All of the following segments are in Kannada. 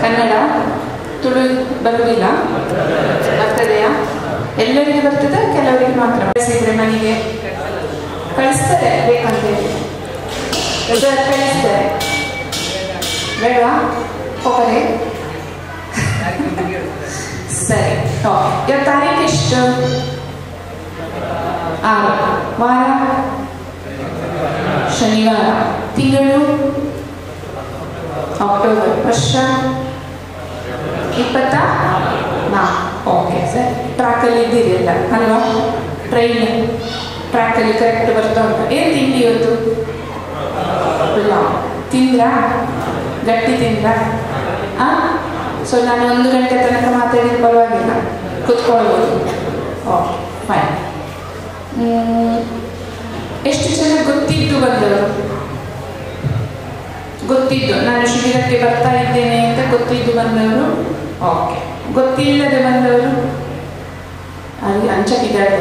ಕನ್ನಡ ತುಳು ಬರುವುದಿಲ್ಲ ಬರ್ತದೆಯಾ ಎಲ್ಲರಿಗೆ ಬರ್ತದೆ ಕೆಲವರಿಗೆ ಮಾತ್ರ ಕಳಿಸಿದ್ರೆ ಮನೆಗೆ ಕಳಿಸ್ತಾರೆ ಬೇಕಂತ ಹೇಳಿ ಸರ್ ಕಳಿಸ್ತಾರೆ ಬೇಡವಾ ಹೋಗರೆ ಸರಿ ಓಕೆ ಇವತ್ತು ತಾರೀಕು ಎಷ್ಟು ಆರು ವಾರ ಶನಿವಾರ ತಿಂಗಳು ಅಕ್ಟೋಬರ್ ವರ್ಷ ಇಪ್ಪತ್ತ ನಾಲ್ಕು ಓಕೆ ಸರ್ ಟ್ರ್ಯಾಕಲ್ಲಿ ಇದ್ದೀರಿ ಎಲ್ಲ ಅಲ್ವಾ ಟ್ರೈನ್ ಟ್ರ್ಯಾಕಲ್ಲಿ ಕರೆಕ್ಟ್ ಬರ್ತಾ ಉಂಟು ಏನು ತಿಂಡಿ ಇವತ್ತು ಪುಲಾವ್ ತಿಂದ್ರಾ ಗಟ್ಟಿ ತಿಂದ್ರಾ ಆ ಸೊ ನಾನು ಒಂದು ಗಂಟೆ ತನಕ ಮಾತಾಡಿದ ಪರವಾಗಿಲ್ಲ ಕುತ್ಕೊಳ್ಬೋದು ಓಕೆ ಫೈನ್ ಎಷ್ಟು ಜನ ಗೊತ್ತಿದ್ದು ಬಂದವರು ಗೊತ್ತಿದ್ದು ನಾನು ಶಿಬಿರಕ್ಕೆ ಬರ್ತಾ ಇದ್ದೇನೆ ಅಂತ ಗೊತ್ತಿದ್ದು ಬಂದವರು ಓಕೆ ಗೊತ್ತಿಲ್ಲದೆ ಬಂದವರು ಅಲ್ಲಿ ಅಂಚಕ್ಕಿದ್ದಾರೆ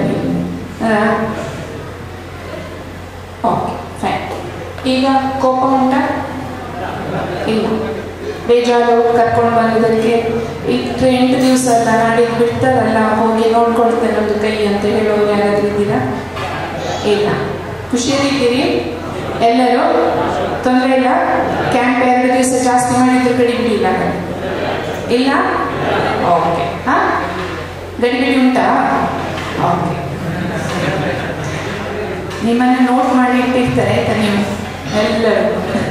ಓಕೆ ಫೈನ್ ಈಗ ಕೋಪ ಉಂಟಾ ಇಲ್ಲ ಬೇಜಾರು ಕರ್ಕೊಂಡು ಬಂದಿದ್ದಕ್ಕೆ ಈಗ ಎಂಟು ದಿವಸ ಅಲ್ಲ ನಾಡಿದ್ದು ಬಿಡ್ತಾರಲ್ಲ ಹೋಗಿ ನೋಡ್ಕೊಳ್ತೇನೆ ಒಂದು ಕೈ ಅಂತ ಹೇಳೋರು ಯಾರಾದ್ರೂ ಇದ್ದೀರಾ ಇಲ್ಲ ಖುಷಿಯಲ್ಲಿದ್ದೀರಿ ಎಲ್ಲರೂ ತೊಂದರೆ ಇಲ್ಲ ಕ್ಯಾಂಪ್ ಎರಡು ದಿವಸ ಜಾಸ್ತಿ ಮಾಡಿದ್ರು ಕಡಿಮೆ ಇಲ್ಲ ಇಲ್ಲ ಓಕೆ ಹಾ ಗಡಿಬಿಡಿ ಉಂಟಾ ಓಕೆ ನಿಮ್ಮನ್ನು ನೋಟ್ ಮಾಡಿ ಇಟ್ಟಿರ್ತಾರೆ ಆಯ್ತಾ ನೀವು ಎಲ್ಲರೂ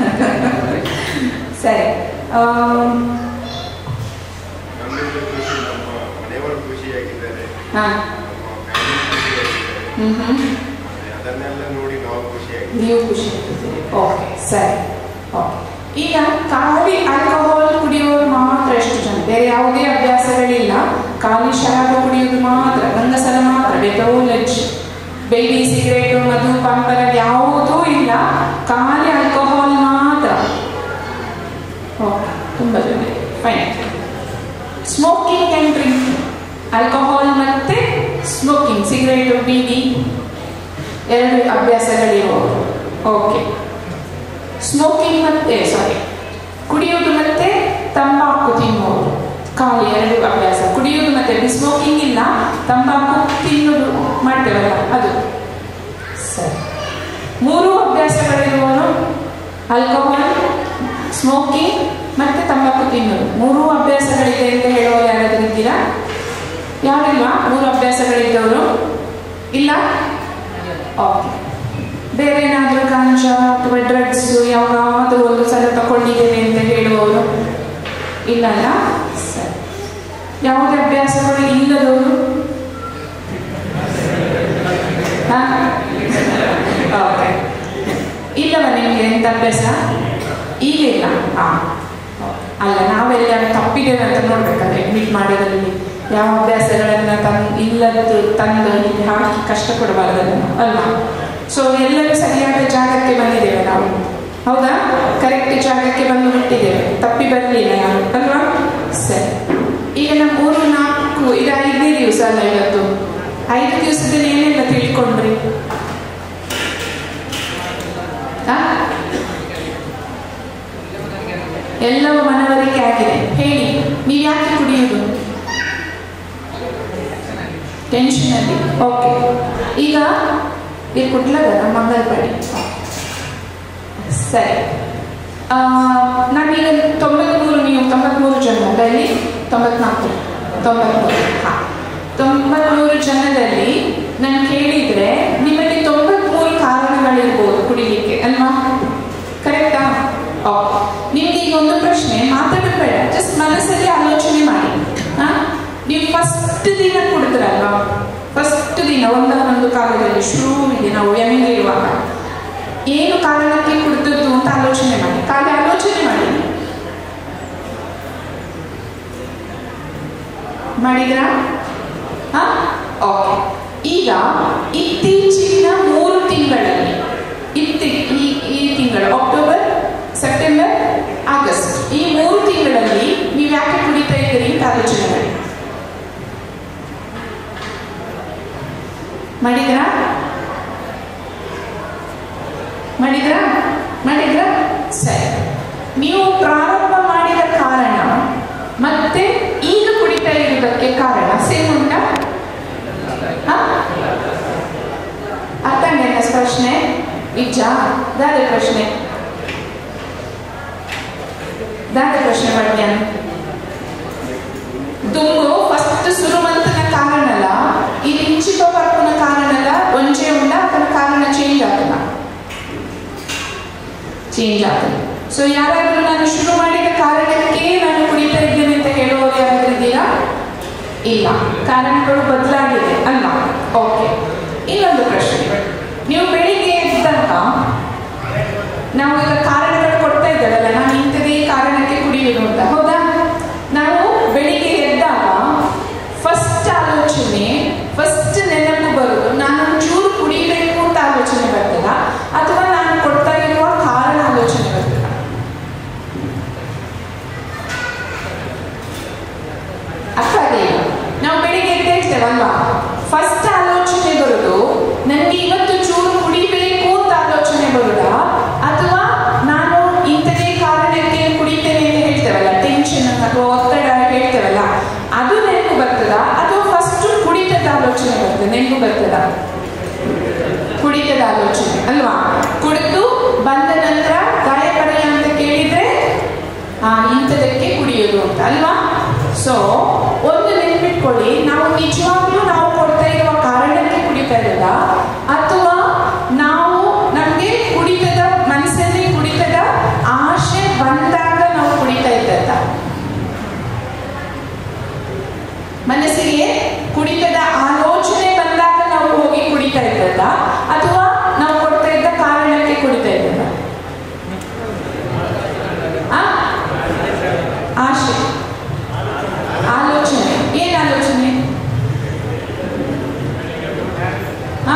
ಸರಿ ಆಮ್, ನಮ್ಮಿಂದ ಖುಷಿ ನಮ್ಮ ಮನೆಯವರು ಖುಷಿಯಾಗಿದ್ದಾರೆ ಹಾ ನಮ್ಮ ಫ್ಯಾಮಿಲಿ ಖುಷಿಯಾಗಿದ್ದಾರೆ ಹ್ಮ್ ಹ್ಮ್ ಮತ್ತೆ ಅದನ್ನೆಲ್ಲ ನೋಡಿ ನಾವು ಖುಷಿಯಾಗಿದ್ದೇವೆ ನೀವು ಖುಷಿ ಆಗ್ತಿದ್ದೀರಿ ಓಕೆ ಸರಿ ಓಕೆ ಈಗ ಖಾಲಿ ಆಲ್ಕೋಹಾಲ್ ಕುಡಿಯೋರು ಮಾತ್ರ ಎಷ್ಟು ಜನ ಬೇರೆ ಯಾವುದೇ ಅಭ್ಯಾಸಗಳಿಲ್ಲ ಖಾಲಿ ಶರಾಬು ಕುಡಿಯೋದು ಮಾತ್ರ ಗಂಡಸರ ಮಾತ್ರ ಬೆಟೋಲಜ್ ಬೈಡಿ ಸಿಗರೇಟು ಮಧು ಪಂಪರ ಯಾವುದೂ ಇಲ್ಲ ಖಾಲಿ ಆಲ್ಕೋಹಾಲ್ ಮಾತ್ರ ಓಕೆ ತುಂಬ ಜನ fine smoking and drink alcohol ಮತ್ತೆ ಸ್ಮೋಕಿಂಗ್ ಸಿಗರೇಟು ಬೀಡಿ ಎರಡು ಅಭ್ಯಾಸಗಳಿರುವವರು ಓಕೆ ಸ್ಮೋಕಿಂಗ್ ಮತ್ತೆ ಸಾರಿ ಕುಡಿಯೋದು ಮತ್ತೆ ತಂಬಾಕು ತಿನ್ನುವುದು ಖಾಲಿ ಎರಡು ಅಭ್ಯಾಸ ಕುಡಿಯೋದು ಮತ್ತೆ ಸ್ಮೋಕಿಂಗ್ ಇಲ್ಲ ತಂಬಾಕು ತಿನ್ನೋದು ಮಾಡ್ತೇವಲ್ಲ ಅದು ಸರಿ ಮೂರು ಅಭ್ಯಾಸಗಳಿರುವವನು ಆಲ್ಕೋಹಾಲ್ ಸ್ಮೋಕಿಂಗ್ ಮತ್ತೆ ತಂಬಾಕು ತಿನ್ನೋದು ಮೂರು ಅಭ್ಯಾಸಗಳಿದೆ ಅಂತ ಹೇಳುವ ಯಾರಾದ್ರೂ ಇದ್ದೀರಾ ಯಾರಿಲ್ಲ ಮೂರು ಅಭ್ಯಾಸಗಳಿದ್ದವರು ಇಲ್ಲ ಓಕೆ ಬೇರೆ ಏನಾದರೂ ಗಾಂಜ ಅಥವಾ ಡ್ರಗ್ಸ್ ಯಾವಾಗಾದರೂ ಒಂದು ಸಲ ತಗೊಂಡಿದ್ದೇನೆ ಅಂತ ಹೇಳುವವರು ಇಲ್ಲ ಅಲ್ಲ ಸರಿ ಯಾವುದೇ ಅಭ್ಯಾಸಗಳು ಇಲ್ಲದವರು ಹಾ? ಓಕೆ ಇಲ್ಲವ ನಿಮಗೆ ಎಂತ ಅಭ್ಯಾಸ ಈಗ ಇಲ್ಲ ಹಾ ಅಲ್ಲ ನಾವೆಲ್ಲ ತಪ್ಪಿದ್ದೇವೆ ಅಂತ ನೋಡ್ಬೇಕಾದ್ರೆ ಅಡ್ಮಿಟ್ ಮಾಡೋದ್ರಲ್ಲಿ ಯಾವ ಅಭ್ಯಾಸಗಳನ್ನ ತನ್ ಇಲ್ಲದ್ದು ತಂದು ಇಲ್ಲಿ ಹಾಕಿ ಕಷ್ಟ ಕೊಡಬಾರ್ದಲ್ಲ ಅಲ್ವಾ ಸೊ ಎಲ್ಲರೂ ಸರಿಯಾದ ಜಾಗಕ್ಕೆ ಬಂದಿದ್ದೇವೆ ನಾವು ಹೌದಾ ಕರೆಕ್ಟ್ ಜಾಗಕ್ಕೆ ಬಂದು ಮುಟ್ಟಿದ್ದೇವೆ ತಪ್ಪಿ ಬರಲಿಲ್ಲ ಯಾರು ಅಲ್ವಾ ಸರಿ ಈಗ ನಮ್ಮ ಮೂರು ನಾಲ್ಕು ಇದು ಐದನೇ ದಿವಸ ಅಲ್ಲ ಇವತ್ತು ಐದು ದಿವಸದಲ್ಲಿ ಏನೆಲ್ಲ ತಿಳ್ಕೊಂಡ್ರಿ ಆ? ಎಲ್ಲವೂ ಮನವರಿಕೆ ಆಗಿದೆ ಹೇಳಿ ನೀವು ಯಾಕೆ ಕುಡಿಯುವುದು ಟೆನ್ಷನಲ್ಲಿ ಓಕೆ ಈಗ ಇದು ಕುಟ್ಲದ ನಮ್ಮ ಮಂಗಲ್ಪಾಡಿ ಸರಿ ಆ, ನಾನೀಗ ತೊಂಬತ್ಮೂರು ನೀವು ತೊಂಬತ್ಮೂರು ಜನ ಅಲ್ಲಿ ತೊಂಬತ್ನಾಲ್ಕು ತೊಂಬತ್ಮೂರು ಹಾಂ ತೊಂಬತ್ಮೂರು ಜನದಲ್ಲಿ ನಾನು ಕೇಳಿದರೆ ನಿಮ್ಮಲ್ಲಿ ತೊಂಬತ್ಮೂರು ಕಾರಣಗಳಿರ್ಬೋದು ಕುಡಿಲಿಕ್ಕೆ ಅಲ್ವಾ ಕರೆಕ್ಟಾ ಓಕೆ ನಿಮ್ಗೆ ಈಗ ಒಂದು ಪ್ರಶ್ನೆ ಮಾತಾಡೋದು ಬೇಡ ಜಸ್ಟ್ ಮನಸ್ಸಲ್ಲಿ ಆಲೋಚನೆ ಮಾಡಿ ಹಾ ನೀವು ಫಸ್ಟ್ ದಿನ ಕುಡಿದ್ರಲ್ವಾ ಫಸ್ಟ್ ದಿನ ಒಂದೊಂದು ಕಾಲದಲ್ಲಿ ಶುರುವಿಗೆ ನಾವು ಇರುವಾಗ ಏನು ಕಾರಣಕ್ಕೆ ಕುಡಿದದ್ದು ಅಂತ ಆಲೋಚನೆ ಮಾಡಿ ಖಾಲಿ ಆಲೋಚನೆ ಮಾಡಿ ಮಾಡಿದ್ರಾ ಹಾ ಓಕೆ ಈಗ ಇತ್ತೀಚಿನ ಮೂರು ತಿಂಗಳಲ್ಲಿ ಇತ್ತಿ ಈ ಈ ತಿಂಗಳು ಅಕ್ಟೋಬರ್ ಸೆಪ್ಟೆಂಬರ್ ಆಗಸ್ಟ್ ಈ ಮೂರು ತಿಂಗಳಲ್ಲಿ ನೀವು ಯಾಕೆ ಕುಡಿತಾ ಇದ್ದೀರಿ ಅಂತ ಆಲೋಚನೆ ಮಾಡಿ ಮಾಡಿದ್ರಾ ಮಾಡಿದ್ರಾ ಮಾಡಿದ್ರಾ ಸರಿ ನೀವು ಪ್ರಾರಂಭ ಮಾಡಿದ ಕಾರಣ ಪ್ರಶ್ನೆ ಇಜ್ಜ ದಾದ ಪ್ರಶ್ನೆ ದಾದ ಪ್ರಶ್ನೆ ಪಡ್ಯಾನ್ ದುಂಗು ಫಸ್ಟ್ ಸುರುಮಂತನ ಕಾರಣಲ ಇದು ಇಂಚಿಪ ಪರ್ಪುನ ಕಾರಣಲ ಒಂಚೆ ಉಂಡ ಅದರ ಕಾರಣ ಚೇಂಜ್ ಆಗಲ್ಲ ಚೇಂಜ್ ಆಗ್ತದೆ ಸೊ ಯಾರಾದ್ರೂ ನಾನು ಶುರು ಮಾಡಿದ ಕಾರಣಕ್ಕೆ ನಾನು ಕುಡಿತಾ ಇದ್ದೇನೆ ಅಂತ ಹೇಳುವವರು ಯಾರಾದ್ರೂ ಇದ್ದೀರಾ ಇಲ್ಲ ಕಾರಣಗಳು ಬದಲಾಗಿದೆ ಅಲ್ವಾ ಓಕೆ ಇನ್ನೊಂದು ಪ್ರಶ್ನೆ ನೀವು ಬೆಳಿಗ್ಗೆ ಎದ್ದಾಗ ನಾವು ಈಗ ಕಾರಣಗಳು ಕೊಡ್ತಾ ಇದ್ದೇವಲ್ಲ ನಾನು ಇಂಥದೇ ಕಾರಣಕ್ಕೆ ಕುಡಿಯುವುದು ಅಂತ ಹೌದಾ ನಾವು ಬೆಳಿಗ್ಗೆ ಎದ್ದಾಗ ಫಸ್ಟ್ ಆಲೋಚನೆ ಫಸ್ಟ್ ನೆನಪು ಬರುದು ನಾನು ಚೂರು ಕುಡಿಬೇಕು ಅಂತ ಆಲೋಚನೆ ಬರ್ತದ ಅಥವಾ ನಾನು ಕೊಡ್ತಾ ಇರುವ ಕಾರಣ ಆಲೋಚನೆ ಬರ್ತದ ಅರ್ಥ ಆಗಲಿಲ್ಲ ನಾವು ಬೆಳಿಗ್ಗೆ ಎದ್ದು ಹೇಳ್ತೇವಲ್ವಾ ಫಸ್ಟ್ ಆಲೋಚನೆ ಬರುದು ನನಗೆ ಇವತ್ತು ಚೂರು ಕುಡಿಬೇಕು ಅಂತ ಆಲೋಚನೆ ಬರುದಾ ಅಥವಾ ನಾನು ಇಂಥದೇ ಕಾರಣಕ್ಕೆ ಕುಡಿತೇನೆ ಅಂತ ಹೇಳ್ತೇವಲ್ಲ ಟೆನ್ಷನ್ ಅಥವಾ ಒತ್ತಡ ಹೇಳ್ತೇವಲ್ಲ ಅದು ನೆನಪು ಬರ್ತದ ಅಥವಾ ಫಸ್ಟ್ ಕುಡಿತದ ಆಲೋಚನೆ ಬರ್ತದೆ ನೆನಪು ಬರ್ತದ ಕುಡಿತದ ಆಲೋಚನೆ ಅಲ್ವಾ ಕುಡಿದು ಬಂದ ನಂತರ ಗಾಯ ಪಡೆಯ ಅಂತ ಕೇಳಿದ್ರೆ ಆ ಇಂಥದಕ್ಕೆ ಕುಡಿಯೋದು ಅಂತ ಅಲ್ವಾ ಸೊ ಒಂದು ನೆನ್ಪಿಟ್ಕೊಳ್ಳಿ ನಾವು ನಿಜವಾಗ್ಲೂ ನಾವು ಕೊಡ್ತಾ ಇರುವ ಕಾರಣಕ್ಕೆ ಕುಡಿತಾ ಇರೋದ ಅಥವಾ ನಾವು ನಮಗೆ ಕುಡಿತದ ಮನಸ್ಸಲ್ಲಿ ಕುಡಿತದ ಆಶೆ ಬಂದಾಗ ನಾವು ಕುಡಿತಾ ಇದ್ದದ್ದ ಮನಸ್ಸಿಗೆ ಕುಡಿತದ ಆಲೋಚನೆ ಬಂದಾಗ ನಾವು ಹೋಗಿ ಕುಡಿತಾ ಇದ್ದದ್ದ ಅಥವಾ ನಾವು ಕೊಡ್ತಾ ಇದ್ದ ಕಾರಣಕ್ಕೆ ಕುಡಿತಾ ಇದ್ದದ್ದ ಆ? ಆಶೆ ಆಲೋಚನೆ ಏನ್ ಆಲೋಚನೆ ಆ?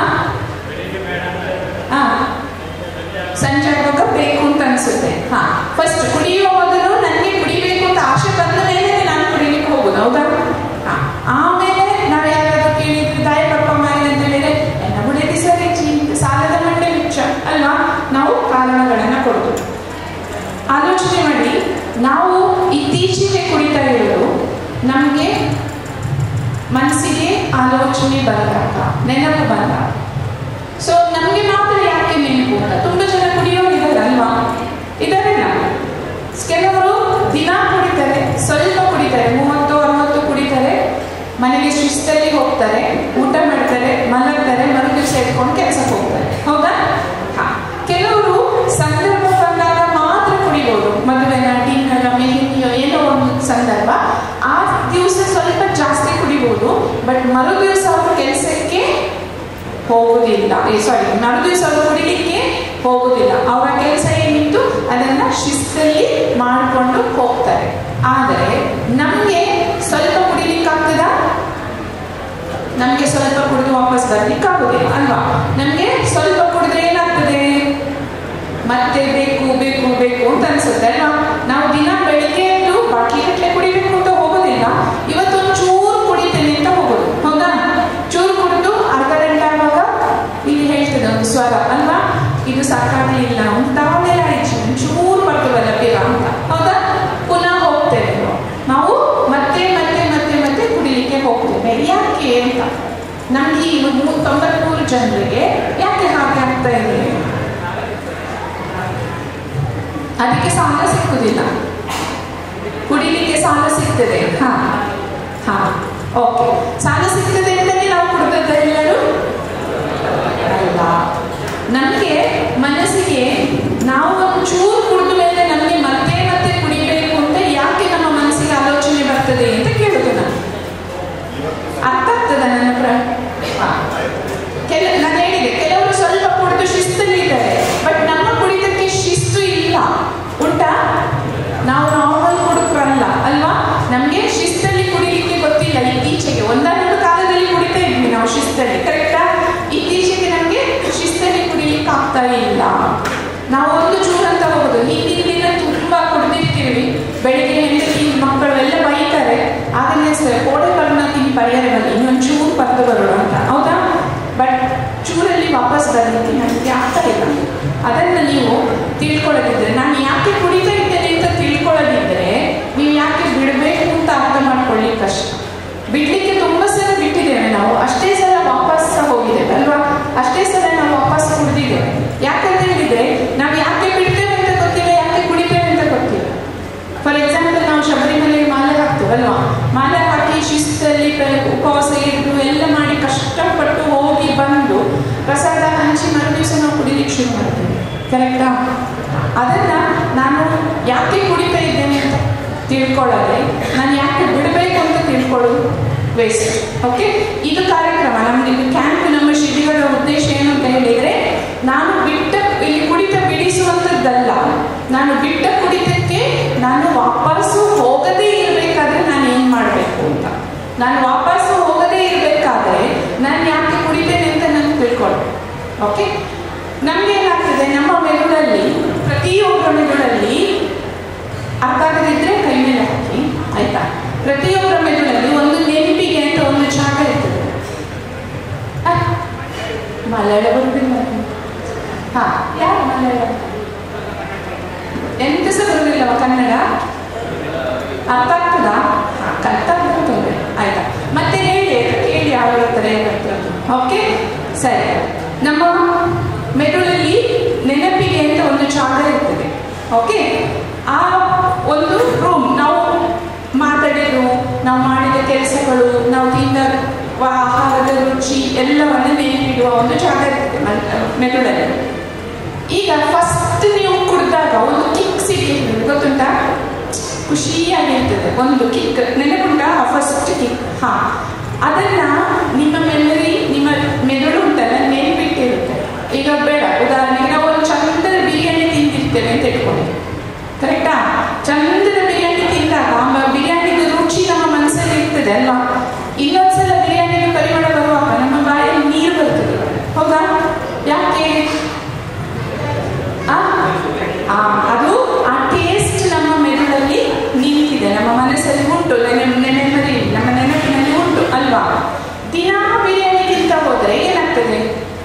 ಆ. ಸಂಜೆ ಆಗುವಾಗ ಬೇಕು ಅಂತ ಅನ್ಸುತ್ತೆ ಹಾ ಫಸ್ಟ್ ಕುಡಿಯುವ ಮೊದಲು ನನಗೆ ಕುಡಿಬೇಕು ಅಂತ ಆಸೆ ಬಂದ ಮೇಲೆ ನಾನು ಕುಡಿಲಿಕ್ಕೆ ಹೋಗುದು ಹೌದಾ ಹಾ. ಆಮೇಲೆ ನಾವು ಯಾರಾದ್ರೂ ಕೇಳಿದ್ರೆ ದಾಯ ಪಪ್ಪ ಮಾಡಿ ಅಂತ ಹೇಳಿದ್ರೆ ಎನ್ನ ಬುಡದಿ ಸರಿ ಚೀ- ಸಾಲದ ಮಂಡೆ ಮಿಚ್ಚ ಅಲ್ವಾ ನಾವು ಕಾರಣಗಳನ್ನ ಕೊಡುದು ಆಲೋಚನೆ ಮಾಡಿ ನಾವು ಇತ್ತೀಚೆಗೆ ಕುಡಿತಾ ಇರೋದು ನಮಗೆ ಮನಸ್ಸಿಗೆ ಆಲೋಚನೆ ಬಂದಾಗ ನೆನಪು ಬಂದಾಗ ಸೊ ನಮಗೆ ಮಾತ್ರ ಯಾಕೆ ನೆನಪು ಅಂತ ತುಂಬ ಜನ ಕುಡಿಯೋರು ಇದ್ದಾರೆ ಅಲ್ವಾ ಇದಾರಲ್ಲ ಕೆಲವರು ದಿನ ಕುಡಿತಾರೆ ಸ್ವಲ್ಪ ಕುಡಿತಾರೆ ಮೂವತ್ತು ಅರವತ್ತು ಕುಡಿತಾರೆ ಮನೆಗೆ ಶಿಸ್ತಲ್ಲಿ ಹೋಗ್ತಾರೆ ಊಟ ಮಾಡ್ತಾರೆ ಮಲಗ್ತಾರೆ ಮರುದಿವಸ ಎತ್ಕೊಂಡು ಕೆಲಸಕ್ಕೆ ಹೋಗ್ತಾರೆ ಹೌದಾ ಹಾ ಕೆಲವರು ಸಂದರ್ಭ ಬಂದಾಗ ಮಾತ್ರ ಕುಡಿಬೋದು ಮದುವೆನ ಡಿನ್ನರ ಮೆಹಂದಿಯೋ ಏನೋ ಒಂದು ಸಂದರ್ಭ ಆ ದಿವಸ ಸ್ವಲ್ಪ ಜಾಸ್ತಿ ಕುಡಿಬೋದು ಬಟ್ ಮರು ದಿವಸ ಅವರು ಕೆಲಸಕ್ಕೆ ಹೋಗುವುದಿಲ್ಲ ಸಾರಿ ಮರು ದಿವಸ ಅವರು ಕುಡಿಲಿಕ್ಕೆ ಹೋಗುವುದಿಲ್ಲ ಅವರ ಕೆಲಸ ಏನಿತ್ತು ಅದನ್ನ ಶಿಸ್ತಲ್ಲಿ ಮಾಡಿಕೊಂಡು ಹೋಗ್ತಾರೆ ಆದರೆ ನಮಗೆ ಸ್ವಲ್ಪ ಕುಡಿಲಿಕ್ಕಾಗ್ತದ ನಮಗೆ ಸ್ವಲ್ಪ ಕುಡಿದು ವಾಪಸ್ ಬರ್ಲಿಕ್ಕೆ ಆಗುದಿಲ್ಲ ಅಲ್ವಾ ನಮಗೆ ಸ್ವಲ್ಪ ಕುಡಿದ್ರೆ ಏನಾಗ್ತದೆ ಮತ್ತೆ ಬೇಕು ಬೇಕು ಬೇಕು ಅಂತ ಅನ್ಸುತ್ತೆ ಅಲ್ವಾ ನಾವು ದಿನ ಬೆಳಿಗ್ಗೆ ಎದ್ದು ಬಾಟ್ಲಿ ಗಟ್ಟಲೆ ಕುಡಿಬೇಕು ಅಂತ ಹೋಗೋದಿಲ್ಲ ಇವತ್ತೊಂದು ಚೂರು ಕುಡಿತೇನೆ ಅಂತ ಹೋಗೋದು ಹೌದಾ ಚೂರು ಕುಡಿದು ಅರ್ಧ ಗಂಟೆ ಆಗುವಾಗ ಇಲ್ಲಿ ಹೇಳ್ತದೆ ಒಂದು ಸ್ವರ ಅಲ್ವಾ ಇದು ಸಾಕಾಗ್ಲಿಲ್ಲ ಒಂದು ತಗೊಂಡೆಲ್ಲ ಆಯ್ತು ಚೂರು ಬರ್ತವಲ್ಲ ಬೇಗ ಅಂತ ಹೌದಾ ಪುನಃ ಹೋಗ್ತೇವೆ ನಾವು ಮತ್ತೆ ಮತ್ತೆ ಮತ್ತೆ ಮತ್ತೆ ಕುಡಿಲಿಕ್ಕೆ ಹೋಗ್ತೇವೆ ಯಾಕೆ ಅಂತ ನಮ್ಗೆ ಈ ಮೂ- ತೊಂಬತ್ಮೂರು ಜನರಿಗೆ ಯಾಕೆ ಹಾಗೆ ಆಗ್ತಾ ಇದೆ ಅದಕ್ಕೆ ಸಾಲ ಸಿಕ್ಕುದಿಲ್ಲ ಕುಡಿಲಿಕ್ಕೆ ಸಾಲ ಸಿಗ್ತದೆ ಹಾ ಹಾ ಓಕೆ ಸಾಲ ಸಿಗ್ತದೆ ಅಂತಲೇ ನಾವು ಕೊಡ್ತದ ಎಲ್ಲರೂ ಅಲ್ಲ ನಮಗೆ ಮನಸ್ಸಿಗೆ ನಾವು ಒಂದು ಚೂರು ಕುಡಿದ ಮೇಲೆ ನಮಗೆ ಮತ್ತೆ ಮತ್ತೆ ಕುಡಿಬೇಕು ಅಂತ ಯಾಕೆ ನಮ್ಮ ಮನಸ್ಸಿಗೆ ಆಲೋಚನೆ ಬರ್ತದೆ ಅಂತ ಕೇಳುದು ನಾನು ಅರ್ಥ ಆಗ್ತದ ನನ್ನ ಪ್ರ ಹಾ. ಕೆಲ ನಾನು ಹೇಳಿದೆ ಕೆಲವರು ಸ್ವಲ್ಪ ಕುಡಿದು ಶಿಸ್ತಲ್ಲಿ ಇದ್ದಾರೆ ಬಟ್ ನಮ್ಮ ಕುಡಿತಕ್ಕೆ ಶಿಸ್ತು ಇಲ್ಲ ಉಂಟಾ ನಾವು ನಾರ್ಮಲ್ ಕುಡುಕರಲ್ಲ ಅಲ್ವಾ ನಮಗೆ ಶಿಸ್ತಲ್ಲಿ ಕುಡಿಲಿಕ್ಕೆ ಗೊತ್ತಿಲ್ಲ ಇತ್ತೀಚೆಗೆ ಒಂದಾನೊಂದು ಕಾಲದಲ್ಲಿ ಕುಡಿತಾ ಇದ್ವಿ ನಾವು ಶಿಸ್ತಲ್ಲಿ ಕರೆಕ್ಟಾ ಇತ್ತೀಚೆಗೆ ನಮಗೆ ಶಿಸ್ತಲ್ಲಿ ಕುಡಿಲಿಕ್ಕೆ ಆಗ್ತಾ ಇಲ್ಲ ನಾವು ಒಂದು ಚೂರು ಅಂತ ಹೋಗೋದು ಹಿಂದಿನ ದಿನ ತುಂಬಾ ಕುಡಿದಿರ್ತೀವಿ ಬೆಳಿಗ್ಗೆ ಹೆಂಡತಿ ಮಕ್ಕಳು ಎಲ್ಲ ಬೈತಾರೆ ಆಗಲೇ ಸರ್ ಕೋಡೆಗಳನ್ನ ತಿಂದು ಪರಿಹಾರ ಬನ್ನಿ ಇನ್ನೊಂದು ಚೂರು ಪರ್ದು ಬರೋಣ ಅಂತ ಹೌದಾ ಬಟ್ ಚೂರಲ್ಲಿ ವಾಪಸ್ ಬರಲಿಕ್ಕೆ ನನಗೆ ಆಗ್ತಾ ಇಲ್ಲ ಅದನ್ನು ನೀವು ತಿಳ್ಕೊಳ್ಳೋದಿದ್ರೆ ನಾನು ಯಾಕೆ ಕುಡಿತಾ ಇದ್ದೇನೆ ಅಂತ ತಿಳ್ಕೊಳ್ಳೋದಿದ್ರೆ ನೀವು ಯಾಕೆ ಬಿಡಬೇಕು ಅಂತ ಅರ್ಥ ಮಾಡ್ಕೊಳ್ಳಿ ಕಷ್ಟ ಬಿಡ್ಲಿಕ್ಕೆ ತುಂಬ ಸಲ ಬಿಟ್ಟಿದ್ದೇವೆ ನಾವು ಅಷ್ಟೇ ಸಲ ವಾಪಸ್ ಹೋಗಿದ್ದೇವೆ ಅಲ್ವಾ ಅಷ್ಟೇ ಸಲ ನಾವು ವಾಪಸ್ ಕುಡಿದಿದ್ದೇವೆ ಅಲ್ವಾ ಮಾಲೆ ಹಾಕಿ ಶಿಸ್ತಲ್ಲಿ ಪ್ರ- ಉಪವಾಸ ಇದ್ದು ಎಲ್ಲ ಮಾಡಿ ಕಷ್ಟಪಟ್ಟು ಹೋಗಿ ಬಂದು ಪ್ರಸಾದ ಹಂಚಿ ಮರು ದಿವಸ ನಾವು ಕುಡಿಲಿಕ್ಕೆ ಶುರು ಮಾಡ್ತೀವಿ ಕರೆಕ್ಟಾ ಅದನ್ನ ನಾನು ಯಾಕೆ ಕುಡಿತಾ ಇದ್ದೇನೆ ಅಂತ ತಿಳ್ಕೊಳ್ಳದೆ ನಾನು ಯಾಕೆ ಬಿಡಬೇಕು ಅಂತ ತಿಳ್ಕೊಳ್ಳೋದು ವೇಸ್ಟ್ ಓಕೆ ಇದು ಕಾರ್ಯಕ್ರಮ ನಮ್ದು ಇದು ಕ್ಯಾಂಪ್ ನಮ್ಮ ಶಿಬಿರದ ಉದ್ದೇಶ ಏನು ಅಂತ ಹೇಳಿದ್ರೆ ನಾನು ಬಿಟ್ಟ ಇಲ್ಲಿ ಕುಡಿತ ಬಿಡಿಸುವಂಥದ್ದಲ್ಲ ನಾನು ಬಿಟ್ಟ ಕುಡಿತಕ್ಕೆ ನಾನು ವಾಪಸ್ಸು ಹೋಗದೇ ಇರಬೇಕಾದ್ರೆ ನಾನು ಏನು ಮಾಡಬೇಕು ಅಂತ ನಾನು ವಾಪಸ್ಸು ಹೋಗದೇ ಇರಬೇಕಾದ್ರೆ ನಾನು ಯಾಕೆ ಕುಡಿತೇನೆ ಅಂತ ನಾನು ತಿಳ್ಕೊಳ್ಬೇಕು ಓಕೆ ನಮ್ಗೆ ಏನಾಗ್ತದೆ ನಮ್ಮ ಮೆದುಳಲ್ಲಿ ಪ್ರತಿಯೊಬ್ಬರ ಮೆದುಳಲ್ಲಿ ಅರ್ಥ ಆಗದಿದ್ರೆ ಕೈ ಮೇಲೆ ಹಾಕಿ ಆಯ್ತಾ ಪ್ರತಿಯೊಬ್ಬರ ಮೆದುಳಲ್ಲಿ ಒಂದು ನೆನಪಿಗೆ ಅಂತ ಒಂದು ಜಾಗ ಇರ್ತದೆ ಆ, ಮಲಯಾಳ ಬರುದಿಲ್ಲ ಹಾ ಯಾರು ಮಲಯಾಳ ಎಂತ ಸಹ ಬರುದಿಲ್ಲವ ಕನ್ನಡ ಅರ್ಥ ಆಗ್ತದಾ ಹಾ, ಅರ್ಥ ಆಗ್ತದೆ ಆಯ್ತಾ ಮತ್ತೆ ಹೇಳಿ ಕೇಳಿ ಯಾವ ಇರ್ತಾರೆ ಏನಾಗ್ತದೆ ಓಕೆ ಸರಿ ನಮ್ಮ ಮೆದುಳಲ್ಲಿ ನೆನಪಿಗೆ ಅಂತ ಒಂದು ಜಾಗ ಇರ್ತದೆ ಓಕೆ ಆ ಒಂದು ರೂಮ್ ನಾವು ಮಾತಾಡಿದ್ರು ನಾವು ಮಾಡಿದ ಕೆಲಸಗಳು ನಾವು ತಿಂದ ವ- ಆಹಾರದ ರುಚಿ ಎಲ್ಲವನ್ನು ನೆನಪಿಡುವ ಒಂದು ಜಾಗ ಇರ್ತದೆ ಮನ್- ಮೆದುಳಲ್ಲಿ ಈಗ ಫಸ್ಟ್ ನೀವು ಕುಡಿದಾಗ ಒಂದು ಕಿಕ್ ಸಿಕ್ಕಿರ್ತದೆ ಗೊತ್ತುಂಟಾ ಖುಷಿಯಾಗಿರ್ತದೆ ಒಂದು ಕಿಕ್ ನೆನಪುಂಟಾ ಫಸ್ಟ್ ಕಿಕ್ ಹಾ ಅದನ್ನ ನಿಮ್ಮ ಮೆಮೊರಿ ನಿಮ್ಮ ಮೆದುಳು ಉಂಟಲ್ಲ ನೆನ್ಪಿಟ್ಟಿರುತ್ತೆ ಈಗ ಬೇಡ ಉದಾಹರಣೆಗೆ ನಾವು ಒಂದು ಚಂದದ ಬಿರಿಯಾನಿ ತಿಂದಿರ್ತೇವೆ ಅಂತ ಇಟ್ಕೊಳ್ಳಿ ಕರೆಕ್ಟಾ ಚಂದದ ಬಿರಿಯಾನಿ ತಿಂದಾಗ ಆ ಬಿರಿಯಾನಿದ ರುಚಿ ನಮ್ಮ ಮನಸ್ಸಲ್ಲಿ ಇರ್ತದೆ ಅಲ್ವಾ ಇನ್ನೊಂದ್ಸಲ ಬಿರಿಯಾನಿಯ ಪರಿಮಳ ಬರುವಾಗ ನಮ್ಮ ಬಾಯಲ್ಲಿ ನೀರು ಬರ್ತದೆ ಹೌದಾ ಯಾಕೆ ಆ? ಆ, ಅದು ಆ ಟೇಸ್ಟ್ ನಮ್ಮ ಮೆದುಳಲ್ಲಿ ನಿಂತಿದೆ ನಮ್ಮ ಮನಸ್ಸಲ್ಲಿ ಉಂಟು ನೆನಪಲ್ಲಿ ನಮ್ಮ ನೆನಪಿನಲ್ಲಿ ಉಂಟು ಅಲ್ವಾ ದಿನಾ ಬಿರಿಯಾನಿ ತಿಂತ ಹೋದ್ರೆ ಏನಾಗ್ತದೆ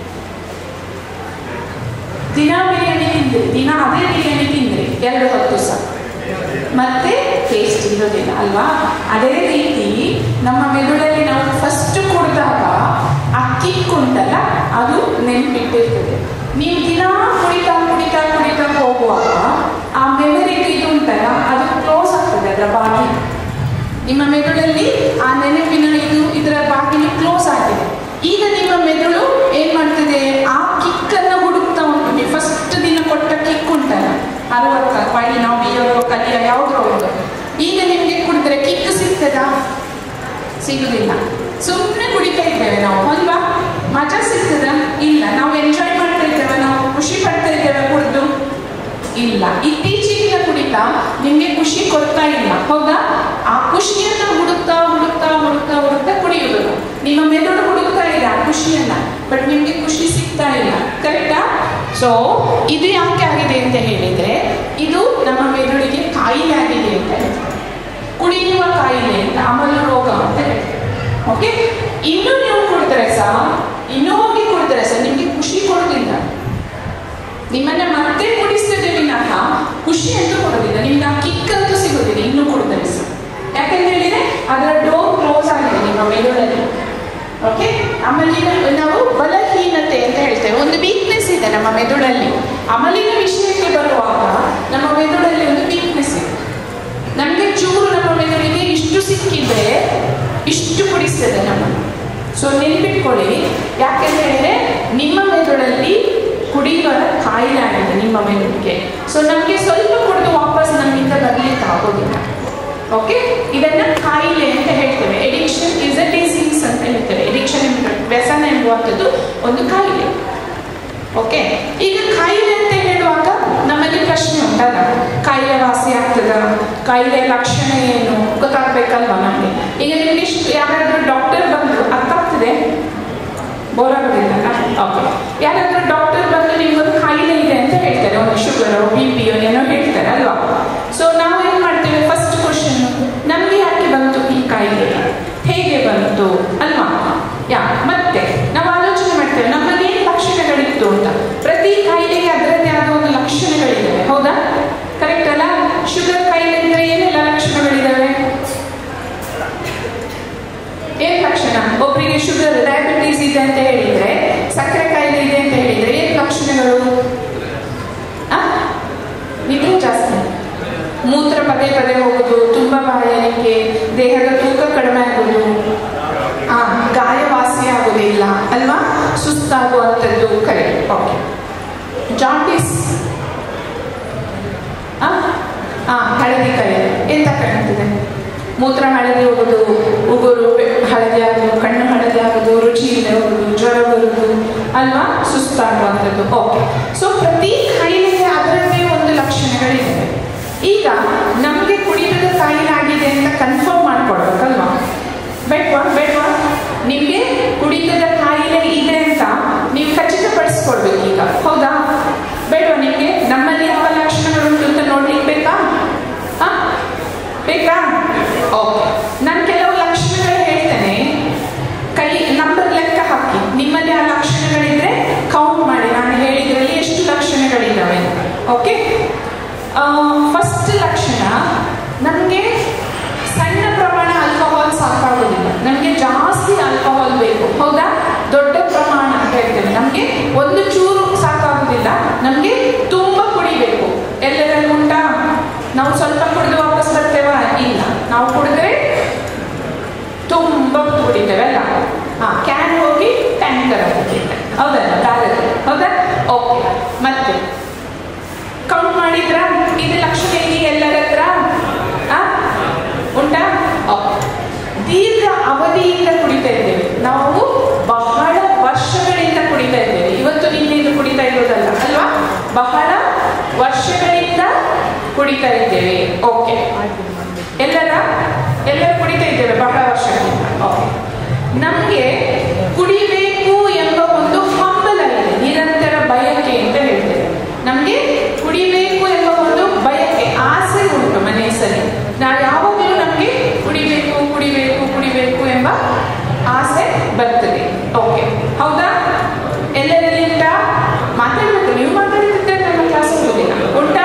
ದಿನಾ ಬಿರಿಯಾನಿ ತಿಂದ್ರಿ ದಿನ ಅದೇ ಬಿರಿಯಾನಿ ತಿಂದ್ರಿ ಎರಡು ಹೊತ್ತು ಸಹ ಮತ್ತೆ ಟೇಸ್ಟ್ ಇರೋದಿಲ್ಲ ಅಲ್ವಾ ಅದೇ ರೀತಿ ನಮ್ಮ ಮೆದುಳಲ್ಲಿ ನಾವು ಫಸ್ಟ್ ಕುಡಿದಾಗ ಆ ಕಿಕ್ ಉಂಟಲ್ಲ ಅದು ನೆನಪಿಟ್ಟಿರ್ತದೆ ನೀವು ದಿನ ಕುಡಿತಾ ಕುಡಿತಾ ಕುಡಿತಾ ಹೋಗುವಾಗ ಆ ಮೆಮೊರಿಗೆ ಇದು ಉಂಟಲ್ಲ ಅದು ಕ್ಲೋಸ್ ಆಗ್ತದೆ ಅದರ ಬಾಗಿಲು ನಿಮ್ಮ ಮೆದುಳಲ್ಲಿ ಆ ನೆನಪಿನ ಇದು ಇದರ ಬಾಗಿಲು ಕ್ಲೋಸ್ ಆಗಿದೆ ಈಗ ನಿಮ್ಮ ಮೆದುಳು ಏನ್ ಮಾಡ್ತದೆ ಆ ಕಿಕ್ ಅನ್ನ ಹುಡುಕ್ತಾ ಉಂಟು ನೀವು ಫಸ್ಟ್ ದಿನ ಕೊಟ್ಟ ಕಿಕ್ ಉಂಟಲ್ಲ ಅರವತ್ತ ಫೈವ್ ನಾವು ಬಿಯರೋ ಕಲಿಯ ಯಾವ್ದ್ರೋ ಒಂದು ಈಗ ನಿಮ್ಗೆ ಕುಡಿದ್ರೆ ಕಿಕ್ ಸಿಗ್ತದಾ ಸಿಗುದಿಲ್ಲ ಸುಮ್ಮನೆ ಕುಡಿತಾ ಇದ್ದೇವೆ ನಾವು ಅಲ್ವಾ ಮಜಾ ಸಿಗ್ತದ ಇಲ್ಲ ನಾವು ಎಂಜಾಯ್ ಮಾಡ್ತಾ ಇದ್ದೇವೆ ನಾವು ಖುಷಿ ಪಡ್ತಾ ಇದ್ದೇವೆ ಕುಡಿದು ಇಲ್ಲ ಇತ್ತೀಚೆಗಿನ ಕುಡಿತ ನಿಮ್ಗೆ ಖುಷಿ ಕೊಡ್ತಾ ಇಲ್ಲ ಹೌದಾ ಆ ಖುಷಿಯನ್ನ ಹುಡುಕ್ತಾ ಹುಡುಕ್ತಾ ಹುಡುಕ್ತಾ ಹುಡುಕ್ತಾ ಕುಡಿಯುವುದು ನಿಮ್ಮ ಮೆದುಳು ಹುಡುಕ್ತಾ ಇದೆ ಆ ಖುಷಿಯನ್ನ ಬಟ್ ನಿಮ್ಗೆ ಖುಷಿ ಸಿಗ್ತಾ ಇಲ್ಲ ಕರೆಕ್ಟಾ ಸೊ ಇದು ಯಾಕೆ ಆಗಿದೆ ಅಂತ ಹೇಳಿದ್ರೆ ಇದು ನಮ್ಮ ಮೆದುಳಿಗೆ ಕಾಯಿಲೆ ಆಗಿದೆ ಅಂತ ಹೇಳ್ತಾರೆ ಕುಡಿಯುವ ಕಾಯಿಲೆ ಅಂತ ಅಮಲು ರೋಗ ಅಂತ ಹೇಳ್ತಾರೆ ಓಕೆ ಇನ್ನು ನೀವು ಕುಡಿದ್ರೆ ಸಹ ಇನ್ನೂ ಹೋಗಿ ಕುಡಿದ್ರೆ ಸಹ ನಿಮ್ಗೆ ಖುಷಿ ಕೊಡೋದಿಲ್ಲ ನಿಮ್ಮನ್ನ ಮತ್ತೆ ಕುಡಿಸ್ತದೆ ವಿನಃ ಖುಷಿ ಅಂತೂ ಕೊಡೋದಿಲ್ಲ ನಿಮ್ಗೆ ಆ ಕಿಕ್ ಅಂತೂ ಸಿಗೋದಿಲ್ಲ ಇನ್ನು ಕುಡಿದ್ರೆ ಸಹ ಯಾಕಂತ ಹೇಳಿದ್ರೆ ಅದರ ಡೋರ್ ಕ್ಲೋಸ್ ಆಗಿದೆ ನಿಮ್ಮ ಮೆದುಳಲ್ಲಿ ಓಕೆ ಆಮೇಲೆ ನಾವು ಬಲಹೀನತೆ ಅಂತ ಹೇಳ್ತೇವೆ ಒಂದು ವೀಕ್ನೆಸ್ ಇದೆ ನಮ್ಮ ಮೆದುಳಲ್ಲಿ ಅಮಲಿನ ವಿಷಯಕ್ಕೆ ಬರುವಾಗ ನಮ್ಮ ಮೆದುಳಲ್ಲಿ ಒಂದು ವೀಕ್ನೆಸ್ ಇದೆ ನಮಗೆ ಚೂರು ನಮ್ಮ ಮೆದುಳಿಗೆ ಇಷ್ಟು ಸಿಕ್ಕಿದ್ರೆ ಇಷ್ಟು ಕುಡಿಸ್ತದೆ ನಮ್ಮನ್ನು ಸೊ ನೆನ್ಪಿಟ್ಕೊಳ್ಳಿ ಯಾಕೆಂತ ಹೇಳಿದ್ರೆ ನಿಮ್ಮ ಮೆದುಳಲ್ಲಿ ಕುಡಿಯುವ ಕಾಯಿಲೆ ಆಗಿದೆ ನಿಮ್ಮ ಮೆದುಳಿಗೆ ಸೊ ನಮಗೆ ಸ್ವಲ್ಪ ಕುಡಿದು ವಾಪಸ್ ನಮ್ಮಿಂದ ಬರ್ಲಿಕ್ಕೆ ಆಗೋದಿಲ್ಲ ಓಕೆ ಇದನ್ನ ಕಾಯಿಲೆ ಅಂತ ಹೇಳ್ತೇವೆ ಎಡಿಕ್ಷನ್ ಇಸ್ ಅ ಡಿಸೀಸ್ ಅಂತ ಹೇಳ್ತೇವೆ ಎಡಿಕ್ಷನ್ ವ್ಯಸನ ಎಂಬುವಂಥದ್ದು ಒಂದು ಕಾಯಿಲೆ ಓಕೆ ಈಗ ಕಾಯಿಲೆ ಅಂತ ಹೇಳುವಾಗ ನಮ್ಮಲ್ಲಿ ಪ್ರಶ್ನೆ ಉಂಟಲ್ಲ ಕಾಯಿಲೆ ವಾಸಿ ಆಗ್ತದ ಕಾಯಿಲೆ ಲಕ್ಷಣ ಏನು ಗೊತ್ತಾಗ್ಬೇಕಲ್ವಾ ನಮಗೆ ಈಗ ನಿಮ್ಗೆ ಇಷ್ಟು ಯಾರಾದ್ರೂ ಡಾಕ್ಟರ್ ಬಂದು ಅರ್ಥ ಆಗ್ತದೆ ಬೋರ್ ಆಗೋದಿಲ್ಲ ಓಕೆ ಯಾರಾದ್ರೂ ಡಾಕ್ಟರ್ ಬಂದು ನಿಮ್ಗೊಂದು ಕಾಯಿಲೆ ಇದೆ ಅಂತ ಹೇಳ್ತಾರೆ ಒಂದು ಶುಗರ್ ಬಿ ಪಿ ಏನೋ ಹೇಳ್ತಾರೆ ಅಲ್ವಾ ಸೊ ನಾವು ಏನ್ ಮಾಡ್ತೇವೆ ಫಸ್ಟ್ ಕ್ವಶನ್ ನಮ್ಗೆ ಯಾಕೆ ಬಂತು ಈ ಕಾಯಿಲೆ ಹೇಗೆ ಬಂತು ಅಲ್ವಾ ಯಾ ಮತ್ತೆ ನಾವು ಆಲೋಚನೆ ಮಾಡ್ತೇವೆ ನಮ್ಮಲ್ಲಿ ಏನು ಲಕ್ಷಣಗಳಿತ್ತು ಅಂತ ಪ್ರತಿ ಕಾಯಿಲೆಗೆ ಅದರದ್ದೇ ಆದ ಒಂದು ಲಕ್ಷಣಗಳಿದ್ದಾವೆ ಹೌದಾ ಕರೆಕ್ಟ್ ಅಲ್ಲ ಶುಗರ್ ಕಾಯಿಲೆ ಅಂದ್ರೆ ಏನೆಲ್ಲ ಲಕ್ಷಣಗಳಿದ್ದಾವೆ ಏನ್ ಲಕ್ಷಣ ಒಬ್ಬರಿಗೆ ಶುಗರ್ ಡಯಾಬಿಟೀಸ್ ಇದೆ ಅಂತ ಹೇಳಿದ್ರೆ ಸಕ್ಕರೆ ಕಾಯಿಲೆ ಇದೆ ಅಂತ ಹೇಳಿದ್ರೆ ಏನ್ ಲಕ್ಷಣಗಳು ಆ? ನಿದ್ರೆ ಜಾಸ್ತಿ ದೇಹದ ತೂಕ ಕಡಿಮೆ ಆಗೋದು ಆ, ಗಾಯ ವಾಸಿ ಆಗೋದಿಲ್ಲ ಅಲ್ವಾ ಸುಸ್ತಾಗುವಂಥದ್ದು ಕರೆ ಓಕೆ ಜಾಂಡೀಸ್ ಆ ಆ, ಹಳದಿ ಕಲೆ ಎಂತ ಕಾಣ್ತದೆ ಮೂತ್ರ ಹಳದಿ ಹೋಗೋದು ಉಗುರು ಹಳದಿ ಆಗೋದು ಕಣ್ಣು ಹಳದಿ ಆಗೋದು ರುಚಿ ಇಲ್ಲದೆ ಹೋಗೋದು ಜ್ವರ ಬರುವುದು ಅಲ್ವಾ ಸುಸ್ತಾಗುವಂಥದ್ದು ಓಕೆ ಸೊ ಪ್ರತಿ ಕಾಯಿಲೆಗೆ ಅದರದ್ದೇ ಒಂದು ಲಕ್ಷಣಗಳಿವೆ ಈಗ ನಮಗೆ ಕುಡಿತದ ಕಾಯಿಲೆ ಆಗಿದೆ ಅಂತ ಕನ್ಫರ್ಮ್ ಮಾಡ್ಕೊಡ್ಬೇಕಲ್ವಾ ಬೇಡ್ವಾ ಬೇಡ್ವಾ ನಿಮಗೆ ಕುಡಿತದ ಕಾಯಿಲೆ ಇದೆ ಅಂತ ನೀವು ಖಚಿತಪಡಿಸ್ಕೊಡ್ಬೇಕು ಈಗ ಹೌದಾ ಬೇಡವಾ ನಿಮಗೆ ನಮ್ಮಲ್ಲಿ ಯಾವ ಲಕ್ಷಣಗಳುಂಟು ಅಂತ ನೋಡ್ಲಿಕ್ಕೆ ಬೇಕಾ ಆ? ಬೇಕಾ ಓಕೆ ನಾನು ಕೆಲವು ಲಕ್ಷಣಗಳು ಹೇಳ್ತೇನೆ ಕೈ ನಂಬರ್ ಲೆಕ್ಕ ಹಾಕಿ ನಿಮ್ಮಲ್ಲಿ ಆ ಲಕ್ಷಣಗಳಿದ್ರೆ ಕೌಂಟ್ ಮಾಡಿ ನಾನು ಹೇಳಿದ್ರಲ್ಲಿ ಎಷ್ಟು ಲಕ್ಷಣಗಳಿದ್ದಾವೆ ಓಕೆ ಫಸ್ಟ್ ಲಕ್ಷಣ ನಮಗೆ ಸಣ್ಣ ಪ್ರಮಾಣ ಆಲ್ಕೋಹಾಲ್ ಸಾಕಾಗೋದಿಲ್ಲ ನಮಗೆ ಜಾಸ್ತಿ ಆಲ್ಕೋಹಾಲ್ ಬೇಕು ಹೌದಾ ದೊಡ್ಡ ಪ್ರಮಾಣ ಅಂತ ಹೇಳ್ತೇವೆ ನಮಗೆ ಒಂದು ಚೂರು ಸಾಕಾಗೋದಿಲ್ಲ ನಮಗೆ ತುಂಬ ಕುಡಿಬೇಕು ಎಲ್ಲರಲ್ಲಿ ಉಂಟಾ ನಾವು ಸ್ವಲ್ಪ ಕುಡಿದು ವಾಪಸ್ ಬರ್ತೇವಾ ಇಲ್ಲ ನಾವು ಕುಡಿದ್ರೆ ತುಂಬ ಕುಡಿತೇವೆ ಅಲ್ಲ ಹಾ ಕ್ಯಾನ್ ಹೋಗಿ ಟ್ಯಾಂಕರ್ ಹೌದಲ್ಲ ಬ್ಯಾರಲ್ ಹೌದಾ ಓಕೆ ಮತ್ತೆ ಕೌಂಟ್ ಮಾಡಿದ್ರ ಇದು ಲಕ್ಷಣ ಇದೆಯಾ ಎಲ್ಲರ ಹತ್ರ ಆ? ಉಂಟಾ ಓಕೆ ದೀರ್ಘ ಅವಧಿಯಿಂದ ಕುಡಿತಾ ಇದ್ದೇವೆ ನಾವು ಬಹಳ ವರ್ಷಗಳಿಂದ ಕುಡಿತಾ ಇದ್ದೇವೆ ಇವತ್ತು ನಿನ್ನೆ ಇದು ಕುಡಿತಾ ಇರೋದಲ್ಲ ಅಲ್ವಾ ಬಹಳ ವರ್ಷಗಳಿಂದ ಕುಡಿತಾ ಇದ್ದೇವೆ ಓಕೆ ಎಲ್ಲರ ಎಲ್ಲರೂ ಕುಡಿತಾ ಇದ್ದೇವೆ ಬಹಳ ವರ್ಷಗಳಿಂದ ಓಕೆ ನಮಗೆ ಕುಡಿಬೇಕು ಎಂಬ ಒಂದು ಹಂಬಲ ಇದೆ ನಿರಂತರ ಬಯಕೆ ಅಂತ ಹೇಳ್ತೇವೆ ನಮಗೆ ಕುಡಿಬೇಕು ಎಂಬ ಒಂದು ಬಯಕೆ ಆಸೆ ಉಂಟು ಮನಸ್ಸಲ್ಲಿ ನಾವು ಯಾವಾಗಲೂ ನಮಗೆ ಕುಡಿಬೇಕು ಕುಡಿಬೇಕು ಕುಡಿಬೇಕು ಎಂಬ ಆಸೆ ಬರ್ತದೆ ಓಕೆ ಹೌದಾ ಎಲ್ಲರಲ್ಲಿ ಉಂಟಾ ಮಾತಾಡ್ಬೇಕು ನೀವು ಮಾತಾಡ್ತಿದ್ದರೆ ನಮ್ಮ ಕ್ಲಾಸ್ ಹೋಗುದಿಲ್ಲ ಉಂಟಾ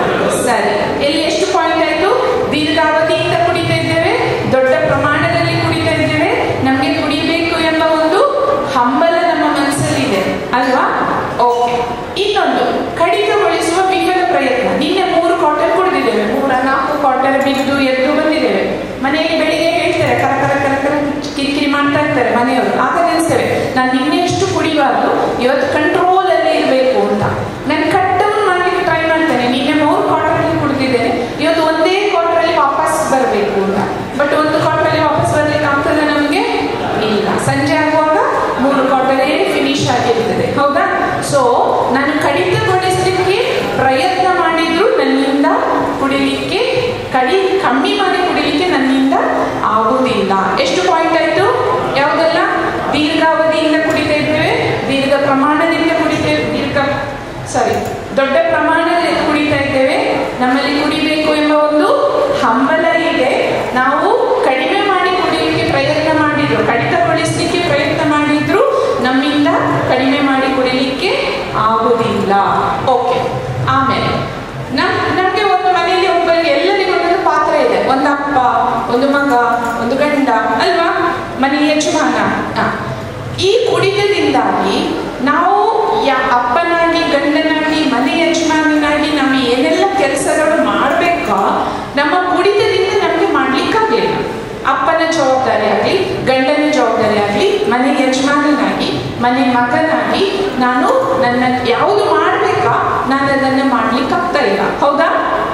ಸರಿ ಎಲ್ಲಿ ಎಷ್ಟು ಪಾಯಿಂಟ್ ಆಯ್ತು ದೀರ್ಘಾವಧಿಯಿಂದ ಕುಡಿತಾ ಇದ್ದೇವೆ ದೊಡ್ಡ ಪ್ರಮಾಣದಲ್ಲಿ ಕುಡಿತಾ ಇದ್ದೇವೆ ನಮಗೆ ಕುಡಿಬೇಕು ಎಂಬ ಒಂದು ಹಂಬಲ ನಮ್ಮ ಮನಸ್ಸಲ್ಲಿದೆ ಅಲ್ವಾ ಓಕೆ ಇನ್ನೊಂದು ಕಡಿತಗೊಳಿಸುವ ವಿಫಲ ಪ್ರಯತ್ನ ನಿನ್ನೆ ಮೂರು ಕ್ವಾರ್ಟರ್ ಕುಡಿದಿದ್ದೇವೆ ಮೂರ ನಾಲ್ಕು ಕ್ವಾರ್ಟರ್ ಬಿದ್ದು ಎದ್ದು ಬಂದಿದ್ದೇವೆ ಮನೆಯಲ್ಲಿ ಬೆಳಿಗ್ಗೆ ಹೇಳ್ತಾರೆ ಕರ ಕರ ಕರ ಕರ ಕಿರಿಕಿರಿ ಮಾಡ್ತಾ ಇರ್ತಾರೆ ಮನೆಯವರು ಆಗ ನೆನೆಸ್ತೇವೆ ನಾನು ನಿನ್ನೆ ಎಷ್ಟು ಕುಡಿಬಾರ್ದು ಇವತ್ತು ಕಂಟ್ರೋಲ್ ಅಲ್ಲೇ ಇರಬೇಕು ಅಂತ ನಾನು ಕಟ್ಟನ್ನು ಮಾಡ್ಲಿಕ್ಕೆ ಟ್ರೈ ಮಾಡ್ತೇನೆ ನಿನ್ನೆ ಮೂರು ಕ್ವಾರ್ಟರ್ ಕುಡಿದಿದ್ದೇನೆ ಇವತ್ತು ಒಂದೇ ಕ್ವಾರ್ಟರ್ ಅಲ್ಲಿ ವಾಪಸ್ ಬರಬೇಕು ಅಂತ ಬಟ್ ಒಂದು ಕ್ವಾರ್ಟರ್ ಅಲ್ಲಿ ವಾಪಸ್ ಬರ್ಲಿಕ್ಕೆ ಆಗ್ತದೆ ನಮಗೆ ಇಲ್ಲ ಸಂಜೆ ಆಗುವಾಗ ಮೂರು ಕ್ವಾರ್ಟರೇ ಫಿನಿಶ್ ಆಗಿರ್ತದೆ ಹೌದಾ ಸೊ ನಾನು ಕಡಿತಗೊಳಿಸಲಿಕ್ಕೆ ಪ್ರಯತ್ನ ಮಾಡಿದ್ರು ನನ್ನಿಂದ ಕುಡಿಲಿಕ್ಕೆ ಕಡಿ ಕಮ್ಮಿ ಮಾಡಿ ಕುಡಿಲಿಕ್ಕೆ ನನ್ನಿಂದ ಆಗುವುದಿಲ್ಲ ಎಷ್ಟು ಪಾಯಿಂಟ್ ಆಯ್ತು ಯಾವುದೆಲ್ಲ ದೀರ್ಘಾವಧಿಯಿಂದ ಕುಡಿತಾ ಇದ್ದೇವೆ ದೀರ್ಘ ಪ್ರಮಾಣದಿಂದ ಕುಡಿತೇವೆ ದೀರ್ಘ ಸಾರಿ ದೊಡ್ಡ ಪ್ರಮಾಣದಲ್ಲಿ ಕುಡಿತಾ ಇದ್ದೇವೆ ನಮ್ಮಲ್ಲಿ ಕುಡಿಬೇಕು ಎಂಬ ಒಂದು ಹಂಬಲ ಇದೆ ನಾವು ಕಡಿಮೆ ಮಾಡಿ ಕುಡಿಯಲಿಕ್ಕೆ ಪ್ರಯತ್ನ ಮಾಡಿದ್ರು ಕಡಿತಗೊಳಿಸಲಿಕ್ಕೆ ಪ್ರಯತ್ನ ಮಾಡಿದ್ರು ನಮ್ಮಿಂದ ಕಡಿಮೆ ಮಾಡಿ ಕುಡಿಲಿಕ್ಕೆ ಆಗುವುದಿಲ್ಲ ಓಕೆ ಆಮೇಲೆ ನಮ್ ನಮಗೆ ಒಂದು ಮನೆಯಲ್ಲಿ ಒಬ್ಬರಿಗೆ ಎಲ್ಲರಿಗೂ ಒಂದೊಂದು ಪಾತ್ರ ಇದೆ ಒಂದು ಅಪ್ಪ ಒಂದು ಮಗ ಒಂದು ಗಂಡ ಅಲ್ವಾ ಮನೆ ಯಜಮಾನ ಆ. ಈ ಕುಡಿತದಿಂದಾಗಿ ನಾವು ಯಾ ಅಪ್ಪನಾಗಿ ಗಂಡನಾಗಿ ಮನೆ ಯಜಮಾನನಾಗಿ ನಾವು ಏನೆಲ್ಲ ಕೆಲಸಗಳು ಮಾಡಬೇಕಾ ನಮ್ಮ ಕುಡಿತದಿಂದ ನಮಗೆ ಮಾಡ್ಲಿಕ್ಕಾಗಲಿಲ್ಲ ಅಪ್ಪನ ಜವಾಬ್ದಾರಿ ಆಗಲಿ ಗಂಡನ ಜವಾಬ್ದಾರಿ ಆಗಲಿ ಮನೆ ಯಜಮಾನನಾಗಿ ಮನೆ ಮಗನಾಗಿ ನಾನು ನನ್ನ ಯಾವುದು ಮಾಡಬೇಕಾ ನಾನು ಅದನ್ನು ಮಾಡ್ಲಿಕ್ಕೆ ಆಗ್ತಾ ಇಲ್ಲ ಹೌದಾ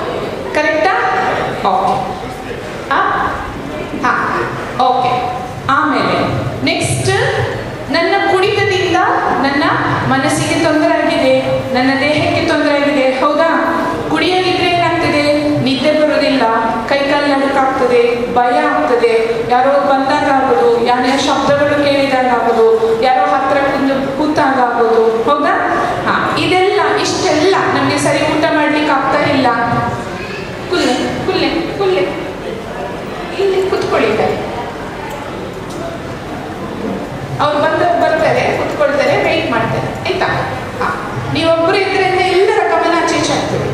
ಕರೆಕ್ಟಾ ಓಕೆ ಹಾ ಓಕೆ ಆಮೇಲೆ ನೆಕ್ಸ್ಟ್ ನನ್ನ ಕುಡಿತದಿಂದ ನನ್ನ ಮನಸ್ಸಿಗೆ ತೊಂದರೆ ಆಗಿದೆ ನನ್ನ ದೇಹಕ್ಕೆ ತೊಂದರೆ ಆಗಿದೆ ಹೌದಾ ಕುಡಿಯಲಿದ್ರೆ ಏನಾಗ್ತದೆ ನಿದ್ದೆ ಬರೋದಿಲ್ಲ ಕೈಕಾಲು ನಡುಕಾಗ್ತದೆ ಭಯ ಆಗ್ತದೆ ಯಾರೋ ಬಂದಾಗ ಆಗೋದು ಯಾರೋ ಶಬ್ದಗಳು ಕೇಳಿದಾಗ ಆಗೋದು ಯಾರೋ ಹತ್ರ ಕುಂದು ಕೂತಾಗ ಆಗೋದು ಹೌದಾ ಹಾ ಇದೆಲ್ಲ ಇಷ್ಟೆಲ್ಲ ನಮಗೆ ಸರಿ ಊಟ ಮಾಡ್ಲಿಕ್ಕೆ ಆಗ್ತಾ ಇಲ್ಲ ಕುಲ್ಲೆ ಕುಲ್ಲೆ ಕುಲ್ಲೆ ಇಲ್ಲಿ ಕುತ್ಕೊಳ್ಳಿದ್ದಾರೆ ಅವ್ರು ಬಂದ ಬರ್ತಾರೆ ಕುತ್ಕೊಳ್ತಾರೆ ವೆಯ್ಟ್ ಮಾಡ್ತಾರೆ ಆಯ್ತಾ ಹಾ ನೀವೊಬ್ಬರು ಇದ್ರಿಂದ ಎಲ್ಲರ ಗಮನ ಆಚೆ ಈಚೆ ಆಗ್ತದೆ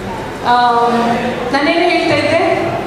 ನಾನೇನು ಹೇಳ್ತಾ ಇದ್ದೆ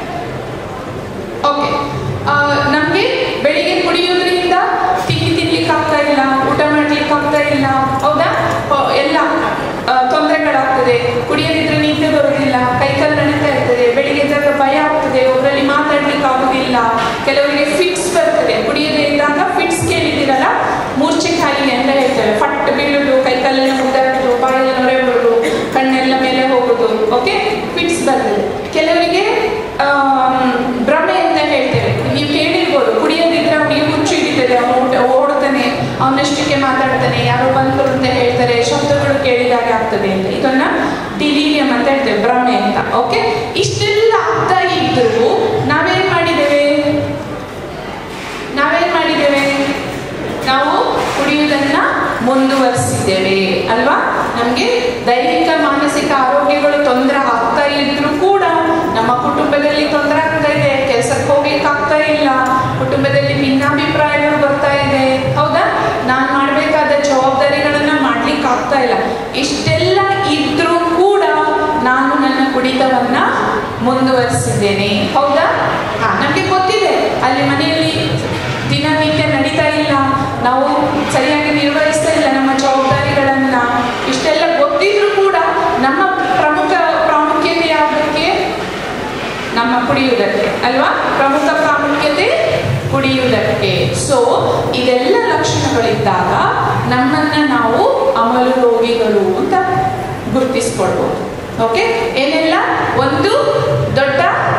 ಓಕೆ ನಮಗೆ ಬೆಳಿಗ್ಗೆ ಕುಡಿಯೋದ್ರಿಂದ ತಿಂಡಿ ತಿನ್ಲಿಕ್ಕೆ ಆಗ್ತಾ ಇಲ್ಲ ಊಟ ಮಾಡ್ಲಿಕ್ಕೆ ಆಗ್ತಾ ಇಲ್ಲ ಹೌದಾ ಹ- ಎಲ್ಲ ಆ, ತೊಂದರೆಗಳಾಗ್ತದೆ ಕುಡಿಯದಿದ್ರೆ ನಿದ್ದೆ ಬರೋದಿಲ್ಲ ಕೈಕಾಲು ನಡೀತಾ ಇರ್ತದೆ ಬೆಳಿಗ್ಗೆ ಎದ್ದಾಗ ಭಯ ಆಗ್ತದೆ ಒಬ್ಬರಲ್ಲಿ ಮಾತಾಡ್ಲಿಕ್ಕೆ ಆಗುದಿಲ್ಲ ಕೆಲವರಿಗೆ ಫಿಟ್ಸ್ ಬರ್ತದೆ ಕುಡಿಯದೇ ಇದ್ದಾಗ ಫಿಟ್ಸ್ ಕೇಳಿದ್ದೀರಲ್ಲ ಮೂರ್ಛೆ ಕಾಯಿಲೆ ಅಂತ ಹೇಳ್ತೇವೆ ಫಟ್ ಬೀಳುದು ಕೈ ಕಾಲೆಲ್ಲ ಮುದ್ದಾಡುದು ಬಾಯೆಲ್ಲ ನೊರೆ ಬರುದು ಕಣ್ಣೆಲ್ಲ ಮೇಲೆ ಹೋಗುದು ಓಕೆ ಫಿಟ್ಸ್ ಬರ್ತದೆ ಕೆಲವರಿಗೆ ಆಮ್, ಭ್ರಮೆ ಅಂತ ಹೇಳ್ತೇವೆ ನೀವು ಕೇಳಿರ್ಬೋದು ಕುಡಿಯದಿದ್ರೆ ಅವನಿಗೆ ಹುಚ್ಚು ಹಿಡಿತದೆ ಅವನು ಊಟ ಓಡುತ್ತಾನೆ ಅವನಷ್ಟಕ್ಕೆ ಮಾತಾಡ್ತಾನೆ ಯಾರೋ ಬಂದರು ಅಂತ ಹೇಳ್ತಾರೆ ಶಬ್ದಗಳು ಕೇಳಿದಾಗ ಆಗ್ತದೆ ಅಂತ ಇದನ್ನ ಡಿಲೀರಿಯಂ ಅಂತ ಹೇಳ್ತೇವೆ ಭ್ರಮೆ ಅಂತ ಓಕೆ ಇಷ್ಟೆಲ್ಲ ಆಗ್ತಾ ಇದ್ರು ನಾವೇನ್ ಮಾಡಿದ್ದೇವೆ ನಾವೇನ್ ಮಾಡಿದ್ದೇವೆ ನಾವು ಕುಡಿಯುವುದನ್ನ ಮುಂದುವರಿಸಿದ್ದೇವೆ ಅಲ್ವಾ ನಮಗೆ ದೈಹಿಕ ಮಾನಸಿಕ ಆರೋಗ್ಯಗಳು ತೊಂದರೆ ಆಗ್ತಾ ಇದ್ರು ಕೂಡ ನಮ್ಮ ಕುಟುಂಬದಲ್ಲಿ ತೊಂದರೆ ಆಗ್ತಾ ಇದೆ ಕೆಲಸಕ್ಕೆ ಹೋಗ್ಲಿಕ್ಕೆ ಆಗ್ತಾ ಇಲ್ಲ ಕುಟುಂಬದಲ್ಲಿ ಭಿನ್ನಾಭಿಪ್ರಾಯಗಳು ಬರ್ತಾ ಇದೆ ಹೌದಾ ನಾನು ಮಾಡಬೇಕಾದ ಜವಾಬ್ದಾರಿಗಳನ್ನ ಮಾಡ್ಲಿಕ್ಕೆ ಆಗ್ತಾ ಇಲ್ಲ ಇಷ್ಟೆಲ್ಲ ಇದ್ರೂ ಕೂಡ ನಾನು ನನ್ನ ಕುಡಿತವನ್ನ ಮುಂದುವರಿಸಿದ್ದೇನೆ ಹೌದಾ ಹಾ ನಮಗೆ ಗೊತ್ತಿದೆ ಅಲ್ಲಿ ಮನೆಯಲ್ಲಿ ದಿನನಿತ್ಯ ನಡೀತಾ ಇಲ್ಲ ನಾವು ಸರಿಯಾಗಿ ನಿರ್ವಹಿಸ್ತಾ ಇಲ್ಲ ನಮ್ಮ ಜವಾಬ್ದಾರಿಗಳನ್ನ ಇಷ್ಟೆಲ್ಲ ಗೊತ್ತಿದ್ರು ಕೂಡ ನಮ್ಮ ಪ್ರಮುಖ ಪ್ರಾಮುಖ್ಯತೆ ಯಾವುದಕ್ಕೆ ನಮ್ಮ ಕುಡಿಯುವುದಕ್ಕೆ ಅಲ್ವಾ ಪ್ರಮುಖ ಪ್ರಾಮುಖ್ಯತೆ ಕುಡಿಯುವುದಕ್ಕೆ ಸೊ ಇದೆಲ್ಲ ಲಕ್ಷಣಗಳಿದ್ದಾಗ ನಮ್ಮನ್ನ ನಾವು ಅಮಲು ರೋಗಿಗಳು ಅಂತ ಗುರುತಿಸ್ಕೊಳ್ಬೋದು ಓಕೆ ಏನೆಲ್ಲ ಒಂದು ದೊಡ್ಡ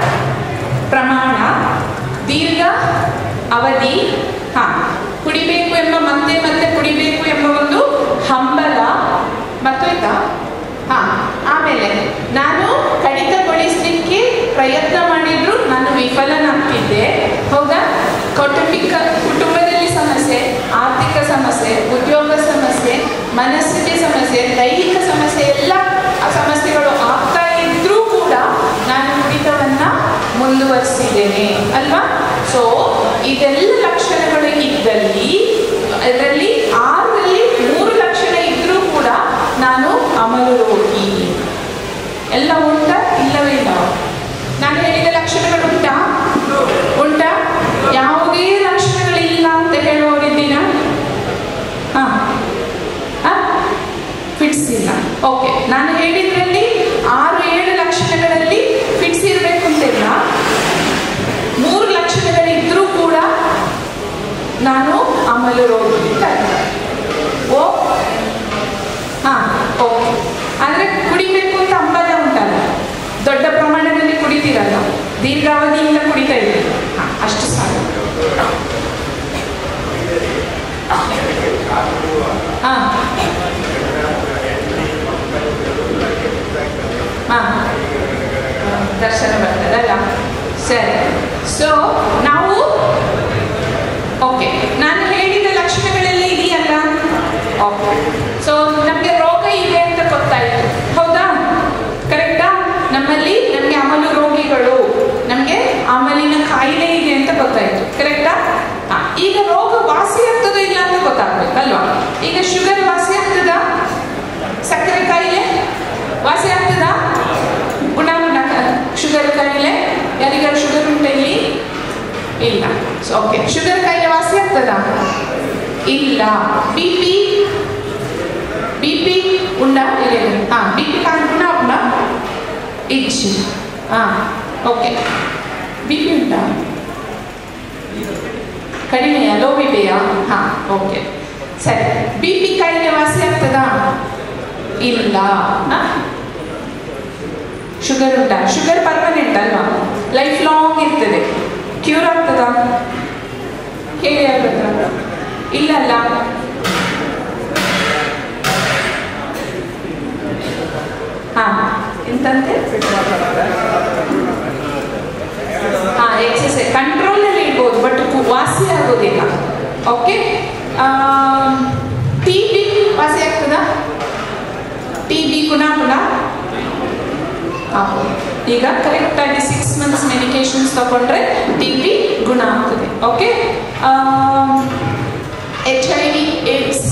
ಪ್ರಮಾಣ ದೀರ್ಘ ಅವಧಿ ಹಾ ಕುಡಿಬೇಕು ಎಂಬ ಮತ್ತೆ ಮತ್ತೆ ಕುಡಿಬೇಕು ಎಂಬ ಒಂದು ಹಂಬಲ ಮತ್ತಾಯ್ತಾ ಹಾ ಆಮೇಲೆ ನಾನು ಕಡಿತಗೊಳಿಸಲಿಕ್ಕೆ ಪ್ರಯತ್ನ ಮಾಡಿದ್ರು ನಾನು ವಿಫಲನಾಗ್ತಿದ್ದೆ ಹೌದಾ ಕೌಟುಂಬಿಕ ಕುಟುಂಬದಲ್ಲಿ ಸಮಸ್ಯೆ ಆರ್ಥಿಕ ಸಮಸ್ಯೆ ಉದ್ಯೋಗ ಸಮಸ್ಯೆ ಮನಸ್ಥಿತಿ ಸಮಸ್ಯೆ ದೈಹಿಕ ಸಮಸ್ಯೆ ಎಲ್ಲ ಆ ಸಮಸ್ಯೆಗಳು ಆಗ್ತಾ ಇದ್ರೂ ಕೂಡ ನಾನು ಕುಡಿತವನ್ನ ಮುಂದುವರಿಸಿದ್ದೇನೆ ಅಲ್ವಾ ಸೊ ಇದೆಲ್ಲ ಲಕ್ಷಣಗಳು ಇದ್ದಲ್ಲಿ ಅದರಲ್ಲಿ ಆರಲ್ಲಿ ಮೂರು ಲಕ್ಷಣ ಇದ್ರೂ ಕೂಡ ನಾನು ಅಮಲು ರೋಗಿ ಎಲ್ಲ ಉಂಟಾ ಇಲ್ಲವೇ ಇಲ್ಲ ನಾನು ಹೇಳಿದ ಲಕ್ಷಣಗಳು ಉಂಟಾ ಉಂಟಾ ಯಾವುದೇ ಲಕ್ಷಣಗಳಿಲ್ಲ ಅಂತ ಹೇಳುವವರಿದ್ದೀನ ಹಾ ಫಿಟ್ಸ್ ಇಲ್ಲ ಓಕೆ ನಾನು ಹೇಳಿದ್ರಲ್ಲಿ ಆರು ಏಳು ಲಕ್ಷಣಗಳಲ್ಲಿ ಫಿಟ್ಸ್ ಇರಬೇಕು ಅಂತಿಲ್ಲ ಮೂರು ಲಕ್ಷಣಗಳಿದ್ರೂ ಕೂಡ ನಾನು ಅಮಲು ರೋಗಿ ಅಂತ ಅರ್ಥ. ಓ ಹಾ ಓಕೆ ಆದ್ರೆ ಕುಡಿಬೇಕು ಅಂತ ಅಂಬಲ ಉಂಟಲ್ಲ ದೊಡ್ಡ ಪ್ರಮಾಣದಲ್ಲಿ ಕುಡಿತೀರಲ್ಲ ದೀರ್ಘಾವಧಿಯಿಂದ ಕುಡಿತಾ ಇದ್ದೀರಿ ಹಾ ಅಷ್ಟು ಸಾಕು ಹಾ ಹಾ ದರ್ಶನ ಬರ್ತದಲ್ಲ ಸರಿ ಸೊ ನಾವು ಓಕೆ ನಾನು ಹೇಳಿದ ಲಕ್ಷಣಗಳೆಲ್ಲ ಇದೆಯಲ್ಲ ಓಕೆ ಸೊ ನಮಗೆ ರೋಗ ಇದೆ ಅಂತ ಗೊತ್ತಾಯ್ತು ಹೌದಾ ಕರೆಕ್ಟಾ ನಮ್ಮಲ್ಲಿ ನಮಗೆ ಅಮಲು ರೋಗಿಗಳು ನಮಗೆ ಅಮಲಿನ ಕಾಯಿಲೆ ಇದೆ ಅಂತ ಗೊತ್ತಾಯ್ತು ಕರೆಕ್ಟಾ ಹಾ, ಈಗ ರೋಗ ವಾಸಿ ಆಗ್ತದೋ ಇಲ್ಲ ಅಂತ ಗೊತ್ತಾಗ್ಬೇಕಲ್ವಾ ಈಗ ಶುಗರ್ ವಾಸಿ ಆಗ್ತದಾ ಸಕ್ಕರೆ ಕಾಯಿಲೆ ವಾಸಿ ಆಗ್ತದಾ ಗುಣ ಗುಣ ಶುಗರ್ ಕಾಯಿಲೆ ಯಾರಿಗಾರು ಶುಗರ್ ಉಂಟ ಇಲ್ಲಿ ಇಲ್ಲ ಸೊ ಓಕೆ ಶುಗರ್ ಕಾಯಿಲೆ ವಾಸಿ ಆಗ್ತದಾ ಇಲ್ಲ ಬಿ ಪಿ ಬಿ ಪಿ ಉಂಡಾ ಇಲ್ಲ ಇಲ್ಲ ಹಾಂ ಬಿ ಪಿ ಗುಣ ಉಂಡಾ ಇಚ್ಚು ಹಾಂ ಓಕೆ ಬಿ ಪಿ ಉಂಟಾ ಕಡಿಮೆಯಾ ಲೋ ಬಿ ಪಿಯಾ ಹಾಂ ಓಕೆ ಸರಿ ಬಿ ಪಿ ಕಾಯಿಲೆ ವಾಸಿ ಆಗ್ತದಾ ಇಲ್ಲ ಶುಗರ್ ಉಂಟಾ ಶುಗರ್ ಪರ್ಮನೆಂಟ್ ಅಲ್ವಾ ಲೈಫ್ ಲಾಂಗ್ ಇರ್ತದೆ ಕ್ಯೂರ್ ಆಗ್ತದಾ ಹೇಳಿ ಆಗ್ತದ ಇಲ್ಲ ಅಲ್ಲ ಹಾ ಎಂತಂತೆ ಹಾ ಎಕ್ಸಸೈಸ್ ಕಂಟ್ರೋಲಲ್ಲಿ ಇಡ್ಬೋದು ಬಟ್ ವಾಸಿ ಆಗೋದಿಲ್ಲ ಓಕೆ ಟಿ ಬಿ ವಾಸಿ ಆಗ್ತದಾ ಟಿ ಬಿ ಗುಣ ಗುಣ ಈಗ ಕರೆಕ್ಟಾಗಿ ಸಿಕ್ಸ್ ಮಂತ್ಸ್ ಮೆಡಿಕೇಶನ್ಸ್ ತಗೊಂಡ್ರೆ ಟಿ ಬಿ ಗುಣ ಆಗ್ತದೆ okay H I V AIDS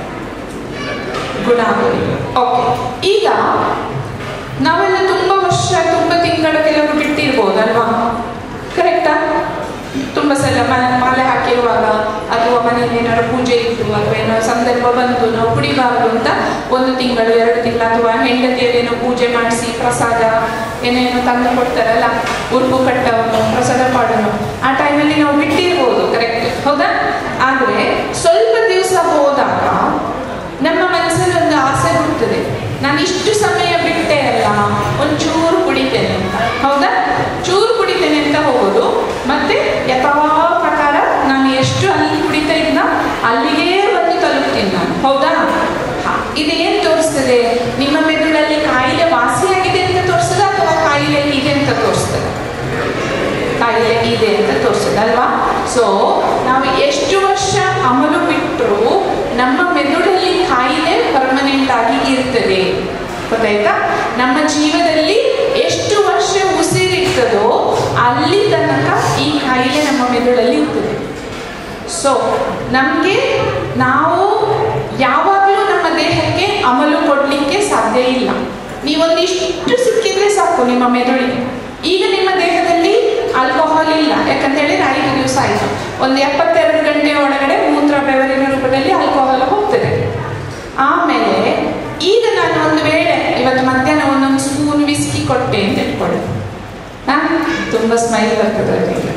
ಗುಣ ಆಗೋದಿಲ್ಲ ಓಕೆ ಈಗ ನಾವೆಲ್ಲ ತುಂಬ ವರ್ಷ ತುಂಬ ತಿಂಗಳು ಕೆಲವರು ಬಿಟ್ಟಿರ್ಬೋದಲ್ವಾ ಕರೆಕ್ಟಾ ತುಂಬ ಸಲ ಮನೆ ಮಾಲೆ ಹಾಕಿರುವಾಗ ಅಥವಾ ಮನೆಯಲ್ಲಿ ಏನಾದ್ರು ಪೂಜೆ ಇತ್ತು ಅಥವಾ ಏನೋ ಸಂದರ್ಭ ಬಂತು ನಾವು ಕುಡಿಬಾರದು ಅಂತ ಒಂದು ತಿಂಗಳು ಎರಡು ತಿಂಗಳು ಅಥವಾ ಹೆಂಡತಿಯರೇನೋ ಪೂಜೆ ಮಾಡಿಸಿ ಪ್ರಸಾದ ಏನೇನೋ ತಂದು ಕೊಡ್ತಾರಲ್ಲ ಉರುಪು ಕಟ್ಟವನ್ನು ಪ್ರಸಾದ ಪಾಡನ್ನು ಆ ಟೈಮಲ್ಲಿ ನಾವು ಬಿಟ್ಟಿರ್ಬೋದು ಕರೆಕ್ಟ್ ಹೌದಾ ಆದರೆ ಸ್ವಲ್ಪ ದಿವಸ ಹೋದಾಗ ನಮ್ಮ ಮನಸ್ಸಲ್ಲಿ ಒಂದು ಆಸೆ ಹುಟ್ಟುತ್ತದೆ ನಾನು ಇಷ್ಟು ಸಮಯ ಬಿಟ್ಟೆ ಅಲ್ಲ ಒಂಚೂರು ಕುಡಿತೇನೆ ಅಂತ ಹೌದಾ ಚೂರು ಕುಡಿತೇನೆ ಅಂತ ಹೋಗೋದು ಮತ್ತೆ ಯಥಾ ಪ್ರಕಾರ ನಾನು ಎಷ್ಟು ಅಲ್ಲಿ ಕುಡಿತಾ ಇದ್ನ ಅಲ್ಲಿಗೆ ಬಂದು ತಲುಪ್ತೀನಿ ನಾನು ಹೌದಾ ಹಾ ಇದೇನು ತೋರಿಸ್ತದೆ ನಿಮ್ಮ ಮೆದುಳಲ್ಲಿ ಕಾಯಿಲೆ ವಾಸಿಯಾಗಿದೆ ಅಂತ ತೋರಿಸ್ತದ ಅಥವಾ ಕಾಯಿಲೆ ಇದೆ ಅಂತ ತೋರಿಸ್ತದೆ ಕಾಯಿಲೆ ಇದೆ ಅಂತ ತೋರಿಸ್ತದೆ ಅಲ್ವಾ ಸೊ ನಾವು ಎಷ್ಟು ವರ್ಷ ಅಮಲು ಬಿಟ್ಟರು ನಮ್ಮ ಮೆದುಳಲ್ಲಿ ಕಾಯಿಲೆ ಪರ್ಮನೆಂಟ್ ಆಗಿ ಇರ್ತದೆ ಗೊತ್ತಾಯ್ತಾ ನಮ್ಮ ಜೀವದಲ್ಲಿ ಎಷ್ಟು ವರ್ಷ ಉಸಿರಿರ್ತದೋ ಅಲ್ಲಿ ತನಕ ಈ ಕಾಯಿಲೆ ನಮ್ಮ ಮೆದುಳಲ್ಲಿ ಇರ್ತದೆ ಸೊ ನಮಗೆ ನಾವು ಯಾವಾಗಲೂ ನಮ್ಮ ದೇಹಕ್ಕೆ ಅಮಲು ಕೊಡಲಿಕ್ಕೆ ಸಾಧ್ಯ ಇಲ್ಲ ನೀವೊಂದಿಷ್ಟು ಸಿಕ್ಕಿದ್ರೆ ಸಾಕು ನಿಮ್ಮ ಮೆದುಳಿಗೆ ಈಗ ನಿಮ್ಮ ದೇಹದಲ್ಲಿ ಆಲ್ಕೋಹಾಲ್ ಇಲ್ಲ ಯಾಕಂತ ಹೇಳಿದ್ರೆ ಐದು ದಿವಸ ಆಯಿತು ಒಂದು ಎಪ್ಪತ್ತೆರಡು ಗಂಟೆ ಒಳಗಡೆ ಮೂತ್ರ ಬೆವರಿನ ರೂಪದಲ್ಲಿ ಆಲ್ಕೋಹಾಲ್ ಹೋಗ್ತದೆ ಆಮೇಲೆ ಈಗ ನಾನು ಒಂದು ವೇಳೆ ಇವತ್ತು ಮಧ್ಯಾಹ್ನ ಒಂದೊಂದು ಸ್ಪೂನ್ ವಿಸ್ಕಿ ಕೊಟ್ಟೆ ಅಂತ ಇಟ್ಕೊಳ್ಳಿ ಹಾ ತುಂಬ ಸ್ಮೈಲ್ ಬರ್ತದೆ ಅವರಿಗೆ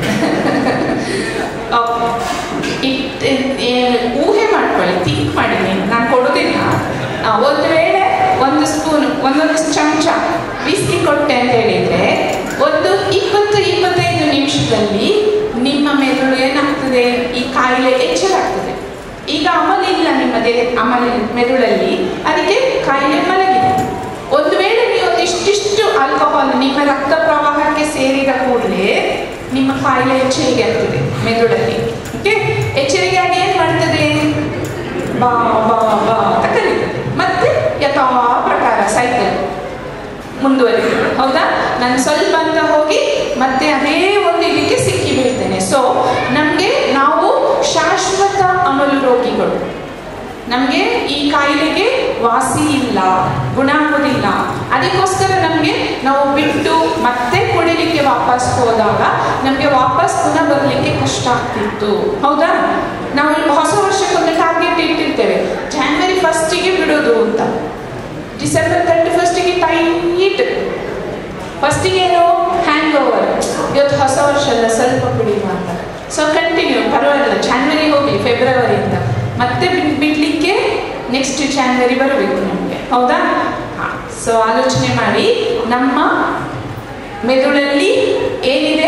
ಇಟ್ ಏ- ಊಹೆ ಮಾಡ್ಕೊಳ್ಳಿ ಥಿಂಕ್ ಮಾಡಿ ನೀವು ನಾನು ಕೊಡೋದಿಲ್ಲ ಆ, ಒಂದು ವೇಳೆ ಒಂದು ಸ್ಪೂನ್ ಒಂದೊಂದು ಚಮಚ ಬಿಸಿ ಕೊಟ್ಟೆ ಅಂತ ಹೇಳಿದ್ರೆ ಒಂದು ಇಪ್ಪತ್ತು ಇಪ್ಪತ್ತೈದು ನಿಮಿಷದಲ್ಲಿ ನಿಮ್ಮ ಮೆದುಳು ಏನಾಗ್ತದೆ ಈ ಕಾಯಿಲೆ ಎಚ್ಚರ ಆಗ್ತದೆ ಈಗ ಅಮಲ್ ಇಲ್ಲ ನಿಮ್ಮ ದೇಹ ಅಮಲ್ ಮೆದುಳಲ್ಲಿ ಅದಕ್ಕೆ ಕಾಯಿಲೆ ಮಲಗಿದೆ ಒಂದು ವೇಳೆ ನೀವು ಒಂದಿಷ್ಟಿಷ್ಟು ಆಲ್ಕೋಹಾಲ್ ನಿಮ್ಮ ರಕ್ತ ಪ್ರವಾಹಕ್ಕೆ ಸೇರಿದ ಕೂಡಲೇ ನಿಮ್ಮ ಕಾಯಿಲೆ ಎಚ್ಚರಿಕೆ ಆಗ್ತದೆ ಮೆದುಳಲ್ಲಿ ಓಕೆ ಎಚ್ಚರಿಕೆ ಆಗಿ ಏನು ಮಾಡ್ತದೆ ಬಾ ಬಾ ಬಾ ಅಂತ ಕರೀತದೆ ಮತ್ತೆ ಯಥಾ ಪ್ರಕಾರ ಸೈಕಲ್ ಮುಂದುವರಿತದೆ ಹೌದಾ ನಾನು ಸ್ವಲ್ಪ ಅಂತ ಹೋಗಿ ಮತ್ತೆ ಅದೇ ಒಂದು ಇದಕ್ಕೆ ಸಿಕ್ಕಿ ಬೀಳ್ತೇನೆ ಸೊ ನಮಗೆ ನಾವು ಶಾಶ್ವತ ಅಮಲು ರೋಗಿಗಳು ನಮಗೆ ಈ ಕಾಯಿಲೆಗೆ ವಾಸಿ ಇಲ್ಲ ಗುಣ ಆಗೋದಿಲ್ಲ ಅದಕ್ಕೋಸ್ಕರ ನಮಗೆ ನಾವು ಬಿಟ್ಟು ಮತ್ತೆ ಕುಡಿಲಿಕ್ಕೆ ವಾಪಸ್ ಹೋದಾಗ ನಮಗೆ ವಾಪಸ್ ಪುನಃ ಬರಲಿಕ್ಕೆ ಕಷ್ಟ ಆಗ್ತಿತ್ತು ಹೌದಾ ನಾವು ಹೊಸ ವರ್ಷಕ್ಕೊಂದು ಟಾರ್ಗೆಟ್ ಇಟ್ಟಿರ್ತೇವೆ ಜಾನ್ವರಿ ಫಸ್ಟಿಗೆ ಬಿಡೋದು ಅಂತ ಡಿಸೆಂಬರ್ ತರ್ಟಿ ಫಸ್ಟಿಗೆ ಟೈಟ್ ಫಸ್ಟಿಗೆ ಏನು ಹ್ಯಾಂಗ್ ಓವರ್ ಇವತ್ತು ಹೊಸ ವರ್ಷ ಅಲ್ಲ ಸ್ವಲ್ಪ ಕುಡಿಯುವ ಅಂತ ಸೊ ಕಂಟಿನ್ಯೂ ಪರವಾಗಿಲ್ಲ ಜಾನ್ವರಿ ಹೋಗಿ ಫೆಬ್ರವರಿಯಿಂದ ಮತ್ತೆ ಬಿಡ್- ಬಿಡ್ಲಿಕ್ಕೆ ನೆಕ್ಸ್ಟ್ ಜಾನ್ವರಿ ಬರಬೇಕು ನಮಗೆ ಹೌದಾ ಹಾಂ ಸೊ ಆಲೋಚನೆ ಮಾಡಿ ನಮ್ಮ ಮೆದುಳಲ್ಲಿ ಏನಿದೆ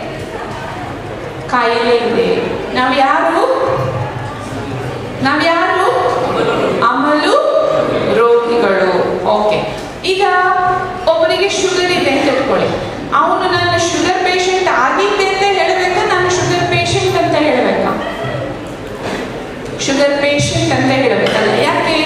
ಕಾಯಿಲೆ ಇದೆ ನಾವು ಯಾರು ನಾವ್ಯಾರು ಅಮಲು ರೋಗಿಗಳು ಓಕೆ ಈಗ ಒಬ್ಬರಿಗೆ ಶುಗರ್ ಇದೆ ಅಂತ ಇಟ್ಕೊಳ್ಳಿ ಅವನು ನಾನು ಶುಗರ್ ಪೇಷಂಟ್ ಆಗಿದ್ದೆ ಅಂತ ಹೇಳಬೇಕಾ ನಾನು ಶುಗರ್ ಪೇಷಂಟ್ ಅಂತ ಹೇಳಬೇಕಾ ಶುಗರ್ ಪೇಷಂಟ್ ಅಂತ ಹೇಳಬೇಕಲ್ಲ ಯಾಕೆ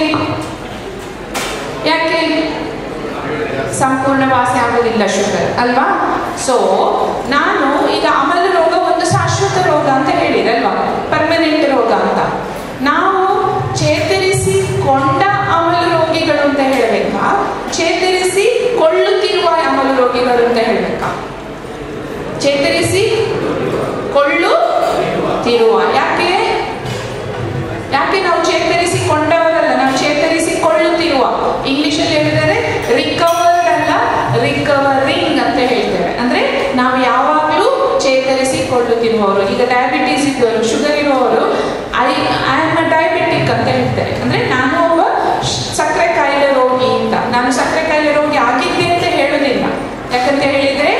ಯಾಕೆ ಸಂಪೂರ್ಣ ವಾಸಿ ಆಗೋದಿಲ್ಲ ಶುಗರ್ ಅಲ್ವಾ ಸೊ ನಾನು ಈಗ ಅಮಲ ರೋಗ ಒಂದು ಶಾಶ್ವತ ರೋಗ ಅಂತ ಹೇಳಿರಲ್ವಾ ಪರ್ಮನೆಂಟ್ ರೋಗ ಅಂತ ನಾವು ಚೇತರಿಸಿಕೊಂಡ ಅಮಲು ರೋಗಿಗಳು ಅಂತ ಹೇಳಬೇಕಾ ಚೇತರಿಸಿ ಕೊಳ್ಳುತ್ತಿರುವ ಅಮಲು ರೋಗಿಗಳು ಅಂತ ಹೇಳಬೇಕಾ ಚೇತರಿಸಿ ಕೊಳ್ಳುತ್ತಿರುವ ಯಾಕೆ ಯಾಕೆ ನಾವು ಚೇತರಿಸಿಕೊಂಡವರಲ್ಲ ನಾವು ಚೇತರಿಸಿಕೊಳ್ಳುತ್ತಿರುವ ಇಂಗ್ಲಿಷಲ್ಲಿ ಹೇಳಿದರೆ ರಿಕವರ್ಡ್ ಅಲ್ಲ ರಿಕವರಿಂಗ್ ಅಂತ ಹೇಳ್ತೇವೆ ಅಂದ್ರೆ ನಾವು ಯಾವಾಗಲೂ ಚೇತರಿಸಿಕೊಳ್ಳುತ್ತಿರುವವರು ಈಗ ಡಯಾಬಿಟೀಸ್ ಇದ್ದವರು ಶುಗರ್ ಇರುವವರು I I am a diabetic ಅಂತ ಹೇಳ್ತಾರೆ ಅಂದ್ರೆ ನಾನು ಒಬ್ಬ ಶ- ಸಕ್ಕರೆ ಕಾಯಿಲೆ ರೋಗಿ ಅಂತ ನಾನು ಸಕ್ಕರೆ ಕಾಯಿಲೆ ರೋಗಿ ಆಗಿದ್ದೆ ಅಂತ ಹೇಳುದಿಲ್ಲ ಯಾಕಂತ ಹೇಳಿದ್ರೆ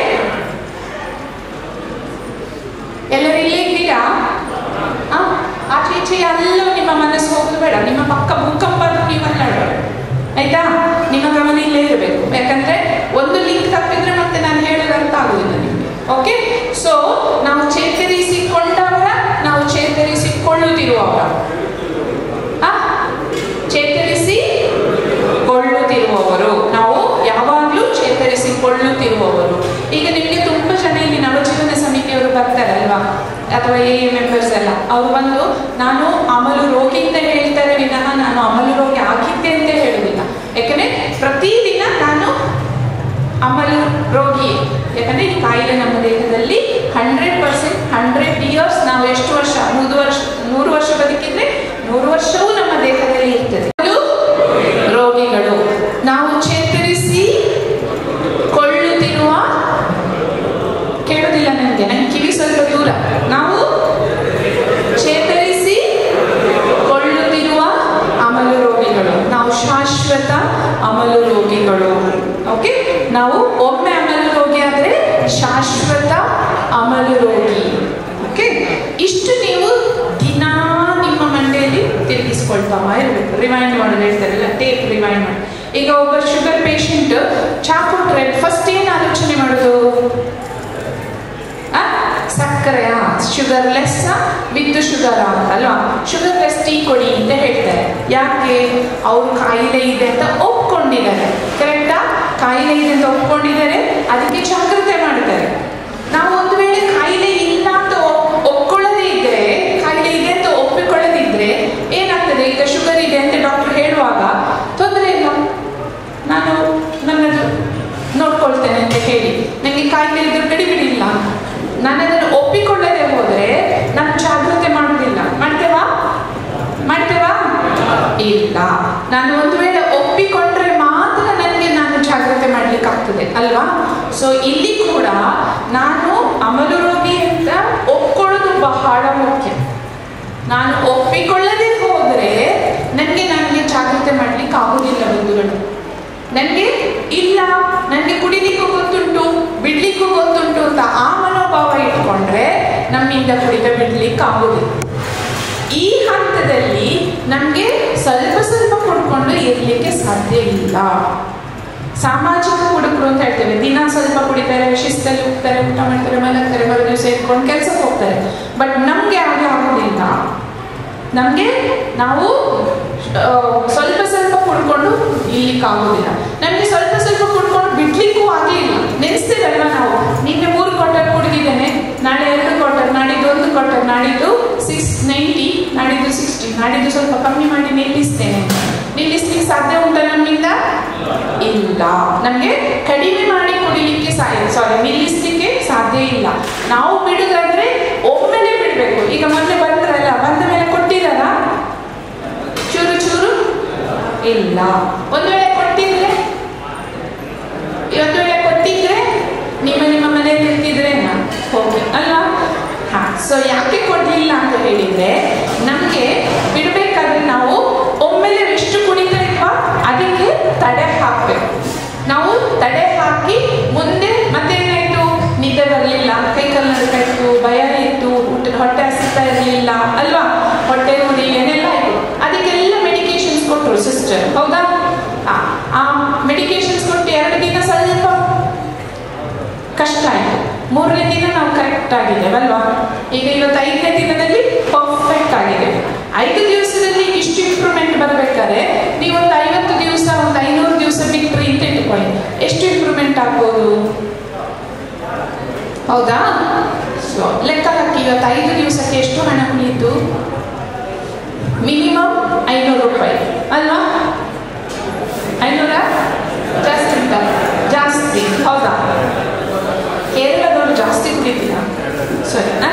ಎಲ್ಲರೂ ಇಲ್ಲೇ ಇದ್ದೀರಾ ಆ, ಆಚೆ ಈಚೆ ಎಲ್ಲೂ ನಿಮ್ಮ ಮನಸ್ಸು ಹೋಗೋದು ಬೇಡ ನಿಮ್ಮ ಪಕ್ಕ ಭೂಕಂಪ ಆದ್ರೂ ನೀವು ಮಾತಾಡಬೇಡ ಆಯ್ತಾ ನಿಮ್ಮ ಗಮನ ಇಲ್ಲೇ ಇರಬೇಕು ಯಾಕಂದ್ರೆ ಒಂದು ಲಿಂಕ್ ತಪ್ಪಿದ್ರೆ ಮತ್ತೆ ನಾನು ಹೇಳೋದು ಅರ್ಥ ಆಗುದಿಲ್ಲ ನಿಮಗೆ ಓಕೆ ಸೊ ನಾವು ಚೇತರಿಸಿಕೊಂಡವರ ನಾವು ಚೇತರಿಸಿಕೊಳ್ಳುತ್ತಿರುವವರ ಆ ಚೇತರಿಸಿ ಕೊಳ್ಳುತ್ತಿರುವವರು ನಾವು ಯಾವಾಗಲೂ ಚೇತರಿಸಿಕೊಳ್ಳುತ್ತಿರುವವರು ಈಗ ನಿಮಗೆ ತುಂಬ ಜನ ಇಲ್ಲಿ ನವಜೀವನ ಸಮಿತಿಯವರು ಬರ್ತಾರೆ ಅಲ್ವಾ ಅಥವಾ ಎ ಮೆಂಬರ್ಸ್ ಎಲ್ಲ ಅವ್ರು ಬಂದು ನಾನು ಅಮಲು ರೋಗಿ ಅಂತ ಹೇಳ್ತಾರೆ ವಿನಃ ನಾನು ಅಮಲು ರೋಗಿ ಆಗಿದ್ದೆ ಅಂತ ಹೇಳುವುದಿಲ್ಲ ಯಾಕಂದ್ರೆ ಪ್ರತಿದಿನ ನಾನು ಅಮಲು ರೋಗಿ ಯಾಕಂದ್ರೆ ಈ ಕಾಯಿಲೆ ನಮ್ಮ ದೇಹದಲ್ಲಿ ಹಂಡ್ರೆಡ್ ಪರ್ಸೆಂಟ್ ಹಂಡ್ರೆಡ್ ಇಯರ್ಸ್ ನಾವು ಎಷ್ಟು ವರ್ಷ ನೂರು ವರ್ಷ ನೂರು ವರ್ಷ ಬದುಕಿದ್ರೆ ನೂರು ವರ್ಷವೂ ನಮ್ಮ ದೇಹದಲ್ಲಿ ಇರ್ತದೆ ಅದು ರೋಗಿಗಳು ನಾವು ಚೇತರಿಸಿ ಕೊಳ್ಳುತ್ತಿರುವ ಕೇಳುವುದಿಲ್ಲ ನನಗೆ ನನ್ನ ಕಿವಿ ಸ್ವಲ್ಪ ದೂರ ನಾವು ಒಮ್ಮೆ ಅಮಲು ರೋಗಿ ಆದರೆ ಶಾಶ್ವತ ಅಮಲು ರೋಗಿ ಓಕೆ ಇಷ್ಟು ನೀವು ದಿನಾ ನಿಮ್ಮ ಮಂಡೆಯಲ್ಲಿ ತಿರುಗಿಸ್ಕೊಳ್ತಾ ಇರಬೇಕು ರಿಮೈಂಡ್ ಮಾಡೋದು ಹೇಳ್ತಾರಲ್ಲ ಟೇಪ್ ರಿಮೈಂಡ್ ಮಾಡಿ ಈಗ ಒಬ್ಬ ಶುಗರ್ ಪೇಷಂಟ್ ಚಾ ಕೊಟ್ರೆ ಫಸ್ಟ್ ಏನು ಆಲೋಚನೆ ಮಾಡೋದು ಆ? ಸಕ್ಕರೆಯ ಶುಗರ್ಲೆಸ್ ವಿತ್ ಶುಗರ್ ಅಲ್ವಾ ಶುಗರ್ಲೆಸ್ ಟೀ ಕೊಡಿ ಅಂತ ಹೇಳ್ತಾರೆ ಯಾಕೆ ಅವ್ರು ಕಾಯಿಲೆ ಇದೆ ಅಂತ ಒಪ್ಕೊಂಡಿದ್ದಾರೆ ಕರೆಕ್ಟಾ ಕಾಯಿಲೆ ಇದೆ ಅಂತ ಒಪ್ಕೊಂಡಿದ್ದಾರೆ ಅದಕ್ಕೆ ಜಾಗ್ರತೆ ಮಾಡ್ತಾರೆ ನಾವು ಒಂದು ವೇಳೆ ಕಾಯಿಲೆ ಇಲ್ಲ ಅಂತ ಒಪ್- ಒಪ್ಕೊಳ್ಳದೇ ಇದ್ರೆ ಕಾಯಿಲೆ ಇದೆ ಅಂತ ಒಪ್ಪಿಕೊಳ್ಳದಿದ್ರೆ ಏನಾಗ್ತದೆ ಈಗ ಶುಗರ್ ಇದೆ ಅಂತ ಡಾಕ್ಟರ್ ಹೇಳುವಾಗ ತೊಂದರೆ ಇಲ್ಲ ನಾನು ನನ್ನದು ನೋಡ್ಕೊಳ್ತೇನೆ ಅಂತ ಹೇಳಿ ನನಗೆ ಕಾಯಿಲೆ ಇದ್ರೂ ಗಡಿಬಿಡಿಲ್ಲ ನಾನು ಅದನ್ನು ಒಪ್ಪಿಕೊಳ್ಳದೆ ಹೋದ್ರೆ ನಾನು ಜಾಗ್ರತೆ ಮಾಡುವುದಿಲ್ಲ ಮಾಡ್ತೇವಾ ಮಾಡ್ತೇವಾ ಇಲ್ಲ ನಾನು ಒಂದು ವೇಳೆ ಒಪ್ಪಿಕೊಂಡ್ರೆ ಮಾತ್ರ ನನಗೆ ನಾನು ಜಾಗ್ರತೆ ಮಾಡ್ಲಿಕ್ಕೆ ಆಗ್ತದೆ ಅಲ್ವಾ ಸೊ ಇಲ್ಲಿ ಕೂಡ ನಾನು ಅಮಲು ರೋಗಿ ಅಂತ ಒಪ್ಕೊಳ್ಳೋದು ಬಹಳ ಮುಖ್ಯ ನಾನು ಒಪ್ಪಿಕೊಳ್ಳದೆ ಹೋದರೆ ನನಗೆ ನನಗೆ ಜಾಗ್ರತೆ ಮಾಡ್ಲಿಕ್ಕೆ ಆಗುದಿಲ್ಲ ಬಂಧುಗಳು ನನಗೆ ಇಲ್ಲ ನನಗೆ ಕುಡಿಲಿಕ್ಕೂ ಗೊತ್ತುಂಟು ಬಿಡ್ಲಿಕ್ಕೂ ಗೊತ್ತುಂಟು ಅಂತ ಆ ಮನೋಭಾವ ಇಟ್ಕೊಂಡ್ರೆ ನಮ್ಮಿಂದ ಕುಡಿತ ಬಿಡ್ಲಿಕ್ಕೆ ಆಗುದಿಲ್ಲ ಈ ಹಂತದಲ್ಲಿ ನಮಗೆ ಸ್ವಲ್ಪ ಸ್ವಲ್ಪ ಕುಡ್ಕೊಂಡು ಇರಲಿಕ್ಕೆ ಸಾಧ್ಯ ಇಲ್ಲ ಸಾಮಾಜಿಕ ಕುಡುಕರು ಅಂತ ಹೇಳ್ತೇವೆ ದಿನ ಸ್ವಲ್ಪ ಕುಡಿತಾರೆ ಶಿಸ್ತಲ್ಲಿ ಹೋಗ್ತಾರೆ ಊಟ ಮಾಡ್ತಾರೆ ಮಲಗ್ತಾರೆ ಮರು ದಿವಸ ಇಟ್ಕೊಂಡು ಕೆಲಸಕ್ಕೆ ಹೋಗ್ತಾರೆ ಬಟ್ ನಮಗೆ ಹಾಗೆ ಆಗೋದಿಲ್ಲ ನಮಗೆ ನಾವು ಆ, ಸ್ವಲ್ಪ ಸ್ವಲ್ಪ ಕುಡ್ಕೊಂಡು ಇರ್ಲಿಕ್ಕಾಗೋದಿಲ್ಲ ನಮಗೆ ಸ್ವಲ್ಪ ಸ್ವಲ್ಪ ಕುಡ್ಕೊಂಡು ಬಿಡ್ಲಿಕ್ಕೂ ಆಗೇ ಇಲ್ಲ ನೆನೆಸ್ತೇವಲ್ವಾ ನಾವು ನಿನ್ನೆ ಮೂರು ಕ್ವಾರ್ಟರ್ ಕುಡಿದಿದ್ದೇನೆ ನಾಳೆ ಎರಡು ಕ್ವಾರ್ಟರ್ ನಾಡಿದ್ದು ಒಂದು ಕ್ವಾರ್ಟರ್ ನಾಡಿದ್ದು ಸಿಕ್ಸ್ ನೈಂಟಿ ನಾಡಿದ್ದು ಸಿಕ್ಸ್ಟಿ ನಾಡಿದ್ದು ಸ್ವಲ್ಪ ಕಮ್ಮಿ ಮಾಡಿ ನಿಲ್ಲಿಸ್ತೇನೆ ನಿಲ್ಲಿಸ್ಲಿಕ್ಕೆ ಸಾಧ್ಯ ಉಂಟಾ ನಮ್ಮಿಂದ ಇಲ್ಲ ನಮಗೆ ಕಡಿಮೆ ಮಾಡಿ ಕುಡಿಲಿಕ್ಕೆ ಸಾರಿ ನಿಲ್ಲಿಸ್ಲಿಕ್ಕೆ ಸಾಧ್ಯ ಇಲ್ಲ ನಾವು ಬಿಡುದಾದ್ರೆ ಒಮ್ಮೆಲೆ ಬಿಡಬೇಕು ಈಗ ಮೊನ್ನೆ ಬಂದ್ರಲ್ಲ ಬಂದ ಮೇಲೆ ಕೊಟ್ಟಿರಲ್ಲ ಚೂರು ಚೂರು ಇಲ್ಲ ಒಂದು ವೇಳೆ ಕೊಟ್ಟಿದ್ರೆ ಒಂದು ವೇಳೆ ಕೊಟ್ಟಿದ್ರೆ ನಿಮ್ಮ ನಿಮ್ಮ ಮನೆಯಲ್ಲಿ ಇರ್ತಿದ್ರೆ ಹೋಗಿ ಅಲ್ವಾ ಹಾ ಸೊ ಯಾಕೆ ಕೊಡ್ಲಿಲ್ಲ ಅಂತ ಹೇಳಿದ್ರೆ ನಮ್ಗೆ ಬಿಡ್ಬೇಕಾದ್ರೆ ನಾವು ಒಮ್ಮೆಲೆ ಎಷ್ಟು ಕುಡಿತಾ ಇಲ್ವಾ ಅದಕ್ಕೆ ತಡೆ ಹಾಕ್ಬೇಕು ನಾವು ತಡೆ ಹಾಕಿ ಮುಂದೆ ಮತ್ತೇನಾಯ್ತು ನಿದ್ದೆ ಬರಲಿಲ್ಲ ಕೈ ಕಾಲು ನಡುಕಾಯ್ತು ಭಯ ಇತ್ತು ಊಟ ಹೊಟ್ಟೆ ಹಸಿತಾ ಇರಲಿಲ್ಲ ಅಲ್ವಾ ಹೊಟ್ಟೆ ನೋಡಿ ಏನೆಲ್ಲ ಆಯ್ತು ಅದಕ್ಕೆಲ್ಲ ಮೆಡಿಕೇಶನ್ಸ್ ಕೊಟ್ಟರು ಸಿಸ್ಟರ್ ಹೌದಾ ಆ, ಆ ಮೆಡಿಕೇಶನ್ಸ್ ಕೊಟ್ಟು ಎರಡು ದಿನ ಸ್ವಲ್ಪ ಕಷ್ಟ ಆಯಿತು ಮೂರನೇ ದಿನ ನಾವು ಕರೆಕ್ಟ್ ಆಗಿದ್ದೇವೆ ಅಲ್ವಾ ಈಗ ಇವತ್ತು ಐದನೇ ದಿನದಲ್ಲಿ ಪರ್ಫೆಕ್ಟ್ ಆಗಿದೆ ಐದು ದಿವಸದಲ್ಲಿ ಇಷ್ಟು ಇಂಪ್ರೂವ್ಮೆಂಟ್ ಬರಬೇಕಾದ್ರೆ ನೀವೊಂದು ಐವತ್ತು ದಿವಸ ಒಂದು ಐನೂರು ದಿವಸ ಬಿಟ್ರಿ ಅಂತ ಇಟ್ಕೊಳ್ಳಿ ಎಷ್ಟು ಇಂಪ್ರೂವ್ಮೆಂಟ್ ಆಗ್ಬೋದು ಹೌದಾ ಸೊ ಲೆಕ್ಕ ಹಾಕಿ ಇವತ್ತು ಐದು ದಿವಸಕ್ಕೆ ಎಷ್ಟು ಹಣ ಉಳಿಯಿತು ಮಿನಿಮಮ್ ಐನೂರು ರೂಪಾಯಿ ಅಲ್ವಾ ಐನೂರ ಜಾಸ್ತಿ ಉಂಟಾ ಜಾಸ್ತಿ ಹೌದಾ ಕೇರಳದವರು ಜಾಸ್ತಿ ಕುಡಿತೀರ ಸರಿನಾ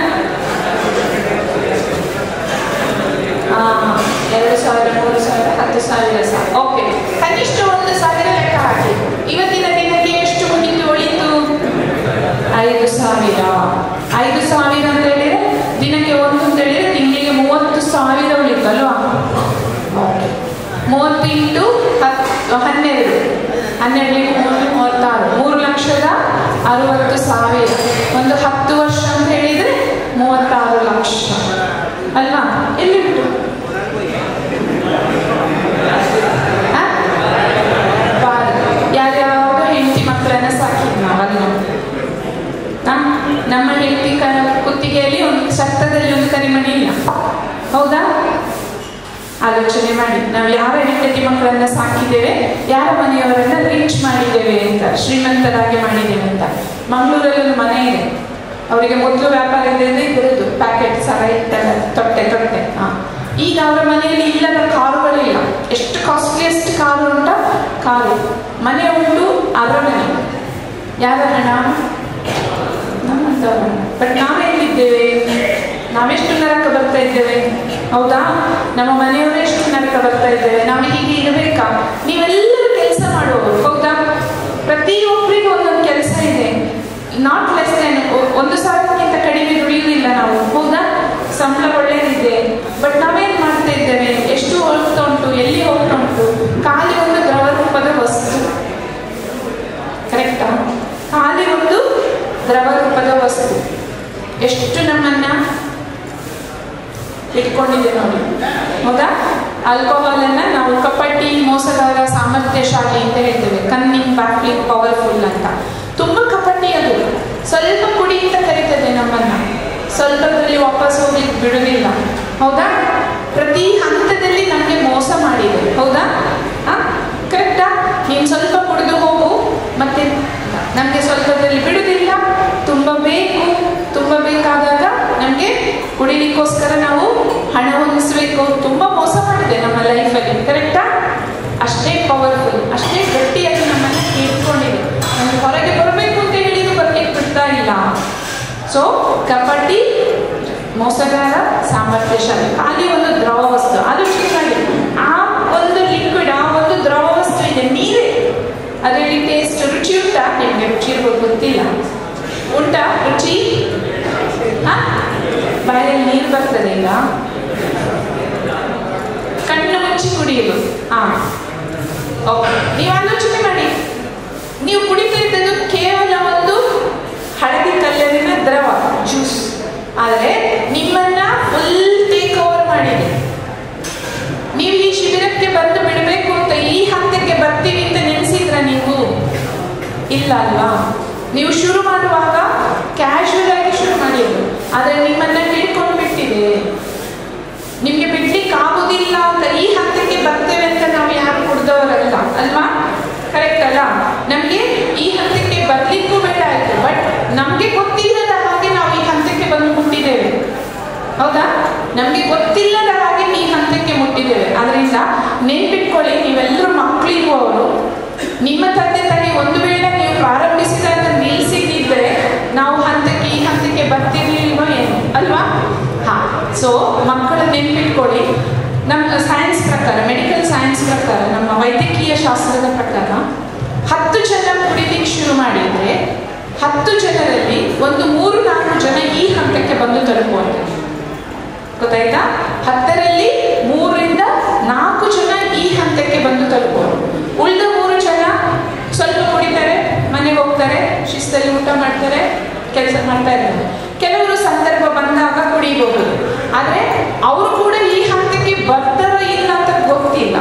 ಆ, ಎರಡು ಸಾವಿರ ಮೂರು ಸಾವಿರ ಹತ್ತು ಸಾವಿರ ಸಹ ಓಕೆ ಕನಿಷ್ಠ ಒಂದು ಸಾವಿರ ಲೆಕ್ಕ ಹಾಕಿ ಇವತ್ತಿನ ದಿನಕ್ಕೆ ಎಷ್ಟು ಮುಗಿತು ಉಳಿತು ಐದು ಸಾವಿರ ಐದು ಸಾವಿರ ಅಂತ ಹೇಳಿದ್ರೆ ದಿನಕ್ಕೆ ಒಂದು ಅಂತ ಹೇಳಿದ್ರೆ ತಿಂಗಳಿಗೆ ಮೂವತ್ತು ಸಾವಿರ ಉಳಿತು ಅಲ್ವಾ ಓಕೆ ಮೂವತ್ತು ಇಂಟು ಹತ್ತು ಹನ್ನೆರಡು ಹನ್ನೆರಡು ಇಂಟು ಮೂರು ಮೂವತ್ತಾರು ಮೂರು ಲಕ್ಷದ ಅರವತ್ತು ಸಾವಿರ ಒಂದು ಹತ್ತು ವರ್ಷ ಅಂತ ಹೇಳಿದ್ರೆ ಮೂವತ್ತಾರು ಲಕ್ಷ ಅಲ್ವಾ ಎಲ್ಲಿಟ್ಟು ಆ? ಬಾಲ್. ಯಾರ್ಯಾವ್ದೋ ಹೆಂಡತಿ ಮಕ್ಕಳನ್ನ ಸಾಕಿದ್ ನಾವಲ್ಲ ಆ? ನಮ್ಮ ಹೆಂಡತಿ ಕ ಕುತ್ತಿಗೆಯಲ್ಲಿ ಒಂದು ಸತ್ತದಲ್ಲಿ ಒಂದು ಕರಿಮಣಿ ಇಲ್ಲ ಹೌದಾ ಆಲೋಚನೆ ಮಾಡಿ ನಾವು ಯಾರ ಹೆಂಡತಿ ಮಕ್ಕಳನ್ನ ಸಾಕಿದ್ದೇವೆ ಯಾರ ಮನೆಯವರನ್ನ ರಿಚ್ ಮಾಡಿದ್ದೇವೆ ಅಂತ ಶ್ರೀಮಂತರಾಗಿ ಮಾಡಿದ್ದೇವೆ ಅಂತ ಮಂಗಳೂರಲ್ಲಿ ಒಂದು ಮನೆ ಇದೆ ಅವರಿಗೆ ಮೊದಲು ವ್ಯಾಪಾರ ಇದೆ ಇದರದ್ದು ಪ್ಯಾಕೆಟ್ ಸರ ಇಟ್ಟಲ್ಲ ತೊಟ್ಟೆ ತೊಟ್ಟೆ ಹಾ ಈಗ ಅವರ ಮನೆಯಲ್ಲಿ ಇಲ್ಲದ ಕಾರುಗಳಿಲ್ಲ ಎಷ್ಟು ಕಾಸ್ಟ್ಲಿಯೆಸ್ಟ್ ಕಾರು ಉಂಟ ಕಾರು ಮನೆ ಉಂಟು ಅವರ ಮನೆ ಯಾರ ಹಣ ನಮ್ಮಂತವರ ಬಟ್ ನಾವೆಲ್ಲಿದ್ದೇವೆ ನಾವೆಷ್ಟು ನರಕ ಬರ್ತಾ ಇದ್ದೇವೆ ಹೌದಾ ನಮ್ಮ ಮನೆಯವರು ಎಷ್ಟು ನರಕ ಬರ್ತಾ ಇದ್ದೇವೆ ನಾವು ಹೀಗೆ ಇರಬೇಕಾ ನೀವೆಲ್ಲರೂ ಕೆಲಸ ಮಾಡುವವರು ಹೌದಾ ಪ್ರತಿಯೊಬ್ಬರಿಗೂ ಒಂದೊಂದು ಕೆಲಸ ಇದೆ ನಾಟ್ ಲೆಸ್ ದೆನ್ ಒಂದು ಸಾವಿರಕ್ಕಿಂತ ಕಡಿಮೆ ದುಡಿಯುವುದಿಲ್ಲ ನಾವು ಹೌದಾ ಸಂಬಳ ಒಳ್ಳೇದಿದೆ ಬಟ್ ನಾವೇನ್ ಮಾಡ್ತಾ ಇದ್ದೇವೆ ಎಷ್ಟು ಹೋಗ್ತಾ ಉಂಟು ಎಲ್ಲಿ ಹೋಗ್ತಾ ಉಂಟು ಖಾಲಿ ಒಂದು ದ್ರವ ರೂಪದ ವಸ್ತು ಕರೆಕ್ಟ್ ಎಷ್ಟು ನಮ್ಮನ್ನ ಇಟ್ಕೊಂಡಿದೆ ನೋಡಿ ಹೌದಾ ಆಲ್ಕೋಹಾಲ್ ಅನ್ನ ನಾವು ಕಪಟಿ ಮೋಸಗಾರ ಸಾಮರ್ಥ್ಯಶಾಲಿ ಅಂತ ಹೇಳ್ತೇವೆ ಕನ್ನಿಂಗ್ ಬ್ಯಾಕ್ಲಿಂಗ್ ಪವರ್ಫುಲ್ ಅಂತ ತುಂಬಾ ಕಪಟಿ ಅದು ಸ್ವಲ್ಪ ಕುಡಿ ಅಂತ ಕರೀತದೆ ನಮ್ಮನ್ನ ಸ್ವಲ್ಪದಲ್ಲಿ ವಾಪಸ್ ಹೋಗ್ಲಿಕ್ಕೆ ಬಿಡುವುದಿಲ್ಲ ಹೌದಾ ಪ್ರತಿ ಹಂತದಲ್ಲಿ ನಮಗೆ ಮೋಸ ಮಾಡಿದೆ ಹೌದಾ ಕರೆಕ್ಟಾ ನೀನು ಸ್ವಲ್ಪ ಕುಡಿದು ಹೋಗು ಮತ್ತೆ ನಮಗೆ ಸ್ವಲ್ಪದಲ್ಲಿ ಬಿಡುವುದಿಲ್ಲ ತುಂಬ ಬೇಕು ತುಂಬ ಬೇಕಾದಾಗ ನಮಗೆ ಕುಡಿಲಿಕ್ಕೋಸ್ಕರ ನಾವು ಹಣ ಹೊಂದಿಸ್ಬೇಕು ತುಂಬ ಮೋಸ ಮಾಡಿದೆ ನಮ್ಮ ಲೈಫಲ್ಲಿ ಕರೆಕ್ಟಾ ಅಷ್ಟೇ ಪವರ್ಫುಲ್ ಅಷ್ಟೇ ಗಟ್ಟಿಯಾಗಿ ನಮ್ಮನ್ನು ಇಟ್ಕೊಂಡಿದೆ ನಮ್ಗೆ ಹೊರಗೆ ಬರಬೇಕು ಅಂತ ಹೇಳಿದ್ರು ಬರ್ಲಿಕ್ಕೆ ಬಿಡ್ತಾ ಇಲ್ಲ ಸೊ ಕಬಡ್ಡಿ ಮೋಸಗಾರ ಸಾಮರ್ಥ್ಯಶಾಲಿ ಖಾಲಿ ಒಂದು ದ್ರವ ವಸ್ತು ಅದು ಚೆನ್ನಾಗಿ ಆ ಒಂದು ಲಿಕ್ವಿಡ್ ಆ ಒಂದು ದ್ರವ ವಸ್ತು ಇದೆ ನೀರೇ ಅದರಲ್ಲಿ ಟೇಸ್ಟ್ ರುಚಿ ಉಂಟಾ ನಿಮಗೆ ರುಚಿ ಇರ್ಬೋದು ಗೊತ್ತಿಲ್ಲ ಉಂಟಾ ರುಚಿ ಹಾ ಬಾಯಲ್ಲಿ ನೀರು ಬರ್ತದೆ ಈಗ ಕಣ್ಣು ಮುಚ್ಚಿ ಕುಡಿಯಲು ಹಾ ಓಕೆ ನೀವು ಆಲೋಚನೆ ಮಾಡಿ ನೀವು ಕುಡಿತಾ ಇದ್ದದ್ದು ಕೇವಲ ಒಂದು ಹಳದಿ ಕಲ್ಲರಿನ ದ್ರವ ಜ್ಯೂಸ್ ಆದರೆ ನಿಮ್ಮನ್ನ ಫುಲ್ ಟೇಕ್ ಓವರ್ ಮಾಡಿದೆ ನೀವು ಈ ಶಿಬಿರಕ್ಕೆ ಬಂದು ಬಿಡಬೇಕು ಅಂತ ಈ ಹಂತಕ್ಕೆ ಬರ್ತೀವಿ ಅಂತ ನೆನೆಸಿದ್ರ ನೀವು ಇಲ್ಲ ಅಲ್ವಾ ನೀವು ಶುರು ಮಾಡುವಾಗ ಕ್ಯಾಶುವಲ್ ಆಗಿ ಶುರು ಮಾಡಿದ್ರು ಆದರೆ ನಿಮ್ಮನ್ನ ಹಿಡ್ಕೊಂಡು ಬಿಟ್ಟಿದೆ ನಿಮ್ಗೆ ಬಿಡ್ಲಿಕ್ಕೆ ಆಗುದಿಲ್ಲ ಅಂತ ಈ ಹಂತಕ್ಕೆ ಬರ್ತೇವೆ ಅಂತ ನಾವು ಯಾರು ಕುಡ್ದವರಲ್ಲ ಅಲ್ವಾ ಕರೆಕ್ಟ್ ಅಲ್ಲ ನಮ್ಗೆ ಈ ಹಂತಕ್ಕೆ ಬರ್ಲಿಕ್ಕೂ ಬೇಡ ಆಯ್ತು ಬಟ್ ನಮ್ಗೆ ಗೊತ್ತಿಲ್ಲದ ಹಾಗೆ ನಾವು ಈ ಹಂತಕ್ಕೆ ಬಂದು ಮುಟ್ಟಿದ್ದೇವೆ ಹೌದಾ ನಮ್ಗೆ ಗೊತ್ತಿಲ್ಲದ ಹಾಗೆ ಈ ಹಂತಕ್ಕೆ ಮುಟ್ಟಿದ್ದೇವೆ ಅದರಿಂದ ನೆನ್ಪಿಟ್ಕೊಳ್ಳಿ ನೀವೆಲ್ಲರೂ ಮಕ್ಕಳಿರುವವರು ನಿಮ್ಮ ತಂದೆ ತಾಯಿ ಒಂದು ವೇಳೆ ನೀವು ಪ್ರಾರಂಭಿಸಿದಾಗ ನಿಲ್ಲಿಸಿದ್ರೆ ನಾವು ಹಂತಕ್ಕೆ ಈ ಹಂತಕ್ಕೆ ಬರ್ತಿರ್ಲಿಲ್ವೋ ಏನು ಅಲ್ವಾ ಹಾ ಸೊ ಮಕ್ಕಳು ನೆನ್ಪಿಟ್ಕೊಳ್ಳಿ ನಮ್ಮ ಸೈನ್ಸ್ ಪ್ರಕಾರ ಮೆಡಿಕಲ್ ಸೈನ್ಸ್ ಪ್ರಕಾರ ನಮ್ಮ ವೈದ್ಯಕೀಯ ಶಾಸ್ತ್ರದ ಪ್ರಕಾರ ಹತ್ತು ಜನ ಕುಡಿಲಿಕ್ಕೆ ಶುರು ಮಾಡಿದ್ರೆ ಹತ್ತು ಜನರಲ್ಲಿ ಒಂದು ಮೂರು ನಾಲ್ಕು ಜನ ಈ ಹಂತಕ್ಕೆ ಬಂದು ತಲುಪುವಂಥದ್ದು ಗೊತ್ತಾಯ್ತಾ ಹತ್ತರಲ್ಲಿ ಮೂರರಿಂದ ನಾಲ್ಕು ಜನ ಈ ಹಂತಕ್ಕೆ ಬಂದು ತಲುಪುವರು ಉಳಿದ ಮೂರು ಜನ ಸ್ವಲ್ಪ ಕುಡಿತಾರೆ ಮನೆಗೆ ಹೋಗ್ತಾರೆ ಶಿಸ್ತಲ್ಲಿ ಊಟ ಮಾಡ್ತಾರೆ ಕೆಲಸ ಮಾಡ್ತಾ ಇರ್ತಾರೆ ಕೆಲವರು ಸಂದರ್ಭ ಬಂದಾಗ ಕುಡಿಬಹುದು ಆದರೆ ಅವರು ಕೂಡ ಈ ಹಂತಕ್ಕೆ ಬರ್ತಾರೋ ಇಲ್ಲ ಅಂತ ಗೊತ್ತಿಲ್ಲ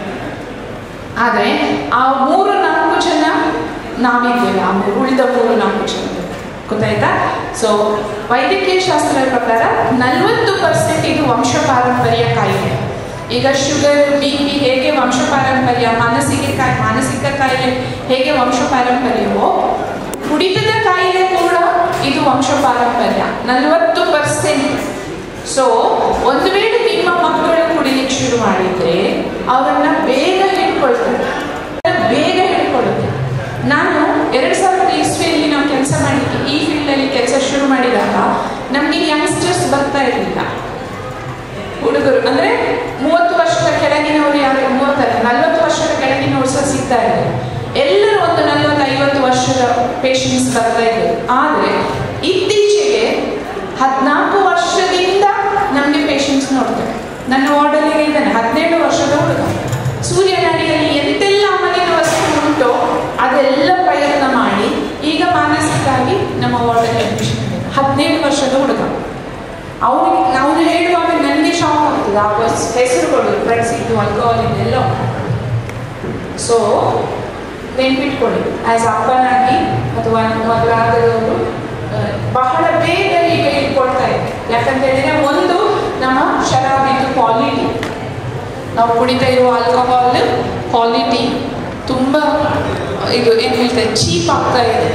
ಆದರೆ ಆ ಮೂರು ನಾಲ್ಕು ಜನ ನಾವಿದ್ದೇವೆ ಆ ಮೂರು- ಉಳಿದ ಮೂರು ನಾಲ್ಕು ಜನ ಗೊತ್ತಾಯ್ತಾ ಸೊ ವೈದ್ಯಕೀಯ ಶಾಸ್ತ್ರದ ಪ್ರಕಾರ ನಲವತ್ತು ಪರ್ಸೆಂಟ್ ಇದು ವಂಶ ಪಾರಂಪರ್ಯ ಕಾಯಿಲೆ ಈಗ ಶುಗರ್ ಬಿ ಪಿ ಹೇಗೆ ವಂಶ ಪಾರಂಪರ್ಯ ಮಾನಸಿಕ ಕಾಯಿ ಮಾನಸಿಕ ಕಾಯಿಲೆ ಹೇಗೆ ವಂಶ ಪಾರಂಪರ್ಯವೋ ಕುಡಿತದ ಕಾಯಿಲೆ ಕೂಡ ಇದು ವಂಶ ಪಾರಂಪರ್ಯ ನಲವತ್ತು ಪರ್ಸೆಂಟ್ ಸೊ ಒಂದು ವೇಳೆ ನಿಮ್ಮ ಮಕ್ಕಳು ಕುಡಿಲಿಕ್ಕೆ ಶುರು ಮಾಡಿದ್ರೆ ಅವರನ್ನ ಬೇಗ ಹಿಡ್ಕೊಳ್ತಾರೆ ಬೇಗ ಹಿಡ್ಕೊಳ್ಳುತ್ತೆ ನಾನು ಎರಡು ಸಾವಿರದ ಇಸ್ವಿಯಲ್ಲಿ ನಾವು ಕೆಲಸ ಮಾಡಲಿಕ್ಕೆ ಈ ಫೀಲ್ಡಲ್ಲಿ ಕೆಲಸ ಶುರು ಮಾಡಿದಾಗ ನಮಗೆ ಯಂಗ್ಸ್ಟರ್ಸ್ ಬರ್ತಾ ಇರಲಿಲ್ಲ ಹುಡುಗರು ಅಂದ್ರೆ ಮೂವತ್ತು ವರ್ಷದ ಕೆಳಗಿನವರು ಯಾರು ಮೂವತ್ತಲ್ಲ ನಲ್ವತ್ತು ವರ್ಷದ ಕೆಳಗಿನವರು ಸಹ ಸಿಗ್ತಾ ಇದ್ದಾರೆ ಎಲ್ಲರೂ ಒಂದು ನಲ್ವತ್ತು ಐವತ್ತು ವರ್ಷದ ಪೇಷಂಟ್ಸ್ ಬರ್ತಾ ಇದ್ರು ಆದರೆ ಇತ್ತೀಚೆಗೆ ಹದಿನಾಲ್ಕು ವರ್ಷದಿಂದ ನಮಗೆ ಪೇಷಂಟ್ಸ್ ನೋಡ್ತಾರೆ ನನ್ನ ವಾರ್ಡಲ್ಲಿ ಇದ್ದಾನೆ ಹದಿನೇಳು ವರ್ಷದ ಹುಡುಗ ಸೂರ್ಯನಾಡಿಯಲ್ಲಿ ಎಂತೆಲ್ಲ ಅಮಲಿನ ವಸ್ತು ಉಂಟೋ ಅದೆಲ್ಲ ಪ್ರಯತ್ನ ಮಾಡಿ ಈಗ ಮಾನಸಿಕವಾಗಿ ನಮ್ಮ ವಾರ್ಡಲ್ಲಿ ಅಡ್ಮಿಷನ್ ಇದೆ ಹದಿನೇಳು ವರ್ಷದ ಹುಡುಗ ಅವನಿಗೆ ಅವನು ಹೇಳುವಾಗ ನನಗೆ ಶಾಕ್ ಆಗ್ತದೆ ಆ ಬಸ್ ಹೆಸರುಗಳು ಡ್ರಗ್ಸ್ ಇದ್ದು ಆಲ್ಕೋಹಾಲ್ ಇದೆಲ್ಲ ಸೊ ನೆನ್ಪಿಟ್ಕೊಳ್ಳಿ ಆಸ್ ಅಪ್ಪನಾಗಿ ಅಥವಾ ಮದುವಾದವರು ಬಹಳ ಬೇಗ ಈಗ ಇಟ್ಕೊಳ್ತಾ ಇದೆ ಯಾಕಂತ ಹೇಳಿದ್ರೆ ಒಂದು ನಮ್ಮ ಶರಾಬಿದ್ದು ಕ್ವಾಲಿಟಿ ನಾವು ಕುಡಿತಾ ಇರುವ ಆಲ್ಕೋಹಾಲ್ ಕ್ವಾಲಿಟಿ ತುಂಬ ಇದು ಏನು ಹೇಳ್ತಾರೆ ಚೀಪ್ ಆಗ್ತಾ ಇದೆ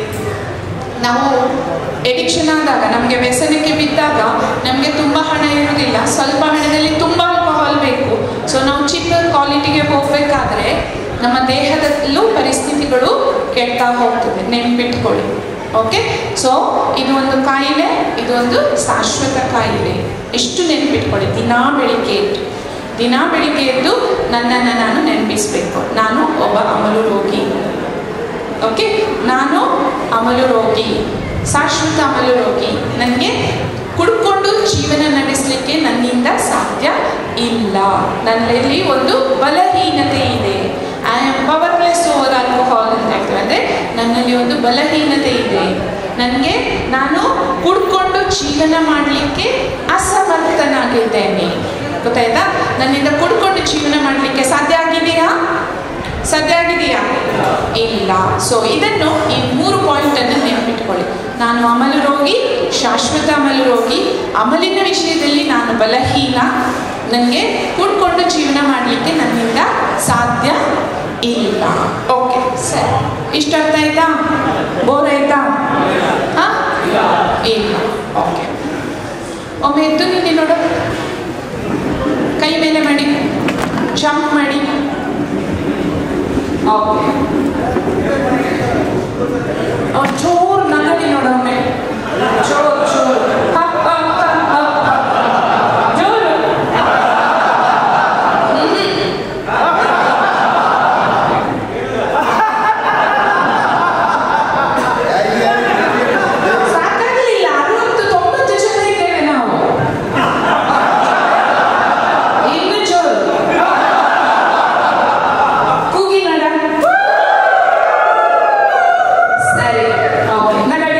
ನಾವು ಎಡಿಕ್ಷನ್ ಆದಾಗ ನಮಗೆ ವ್ಯಸನಕ್ಕೆ ಬಿದ್ದಾಗ ನಮಗೆ ತುಂಬ ಹಣ ಇರುವುದಿಲ್ಲ ಸ್ವಲ್ಪ ಹಣದಲ್ಲಿ ತುಂಬ ಆಲ್ಕೋಹಾಲ್ ಬೇಕು ಸೊ ನಾವು ಚಿಕ್ಕ ಕ್ವಾಲಿಟಿಗೆ ಹೋಗಬೇಕಾದ್ರೆ ನಮ್ಮ ದೇಹದಲ್ಲೂ ಪರಿಸ್ಥಿತಿಗಳು ಕೆಡ್ತಾ ಹೋಗ್ತದೆ ನೆನ್ಪಿಟ್ಕೊಳ್ಳಿ ಓಕೆ ಸೊ ಇದು ಒಂದು ಕಾಯಿಲೆ ಇದು ಒಂದು ಶಾಶ್ವತ ಕಾಯಿಲೆ ಎಷ್ಟು ನೆನ್ಪಿಟ್ಕೊಳ್ಳಿ ದಿನಾ ಬೆಳಿಗ್ಗೆ ಎದ್ದು ದಿನಾ ಬೆಳಿಗ್ಗೆ ಎದ್ದು ನನ್ನನ್ನು ನಾನು ನೆನಪಿಸ್ಬೇಕು ನಾನು ಒಬ್ಬ ಅಮಲು ರೋಗಿ ಓಕೆ ನಾನು ಅಮಲು ರೋಗಿ ಶಾಶ್ವತ ಅಮಲು ರೋಗಿ ನನಗೆ ಕುಡ್ಕೊಂಡು ಜೀವನ ನಡೆಸಲಿಕ್ಕೆ ನನ್ನಿಂದ ಸಾಧ್ಯ ಇಲ್ಲ ನನ್ನಲ್ಲಿ ಒಂದು ಬಲಹೀನತೆ ಇದೆ I am powerless over alcohol ಅಂತ ಹೇಳ್ತೇವೆ ಅಂದರೆ ನನ್ನಲ್ಲಿ ಒಂದು ಬಲಹೀನತೆ ಇದೆ ನನಗೆ ನಾನು ಕುಡ್ಕೊಂಡು ಜೀವನ ಮಾಡಲಿಕ್ಕೆ ಅಸಮರ್ಥನಾಗಿದ್ದೇನೆ ಗೊತ್ತಾಯ್ತಾ ನನ್ನಿಂದ ಕುಡ್ಕೊಂಡು ಜೀವನ ಮಾಡಲಿಕ್ಕೆ ಸಾಧ್ಯ ಆಗಿದೆಯಾ ಸಾಧ್ಯ ಆಗಿದೆಯಾ ಇಲ್ಲ ಸೊ ಇದನ್ನು ಈ ಮೂರು ಪಾಯಿಂಟ್ ಅನ್ನು ನೆನಪಿಟ್ಕೊಳ್ಳಿ ನಾನು ಅಮಲು ರೋಗಿ ಶಾಶ್ವತ ಅಮಲು ರೋಗಿ ಅಮಲಿನ ವಿಷಯದಲ್ಲಿ ನಾನು ಬಲಹೀನ ನನಗೆ ಕೂಡ್ಕೊಂಡು ಜೀವನ ಮಾಡಲಿಕ್ಕೆ ನನ್ನಿಂದ ಸಾಧ್ಯ ಇಲ್ಲ ಓಕೆ ಸರಿ ಇಷ್ಟ ಅರ್ಥ ಆಯ್ತಾ ಬೋರ್ ಆಯ್ತಾ ಹಾಂ ಇಲ್ಲ ಓಕೆ ಒಮ್ಮೆ ಎದ್ದು ನಿನ್ನೆ ನೋಡು ಕೈ ಮೇಲೆ ಮಾಡಿ ಜಂಪ್ ಮಾಡಿ ಓಕೆ ಜೋರು ನಗಡಿ ನೋಡೊಮ್ಮೆ ಜೋರು ಜೋರು up, up, up, up, up. ಜೋರು ಸಾಕಾಗಲಿಲ್ಲ ಅರವತ್ತು ತೊಂಬತ್ತು ಜನ ಇದ್ದೇವೆ ನಾವು ಇನ್ನು ಜೋರು ಕೂಗಿ ನಡ ಸರಿ ಓಕೆ ನಗಡಿ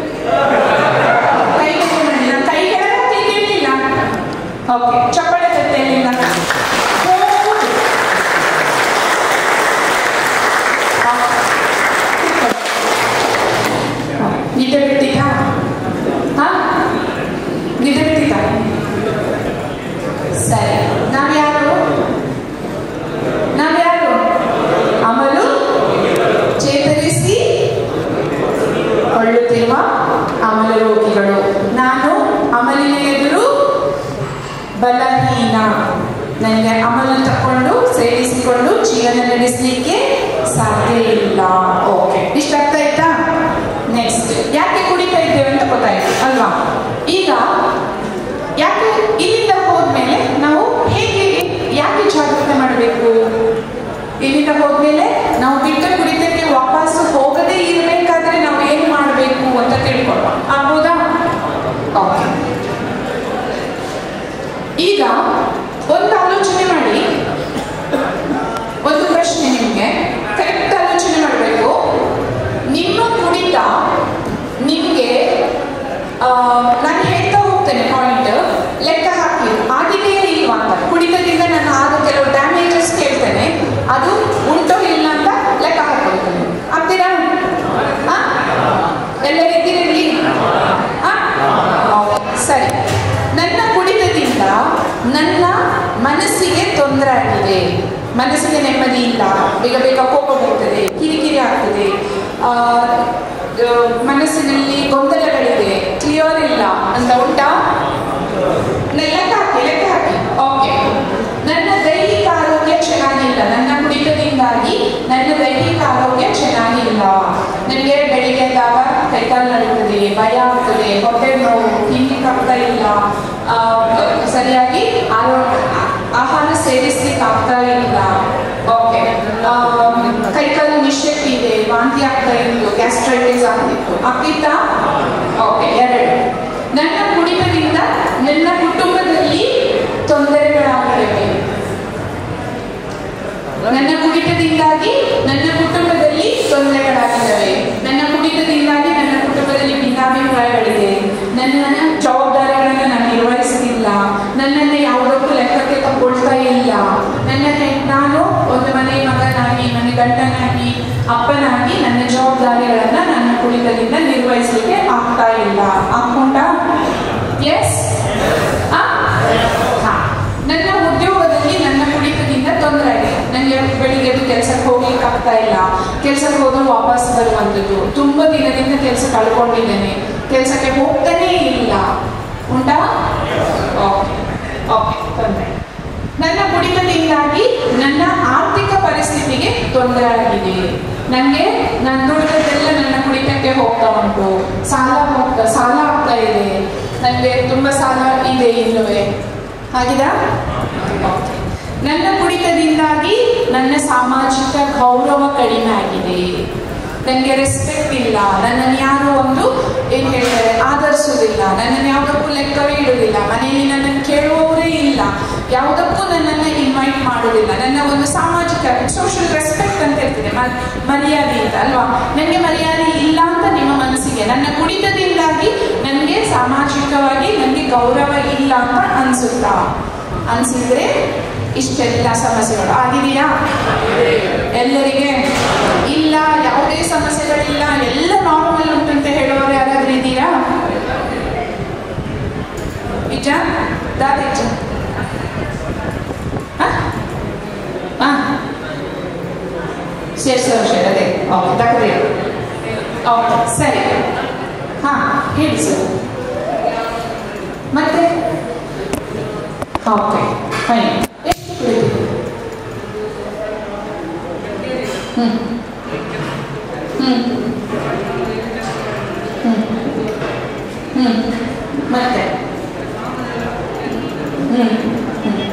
ಕೈ ಕೆಳಗೆ ನಡಿ. ನಾನು ಕೈ ಕೆಳಗೆ ಹಾಕ್ಲಿಕ್ಕೆ ಓಕೆ ಚಪ್ಪಾಳೆ ತಟ್ಟೆಯಲ್ಲಿಂದ ನಿದ್ದೆ ಬಿಟ್ಟಿದ್ದಾ ಹಾ ನಿದ್ದೆ ಬಿಟ್ಟಿದ್ದಾ ಸರಿ ನಾವ್ಯಾರು ನಾವ್ಯಾರು ಅಮಲು ಚೇತರಿಸಿ ಕೊಳ್ಳುತ್ತಿರುವ ಅಮಲ ರೋಗಿಗಳು ನಾನು ಅಮಲಿನ ಎದುರು ಬಲಹೀನ ನನಗೆ ಅಮಲು ತಕೊಂಡು ಸೇರಿಸಿಕೊಂಡು ಜೀವನ ನಡೆಸಲಿಕ್ಕೆ ಸಾಧ್ಯ ಇಲ್ಲ ಓಕೆ ಇಷ್ಟ ಅರ್ಥ ಆಯ್ತಾ ನೆಕ್ಸ್ಟ್ ಯಾಕೆ ಕುಡಿತಾ ಇದ್ದೇವೆ ಅಂತ ಗೊತ್ತಾಯ್ತು ಅಲ್ವಾ ಈಗ ಯಾಕೆ ಇಲ್ಲಿಂದ ಹೋದ್ಮೇಲೆ ನಾವು ಹೇಗೆ ಯಾಕೆ ಜಾಗ್ರತೆ ಮಾಡಬೇಕು ಇಲ್ಲಿಂದ ಹೋದ್ಮೇಲೆ ನಾವು ಬಿಟ್ಟ ಕುಡಿತಕ್ಕೆ ವಾಪಸ್ ಹೋಗದೇ ಇರಬೇಕಾದ್ರೆ ನಾವು ಏನು ಮಾಡಬೇಕು ಅಂತ ತಿಳ್ಕೊಳ್ಳೋಣ ಆಗ್ಬೋದಾ ಓಕೆ ಈಗ ಒಂದು ಆಲೋಚನೆ ಮಾಡಿ ಒಂದು ಪ್ರಶ್ನೆ ನಿಮಗೆ ಕರೆಕ್ಟ್ ಆಲೋಚನೆ ಮಾಡಬೇಕು ನಿಮ್ಮ ಕುಡಿತ ನಿಮಗೆ ನಾನು ಹೇಳ್ತಾ ಹೋಗ್ತೇನೆ ಪಾಯಿಂಟ್ ಲೆಕ್ಕ ಹಾಕಿ ಆಗಿದೆಯೇ ಇಲ್ವಾ ಅಂತ ಕುಡಿತದಿಂದ ನಾನು ಆದ ಕೆಲವು ಡ್ಯಾಮೇಜಸ್ ಕೇಳ್ತೇನೆ ಅದು ಉಂಟೋ ಇಲ್ಲ ಅಂತ ಲೆಕ್ಕ ಹಾಕಬೇಕು ಆಗ್ತೀರಾ ಆ? ಎಲ್ಲರಿದ್ದೀರಿ ಇಲ್ಲಿ? ಆ? ಓಕೆ, ಸರಿ ನನ್ನ ಕುಡಿತದಿಂದ ನನ್ನ ಮನಸ್ಸಿಗೆ ತೊಂದರೆ ಆಗಿದೆ ಮನಸ್ಸಿಗೆ ನೆಮ್ಮದಿ ಇಲ್ಲ ಬೇಗ ಬೇಗ ಕೋಪ ಬರ್ತದೆ ಕಿರಿಕಿರಿ ಆಗ್ತದೆ ಆ, ಆ, ಮನಸ್ಸಿನಲ್ಲಿ ಗೊಂದಲಗಳಿದೆ ಕ್ಲಿಯರ್ ಇಲ್ಲ ಅಂತ ಉಂಟಾ ನ- ಲೆಕ್ಕ ಹಾಕಿ ಲೆಕ್ಕ ಹಾಕಿ ಓಕೆ ನನ್ನ ದೈಹಿಕ ಆರೋಗ್ಯ ಚೆನ್ನಾಗಿಲ್ಲ ನನ್ನ ಕುಡಿತದಿಂದಾಗಿ ನನ್ನ ದೈಹಿಕ ಆರೋಗ್ಯ ಚೆನ್ನಾಗಿಲ್ಲ ನನಗೆ ಬೆಳಿಗ್ಗೆ ಎದ್ದಾಗ ಕೈಕಾಲು ನಡೀತದೆ ಭಯ ಆಗ್ತದೆ ಹೊಟ್ಟೆ ನೋವು ತಿನ್ಲಿಕ್ಕೆ ಆಗ್ತಾ ಇಲ್ಲ ಆ, ಸರಿಯಾಗಿ ಆರೋ ಆಹಾರ ಸೇವಿಸ್ಲಿಕ್ಕೆ ಆಗ್ತಾ ಇಲ್ಲ ಓಕೆ ಕೈಕಾಲು ನಿಶಕ್ತಿ ಇದೆ ವಾಂತಿ ಆಗ್ತಾ ಇತ್ತು ಗ್ಯಾಸ್ಟ್ರೈಟಿಸ್ ಆಗ್ತಿತ್ತು ಆಗ್ತಿತ್ತಾ ಓಕೆ ಎರಡು ನನ್ನ ಕುಡಿತದಿಂದ ನನ್ನ ಕುಟುಂಬದಲ್ಲಿ ತೊಂದರೆಗಳಾಗಿವೆ ನನ್ನ ಕುಡಿತದಿಂದಾಗಿ ನನ್ನ ಕುಟುಂಬದಲ್ಲಿ ತೊಂದರೆಗಳಾಗಿದ್ದಾವೆ ನನ್ನ ಕುಡಿತದಿಂದಾಗಿ ನನ್ನ ಕುಟುಂಬದಲ್ಲಿ ಭಿನ್ನಾಭಿಪ್ರಾಯಗಳಿದೆ ನನ್ನ ಜವಾಬ್ದಾರಿಗಳನ್ನು ನಾನು ನಿರ್ವಹಿಸ್ತಿಲ್ಲ ನನ್ನನ್ನು ಯಾವುದಕ್ಕೂ ಲೆಕ್ಕಕ್ಕೆ ತಗೊಳ್ತಾ ಇಲ್ಲ ನನ್ನನ್ನೇ ನಾನು ಒಂದು ಮನೆ ಮಗನಾಗಿ ಮನೆ ಗಂಡನಾಗಿ ಅಪ್ಪನಾಗಿ ನನ್ನ ಜವಾಬ್ದಾರಿಗಳನ್ನು ನನ್ನ ಕುಡಿತದಿಂದ ನಿರ್ವಹಿಸಲಿಕ್ಕೆ ಆಗ್ತಾ ಇಲ್ಲ ಆಗ್ಕೊಂಡಾ ಎಸ್ ನನ್ನ ಉದ್ಯೋಗದಲ್ಲಿ ನನ್ನ ಕುಡಿತದಿಂದ ತೊಂದರೆ ಆಗಿದೆ ನನಗೆ ಬೆಳಿಗ್ಗೆ ಎದ್ದು ಕೆಲಸಕ್ಕೆ ಹೋಗ್ಲಿಕ್ಕೆ ಆಗ್ತಾ ಇಲ್ಲ ಕೆಲಸಕ್ಕೆ ಹೋದ್ರೆ ವಾಪಸ್ ಬರುವಂಥದ್ದು ತುಂಬ ದಿನದಿಂದ ಕೆಲಸ ಕಳ್ಕೊಂಡಿದ್ದೇನೆ ಕೆಲಸಕ್ಕೆ ಹೋಗ್ತಾನೇ ಇಲ್ಲ ಉಂಟಾ ಓಕೆ ಓಕೆ ತೊಂದರೆ ನನ್ನ ಕುಡಿತದಿಂದಾಗಿ ನನ್ನ ಆರ್ಥಿಕ ಪರಿಸ್ಥಿತಿಗೆ ತೊಂದರೆ ಆಗಿದೆ ನನಗೆ ನಾನು ದುಡಿದದ್ದೆಲ್ಲ ನನ್ನ ಕುಡಿತಕ್ಕೆ ಹೋಗ್ತಾ ಉಂಟು ಸಾಲ ಹೋಗ್ತಾ ಸಾಲ ಆಗ್ತಾ ಇದೆ ನನಗೆ ತುಂಬ ಸಾಲ ಇದೆ ಇನ್ನುವೆ ಆಗಿದಾ ಓಕೆ. ನನ್ನ ಕುಡಿತದಿಂದಾಗಿ ನನ್ನ ಸಾಮಾಜಿಕ ಗೌರವ ಕಡಿಮೆ ಆಗಿದೆ ನನಗೆ ರೆಸ್ಪೆಕ್ಟ್ ಇಲ್ಲ ನನ್ನನ್ನು ಯಾರು ಒಂದು ಏನು ಹೇಳ್ತಾರೆ ಆಧರಿಸೋದಿಲ್ಲ ನನ್ನನ್ನು ಯಾವುದಕ್ಕೂ ಲೆಕ್ಕವೇ ಇಡುವುದಿಲ್ಲ ಮನೆಯಲ್ಲಿ ನನ್ನನ್ನು ಕೇಳುವವರೇ ಇಲ್ಲ ಯಾವುದಕ್ಕೂ ನನ್ನನ್ನು ಇನ್ವೈಟ್ ಟ್ರೀಟ್ ಮಾಡೋದಿಲ್ಲ ನನ್ನ ಒಂದು ಸಾಮಾಜಿಕ ಸೋಷಿಯಲ್ ರೆಸ್ಪೆಕ್ಟ್ ಅಂತ ಇರ್ತದೆ ಮ- ಮರ್ಯಾದೆ ಅಂತ ಅಲ್ವಾ ನನಗೆ ಮರ್ಯಾದೆ ಇಲ್ಲ ಅಂತ ನಿಮ್ಮ ಮನಸ್ಸಿಗೆ ನನ್ನ ಕುಡಿತದಿಂದಾಗಿ ನನಗೆ ಸಾಮಾಜಿಕವಾಗಿ ನನಗೆ ಗೌರವ ಇಲ್ಲ ಅಂತ ಅನ್ಸುತ್ತಾ ಅನ್ಸಿದ್ರೆ ಇಷ್ಟೆಲ್ಲ ಸಮಸ್ಯೆಗಳು ಆಗಿದೆಯಾ ಎಲ್ಲರಿಗೆ ಇಲ್ಲ ಯಾವುದೇ ಸಮಸ್ಯೆಗಳಿಲ್ಲ ಎಲ್ಲ ನಾರ್ಮಲ್ ಉಂಟಂತ ಹೇಳೋರು ಯಾರಾದ್ರೂ ಇದ್ದೀರಾ ನಿಜ ದಾದಿಜ್ಜ ಹಾಂ ಸೇರ್ಸೋ ವಿಷಯ ಅದೇ ಓಕೆ ತಗದೆ ಓಕೆ ಸರಿ ಹಾಂ ಹೇಳಿ ಸರ್ ಮತ್ತೆ ಓಕೆ ಫೈನ್ ಎಷ್ಟು ಕುಡಿತೀರಿ ಹ್ಞೂ ಹ್ಞೂ ಹ್ಞೂ ಹ್ಞೂ ಮತ್ತೆ ಹ್ಞೂ ಹ್ಞೂ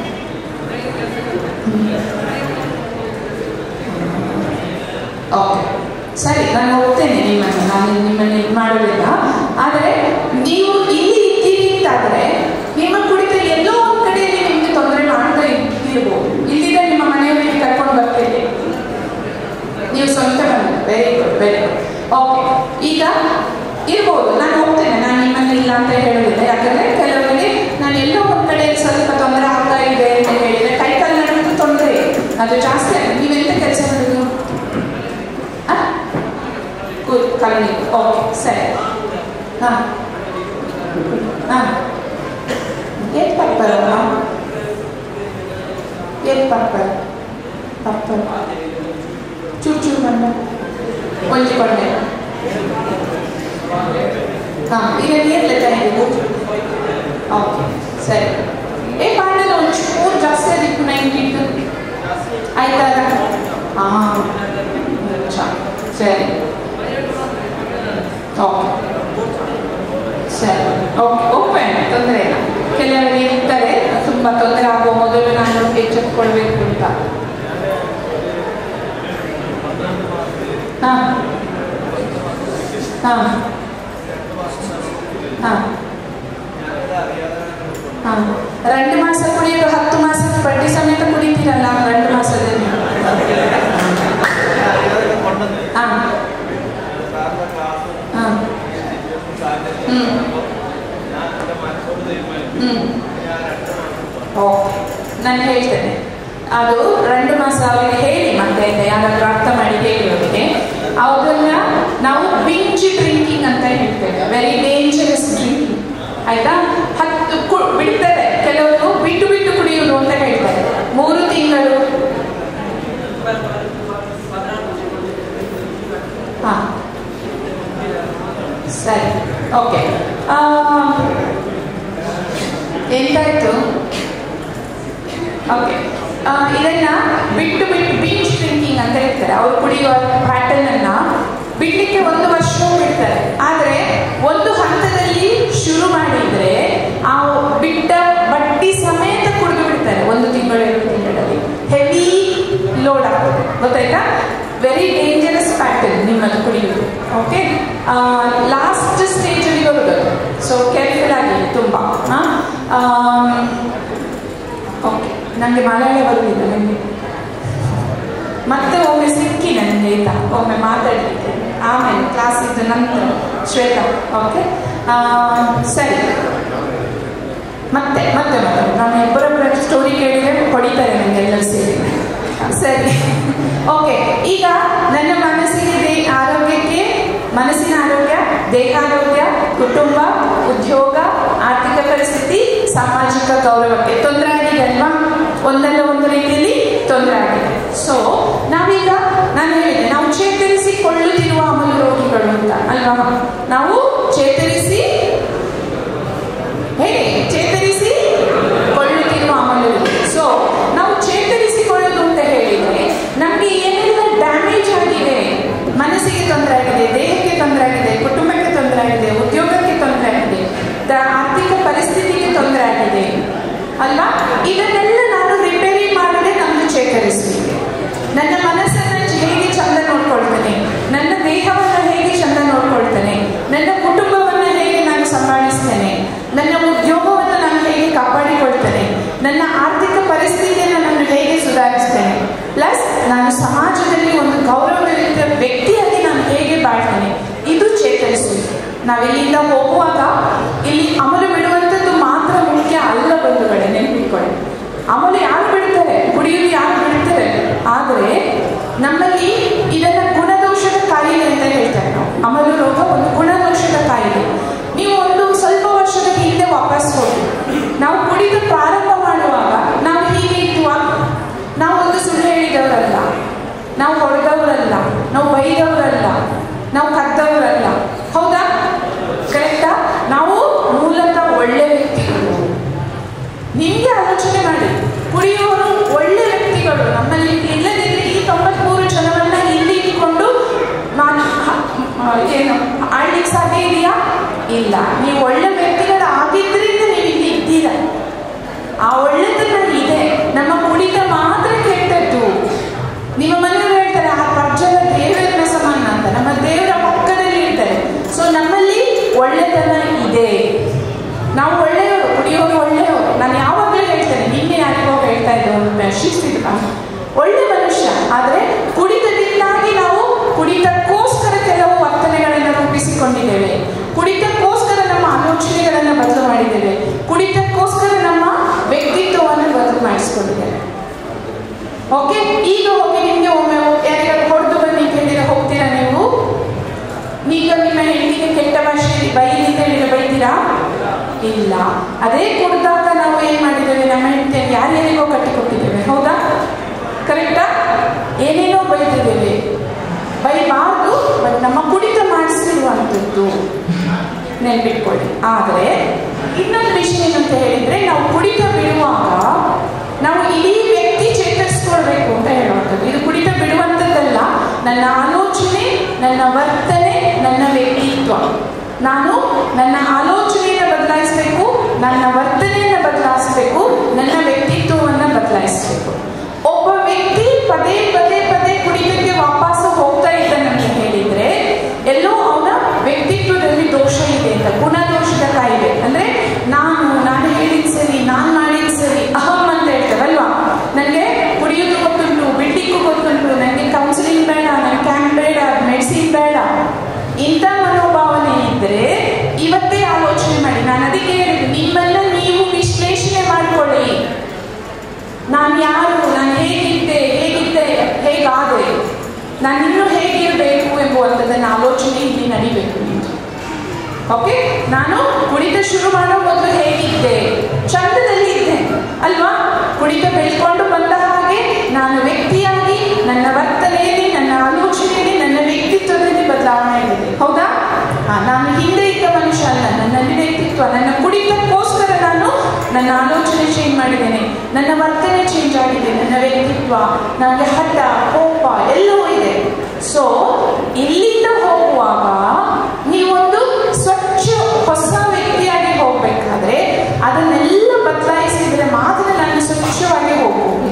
ಓಕೆ ಸರಿ ನಾನು ಹೋಗ್ತೇನೆ ನಿಮ್ಮನ್ನು ನಾನು ನಿಮ್ಮನ್ನು ಇದು ಮಾಡೋದಿಲ್ಲ ಆದರೆ ನೀವು ಇಲ್ಲಿ ಇದ್ದೀರಿ ಅಂತಾದರೆ ನಿಮ್ಮ ಕುಡಿತ ಎಲ್ಲೋ ಒಂದು ಕಡೆಯಲ್ಲಿ ನಿಮಗೆ ತೊಂದರೆ ಮಾಡ್ತಾ ಇರ್ಬೋದು ಇಲ್ಲಿದೆ ನಿಮ್ಮ ಮನೆಯವರಿಗೆ ಕರ್ಕೊಂಡು ಬರ್ತೇನೆ ನೀವು ಸ್ವಂತ ಬಂದ very good very good okay ಈಗ ಇರ್ಬೋದು ನಾನು ಹೋಗ್ತೇನೆ ನಾನು ನಿಮ್ಮನ್ನ ಇಲ್ಲ ಅಂತ ಹೇಳೋದಿಲ್ಲ ಯಾಕಂದ್ರೆ ಕೆಲವರಿಗೆ ನಾನು ಎಲ್ಲೋ ಒಂದು ಕಡೆ ಸ್ವಲ್ಪ ತೊಂದರೆ ಆಗ್ತಾ ಇದೆ ಅಂತ ಹೇಳಿದ್ರೆ ಕೈ ಕಾಲು ನಡುವುದು ತೊಂದರೆ ಅದು ಜಾಸ್ತಿ ಆಗಿದೆ ನೀವೆಂತ ಕೆಲಸ ಮಾಡೋದು ಗುಡ್ ಕಲನಿ ಓಕೆ ಸರಿ ಹಾಂ ಹಾಂ ಏನು ಪರ್ಪಲ್ ಅಮ್ಮ ಏನು ಪರ್ಪಲ್ ಪರ್ಪಲ್ ಚೂರು ಚೂರು ಬಂದ ಹೊಂಚಿಕೊಂಡೆ ಹಾಂ ಈಗ ನೀರು ಲೆಕ್ಕ ನೀವು ಓಕೆ ಸರಿ ಏ ಬಾಂಡಲ್ಲ ಒಂಚೂರು ಜಾಸ್ತಿ ಆದಿತ್ತು ನೈಂಟಿದ್ದು ಆಯ್ತಾಗ ಹಾಂ ಚ ಸರಿ ಓಕೆ ಸರಿ ಓಕೆ ಓಕೆ ತೊಂದರೆ ಇಲ್ಲ ಕೆಲವರು ಇರ್ತಾರೆ ತುಂಬ ತೊಂದರೆ ಆಗುವ ಮೊದಲು ನಾನು ಎಚ್ಚೆತ್ಕೊಳ್ಬೇಕು ಅಂತ ಹಾಂ ಹಾಂ ಹಾಂ ಹಾಂ രണ്ട് മാസം കുടിയിട്ട് ಹತ್ತು ಮಾಸದ ಬಡ್ಡಿ ಸಮೇತ ಕುಡಿತೀರಲ್ಲ രണ്ട് ಮಾಸದಲ್ಲಿ ಹಾಂ ಹಾಂ ಹ್ಞೂ ಹ್ಞೂ ಓಕೆ ನಾನು ಹೇಳ್ತೇನೆ ಅದು ಎರಡು ಮಾಸ ಅವರಿಗೆ ಹೇಳಿ ಮತ್ತೆ ಯಾರಾದ್ರೂ ಅರ್ಥ ಮಾಡಿ ಹೇಳಿ ಅವರಿಗೆ ಅವ್ರನ್ನ ನಾವು ಬಿಂಜ್ ಡ್ರಿಂಕಿಂಗ್ ಅಂತ ಹೇಳ್ತೇವೆ ವೆರಿ ಡೇಂಜರಸ್ ಡ್ರಿಂಕಿಂಗ್ ಆಯ್ತಾ ಹತ್ತು ಕು- ಬಿಡ್ತಾರೆ ಕೆಲವರು ಬಿಟ್ಟು ಬಿಟ್ಟು ಕುಡಿಯುವುದು ಅಂತ ಹೇಳ್ತಾರೆ ಮೂರು ತಿಂಗಳು ಹಾ ಸರಿ ಓಕೆ ಎಂತಾಯ್ತು ಓಕೆ ಇದನ್ನ ಬಿಟ್ಟು ಬಿಟ್ಟು ಬೀಚ್ ಡ್ರಿಂಕಿಂಗ್ ಅಂತ ಹೇಳ್ತಾರೆ ಅವ್ರು ಕುಡಿಯುವ ಪ್ಯಾಟರ್ನ್ ಅನ್ನ ಬಿಡ್ಲಿಕ್ಕೆ ಒಂದು ವರ್ಷವೂ ಬಿಡ್ತಾರೆ ಆದರೆ ಒಂದು ಹಂತದಲ್ಲಿ ಶುರು ಮಾಡಿದ್ರೆ ಆ ಬಿಟ್ಟ ಬಡ್ಡಿ ಸಮೇತ ಕುಡಿದು ಬಿಡ್ತಾರೆ ಒಂದು ತಿಂಗಳು ಎರಡು ತಿಂಗಳಲ್ಲಿ ಹೆವಿ ಲೋಡ್ ಆಗ್ತದೆ ಗೊತ್ತಾಯ್ತಾ ವೆರಿ ಡೇಂಜರಸ್ ಪ್ಯಾಟರ್ನ್ ನಿಮ್ಮದು ಕುಡಿಯುವುದು ಓಕೆ ಲಾಸ್ಟ್ ಸ್ಟೇಜಲ್ಲಿ ಬರುದು ಸೊ ಕೇರ್ಫುಲ್ ಆಗಿ ತುಂಬ ಓಕೆ ನನಗೆ ಮಲಯಾಳ ಬರುವುದಿಲ್ಲ ನನಗೆ ಮತ್ತೆ ಒಮ್ಮೆ ಸಿಕ್ಕಿ ನನಗೆ ಆಯ್ತಾ ಒಮ್ಮೆ ಮಾತಾಡಲಿಕ್ಕೆ ಆಮೇಲೆ ಕ್ಲಾಸ್ ಇದ್ದ ನಂತರ ಶ್ವೇತಾ ಓಕೆ ಸರಿ ಮತ್ತೆ ಮತ್ತೆ ಮತ್ತೆ ನಾನು ಇಬ್ಬರೊಬ್ಬರ ಸ್ಟೋರಿ ಕೇಳಿದ್ರೆ ಹೊಡಿತಾರೆ ನನಗೆ ಎಲ್ಲರೂ ಸೇರಿ ಸರಿ ಓಕೆ ಈಗ ನನ್ನ ಮನಸ್ಸಿಗೆ ದೇ- ಆರೋಗ್ಯಕ್ಕೆ ಮನಸ್ಸಿನ ಆರೋಗ್ಯ ದೇಹಾರೋಗ್ಯ ಕುಟುಂಬ ಉದ್ಯೋಗ ಆರ್ಥಿಕ ಪರಿಸ್ಥಿತಿ ಸಾಮಾಜಿಕ ಗೌರವಕ್ಕೆ ತೊಂದರೆ ಆಗಿದೆ ಅಲ್ವಾ ಒಂದಲ್ಲ ಒಂದು ರೀತಿಯಲ್ಲಿ ತೊಂದರೆ ಆಗಿದೆ ಸೊ ನಾವೀಗ ನಾನು ಹೇಳಿದೆ ನಾವು ಚೇತರಿಸಿಕೊಳ್ಳುತ್ತಿರುವ ಅಮಲು ರೋಗಿಗಳು ಅಂತ ಅಲ್ವಾ ನಾವು ಚೇತರಿಸಿ ಹೇಗೆ ಚೇತರಿಸಿ ಕೊಳ್ಳುತ್ತಿರುವ ಅಮಲು ಸೊ ನಾವು ಚೇತರಿಸಿಕೊಳ್ಳೋದು ಅಂತ ಹೇಳಿದ್ರೆ ನಮಗೆ ಏನೆಲ್ಲ ಡ್ಯಾಮೇಜ್ ಆಗಿದೆ ಮನಸ್ಸಿಗೆ ತೊಂದರೆ ಆಗಿದೆ ದೇಹಕ್ಕೆ ತೊಂದರೆ ಆಗಿದೆ ಕುಟುಂಬಕ್ಕೆ ತೊಂದರೆ ಆಗಿದೆ ಉದ್ಯೋಗಕ್ಕೆ ತೊಂದರೆ ಆಗಿದೆ ದ- ಆರ್ಥಿಕ ಪರಿಸ್ಥಿತಿಗೆ ತೊಂದರೆ ಆಗಿದೆ ಅಲ್ಲ ಇದನ್ನೆಲ್ಲ ನಾನು ರಿಪೇರಿ ಮಾಡದೆ ನಮ್ದು ಚೇತರಿಸಲಿಕ್ಕೆ ನನ್ನ ಮನಸ್ಸನ್ನ ಹೇಗೆ ಚಂದ ನೋಡ್ಕೊಳ್ತೇನೆ ನನ್ನ ದೇಹವನ್ನು ಹೇಗೆ ಚಂದ ನೋಡ್ಕೊಳ್ತೇನೆ ನನ್ನ ಕುಟುಂಬವನ್ನು ಹೇಗೆ ನಾನು ಸಂಭಾಳಿಸ್ತೇನೆ ನನ್ನ ಉದ್ಯೋಗವನ್ನು ನಾನು ಹೇಗೆ ಕಾಪಾಡಿಕೊಳ್ತೇನೆ ನನ್ನ ಆರ್ಥಿಕ ಪರಿಸ್ಥಿತಿಯನ್ನು ನಾನು ಹೇಗೆ ಸುಧಾರಿಸ್ತೇನೆ ಪ್ಲಸ್ ನಾನು ಸಮಾಜದಲ್ಲಿ ಒಂದು ಗೌರವಯುತ ವ್ಯಕ್ತಿಯಾಗಿ ನಾನು ಹೇಗೆ ಬಾಳ್ತೇನೆ ಇದು ಚೇತರಿಸುವಿಕೆ ನಾವಿಲ್ಲಿಂದ ಹೋಗುವಾಗ ಇಲ್ಲಿ ಅಮಲು ಬಿಡುವಂಥದ್ದು ಮಾತ್ರ ಮುಖ್ಯ ಅಲ್ಲ ಬಂಧುಗಳೇ ನೆನಪಿಟ್ಕೊಳ್ಳಿ ಅಮಲು ಯಾರು ಬಿಡ್ತಾರೆ ಕುಡಿಯುವುದು ಯಾರು ಬಿಡ್ತಾರೆ ಆದರೆ ನಮ್ಮಲ್ಲಿ ಇದನ್ನ ಗುಣದೋಷದ ಕಾಯಿಲೆ ಅಂತ ಹೇಳ್ತಾರೆ ನಾವು ಅಮಲು ರೋಗ ಒಂದು ಗುಣದೋಷದ ಕಾಯಿಲೆ ನೀವು ಒಂದು ಸ್ವಲ್ಪ ವರ್ಷದ ಹಿಂದೆ ವಾಪಸ್ ಹೋಗಿ ನಾವು ಕುಡಿದು ಪ್ರಾರಂಭ ಮಾಡುವಾಗ ನಾವು ಹೀಗೆ ಇದ್ವಾ ನಾವು ಒಂದು ಸುಳ್ಳು ಹೇಳಿದವರಲ್ಲ ನಾವು ಹೊಡೆದವರಲ್ಲ ನಾವು ಬೈದವರಲ್ಲ ನಾವು ಕದ್ದವರಲ್ಲ ಹೌದಾ ಕರೆಕ್ಟಾ ನಾವು ಮೂಲತಃ ಒಳ್ಳೆ ವ್ಯಕ್ತಿಗಳು ನಿಮ್ಗೆ ಆಲೋಚನೆ ಮಾಡಿ ಕುಡಿಯುವವರು ಒಳ್ಳೆ ವ್ಯಕ್ತಿಗಳು ನಮ್ಮಲ್ಲಿ ಇಲ್ಲದಿದ್ರೆ ಈ ತೊಂಬತ್ಮೂರು ಜನವನ್ನ ಇಲ್ಲಿ ಇಟ್ಕೊಂಡು ನಾನು ಹ- ಹ- ಏನು ಆಳ್ಲಿಕ್ಕೆ ಸಾಧ್ಯ ಇದೆಯಾ ಇಲ್ಲ ನೀವು ಒಳ್ಳೆ ವ್ಯಕ್ತಿಗಳು ಆಗಿದ್ರಿಂದ ನೀವು ಇಲ್ಲಿ ಇದ್ದೀರಾ ಆ ಒಳ್ಳೆತನ ಇದೆ ನಮ್ಮ ಕುಡಿತ ಮಾತ್ರ ಕೆಟ್ಟದ್ದು ನಿಮ್ಮ ಮನೆಯವರು ಹೇಳ್ತಾರೆ ಆ ಪರ್ಜನ ದೇವರ ಸಮಾನ ಅಂತ ನಮ್ಮ ದೇವರ ಪಕ್ಕದಲ್ಲಿ ಇರ್ತಾರೆ ಸೊ ನಮ್ಮಲ್ಲಿ ಒಳ್ಳೆತನ ಇದೆ ನಾವು ಒಳ್ಳೆಯವರು ಕುಡಿಯೋರು ಒಳ್ಳೆಯವರು ನಾನು ಯಾವಾಗಲೂ ಹೇಳ್ತೇನೆ ನಿನ್ನೆ ಯಾರಿಗೋ ಹೇಳ್ತಾ ಇದ್ದೆ ಒಂದು ಶಿಸ್ತಿದ್ದ ಒಳ್ಳೆ ಮನುಷ್ಯ ಆದರೆ ಕುಡಿತದಿಂದಾಗಿ ನಾವು ಕುಡಿತಕ್ಕೋಸ್ಕರ ಕೆಲವು ವರ್ತನೆಗಳನ್ನು ರೂಪಿಸಿಕೊಂಡಿದ್ದೇವೆ ಕುಡಿತಕ್ಕೋಸ್ಕರ ನಮ್ಮ ಆಲೋಚನೆಗಳನ್ನು ಬದಲು ಮಾಡಿದ್ದೇವೆ ಕುಡಿತಕ್ಕೋಸ್ಕರ ನಮ್ಮ ವ್ಯಕ್ತಿತ್ವವನ್ನು ಬದಲು ಮಾಡಿಸ್ಕೊಂಡಿದ್ದೇವೆ ಓಕೆ ಈಗ ಹೋಗಿ ನಿಮಗೆ ಒಮ್ಮೆ ಯಾರಿಗಾದ್ರು ಹೊಡೆದು ಬನ್ನಿ ಕೇಳಿದ್ರೆ ಹೋಗ್ತೀರಾ ನೀವು ಈಗ ನಿಮ್ಮ ಹೆಣ್ಣಿಗೆ ಕೆಟ್ಟ ಭಾಷೆಯಲ್ಲಿ ಬೈಲಿ ಅಂತ ಹೇಳಿದ್ರೆ ಬೈತೀರಾ ಇಲ್ಲ ಅದೇ ಕುಡ್ದಾಗ ನಾವು ಏನ್ ಮಾಡಿದ್ದೇವೆ ನಮ್ಮ ಹೆಂಡತಿಯನ್ನು ಯಾರ್ಯಾರಿಗೋ ಕಟ್ಟಿಕೊಟ್ಟಿದ್ದೇವೆ ಹೌದಾ ಕರೆಕ್ಟಾ ಏನೇನೋ ಬೈದಿದ್ದೇವೆ ಬೈಬಾರ್ದು ಬಟ್ ನಮ್ಮ ಕುಡಿತ ಮಾಡಿಸಿರುವಂಥದ್ದು ನೆನ್ಪಿಟ್ಕೊಳ್ಳಿ ಆದರೆ ಇನ್ನೊಂದು ವಿಷಯ ಏನಂತ ಹೇಳಿದ್ರೆ ನಾವು ಕುಡಿತ ಬಿಡುವಾಗ ನಾವು ಇಡೀ ವ್ಯಕ್ತಿ ಚೇತರಿಸ್ಕೊಳ್ಬೇಕು ಅಂತ ಹೇಳುವಂಥದ್ದು ಇದು ಕುಡಿತ ಬಿಡುವಂಥದ್ದಲ್ಲ ನನ್ನ ಆಲೋಚನೆ ನನ್ನ ವರ್ತನೆ ನನ್ನ ವ್ಯಕ್ತಿತ್ವ ನಾನು ನನ್ನ ಆಲೋಚನೆಯನ್ನು ಬದಲಾಯಿಸಬೇಕು ನನ್ನ ವರ್ತನೆಯನ್ನು ಬದಲಾಯಿಸಬೇಕು ನನ್ನ ವ್ಯಕ್ತಿತ್ವವನ್ನು ಬದಲಾಯಿಸಬೇಕು ಒಬ್ಬ ವ್ಯಕ್ತಿ ಪದೇ ಪದೇ ಪದೇ ಕುಡಿತಕ್ಕೆ ವಾಪಸ್ ಹೋಗ್ತಾ ಇದ್ದಾನೆ ಅಂತ ಹೇಳಿದ್ರೆ ಎಲ್ಲೋ ಅವನ ವ್ಯಕ್ತಿತ್ವದಲ್ಲಿ ದೋಷ ಇದೆ ಅಂತ ಗುಣದೋಷದ ಕಾಯಿಲೆ ಅಂದ್ರೆ ನಾನು ನಾನು ಹೇಳಿದ್ ಸರಿ ನಾನು ಮಾಡಿದ್ ಸರಿ ಅಹಂ ಅಂತ ಹೇಳ್ತೇವಲ್ವಾ ನನಗೆ ಕುಡಿಯೋದು ಗೊತ್ತುಂಟು ಬಿಡ್ಲಿಕ್ಕೂ ಗೊತ್ತುಂಟು ನನಗೆ ಕೌನ್ಸಿಲಿಂಗ್ ಬೇಡ ನನಗೆ ಕ್ಯಾಂಪ್ ಬೇಡ ಮೆಡಿಸಿನ್ ಬೇಡ ಇಂಥ ಮನೋಭಾವನೆ ಇದ್ರೆ ಇವತ್ತೇ ಆಲೋಚನೆ ಮಾಡಿ ನಾನು ಅದಕ್ಕೆ ಹೇಳಿದ್ದು ನಿಮ್ಮೆಲ್ಲ ನೀವು ವಿಶ್ಲೇಷಣೆ ಮಾಡಿಕೊಳ್ಳಿ ನಾನು ಯಾರು ನಾನು ಹೇಗಿದ್ದೆ ಹೇಗಿದ್ದೆ ಹೇಗಾದೆ ನಾನು ಇನ್ನೂ ಹೇಗಿರಬೇಕು ಎಂಬುವಂಥದ್ದನ್ನು ಆಲೋಚನೆ ಇಲ್ಲಿ ನಡಿಬೇಕು ನಿಮ್ದು ಓಕೆ ನಾನು ಕುಡಿತ ಶುರು ಮಾಡೋ ಮೊದಲು ಹೇಗಿದ್ದೆ ಚಂದದಲ್ಲಿ ಇದ್ದೆ ಅಲ್ವಾ ಕುಡಿತ ಬೆಳ್ಕೊಂಡು ಬಂದ ಹಾಗೆ ನಾನು ವ್ಯಕ್ತಿಯಾಗಿ ನನ್ನ ವರ್ತನೆಯಲ್ಲಿ ನನ್ನ ಆಲೋಚನೆಯಲ್ಲಿ ನನ್ನ ವ್ಯಕ್ತಿತ್ವದಲ್ಲಿ ಬದಲಾವಣೆ ಆಗಿದೆ ಹೌದಾ ಹಾ, ನಾನು ಹಿಂದೆ ಇದ್ದ ಮನುಷ್ಯ ಅಲ್ಲ ನನ್ನಲ್ಲಿ ವ್ಯಕ್ತಿತ್ವ ನನ್ನ ಕುಡಿತಕ್ಕೋಸ್ಕರ ನಾನು ನನ್ನ ಆಲೋಚನೆ ಚೇಂಜ್ ಮಾಡಿದ್ದೇನೆ ನನ್ನ ವರ್ತನೆ ಚೇಂಜ್ ಆಗಿದೆ ನನ್ನ ವ್ಯಕ್ತಿತ್ವ ನನಗೆ ಹಠ ಕೋಪ ಎಲ್ಲವೂ ಇದೆ ಸೊ ಇಲ್ಲಿಂದ ಹೋಗುವಾಗ ನೀವೊಂದು ಸ್ವಚ್ಛ ಹೊಸ ವ್ಯಕ್ತಿಯಾಗಿ ಹೋಗ್ಬೇಕಾದ್ರೆ ಅದನ್ನೆಲ್ಲ ಬದಲಾಯಿಸಿದ್ರೆ ಮಾತ್ರ ನಾನು ಸ್ವಚ್ಛವಾಗಿ ಹೋಗ್ಬೋದು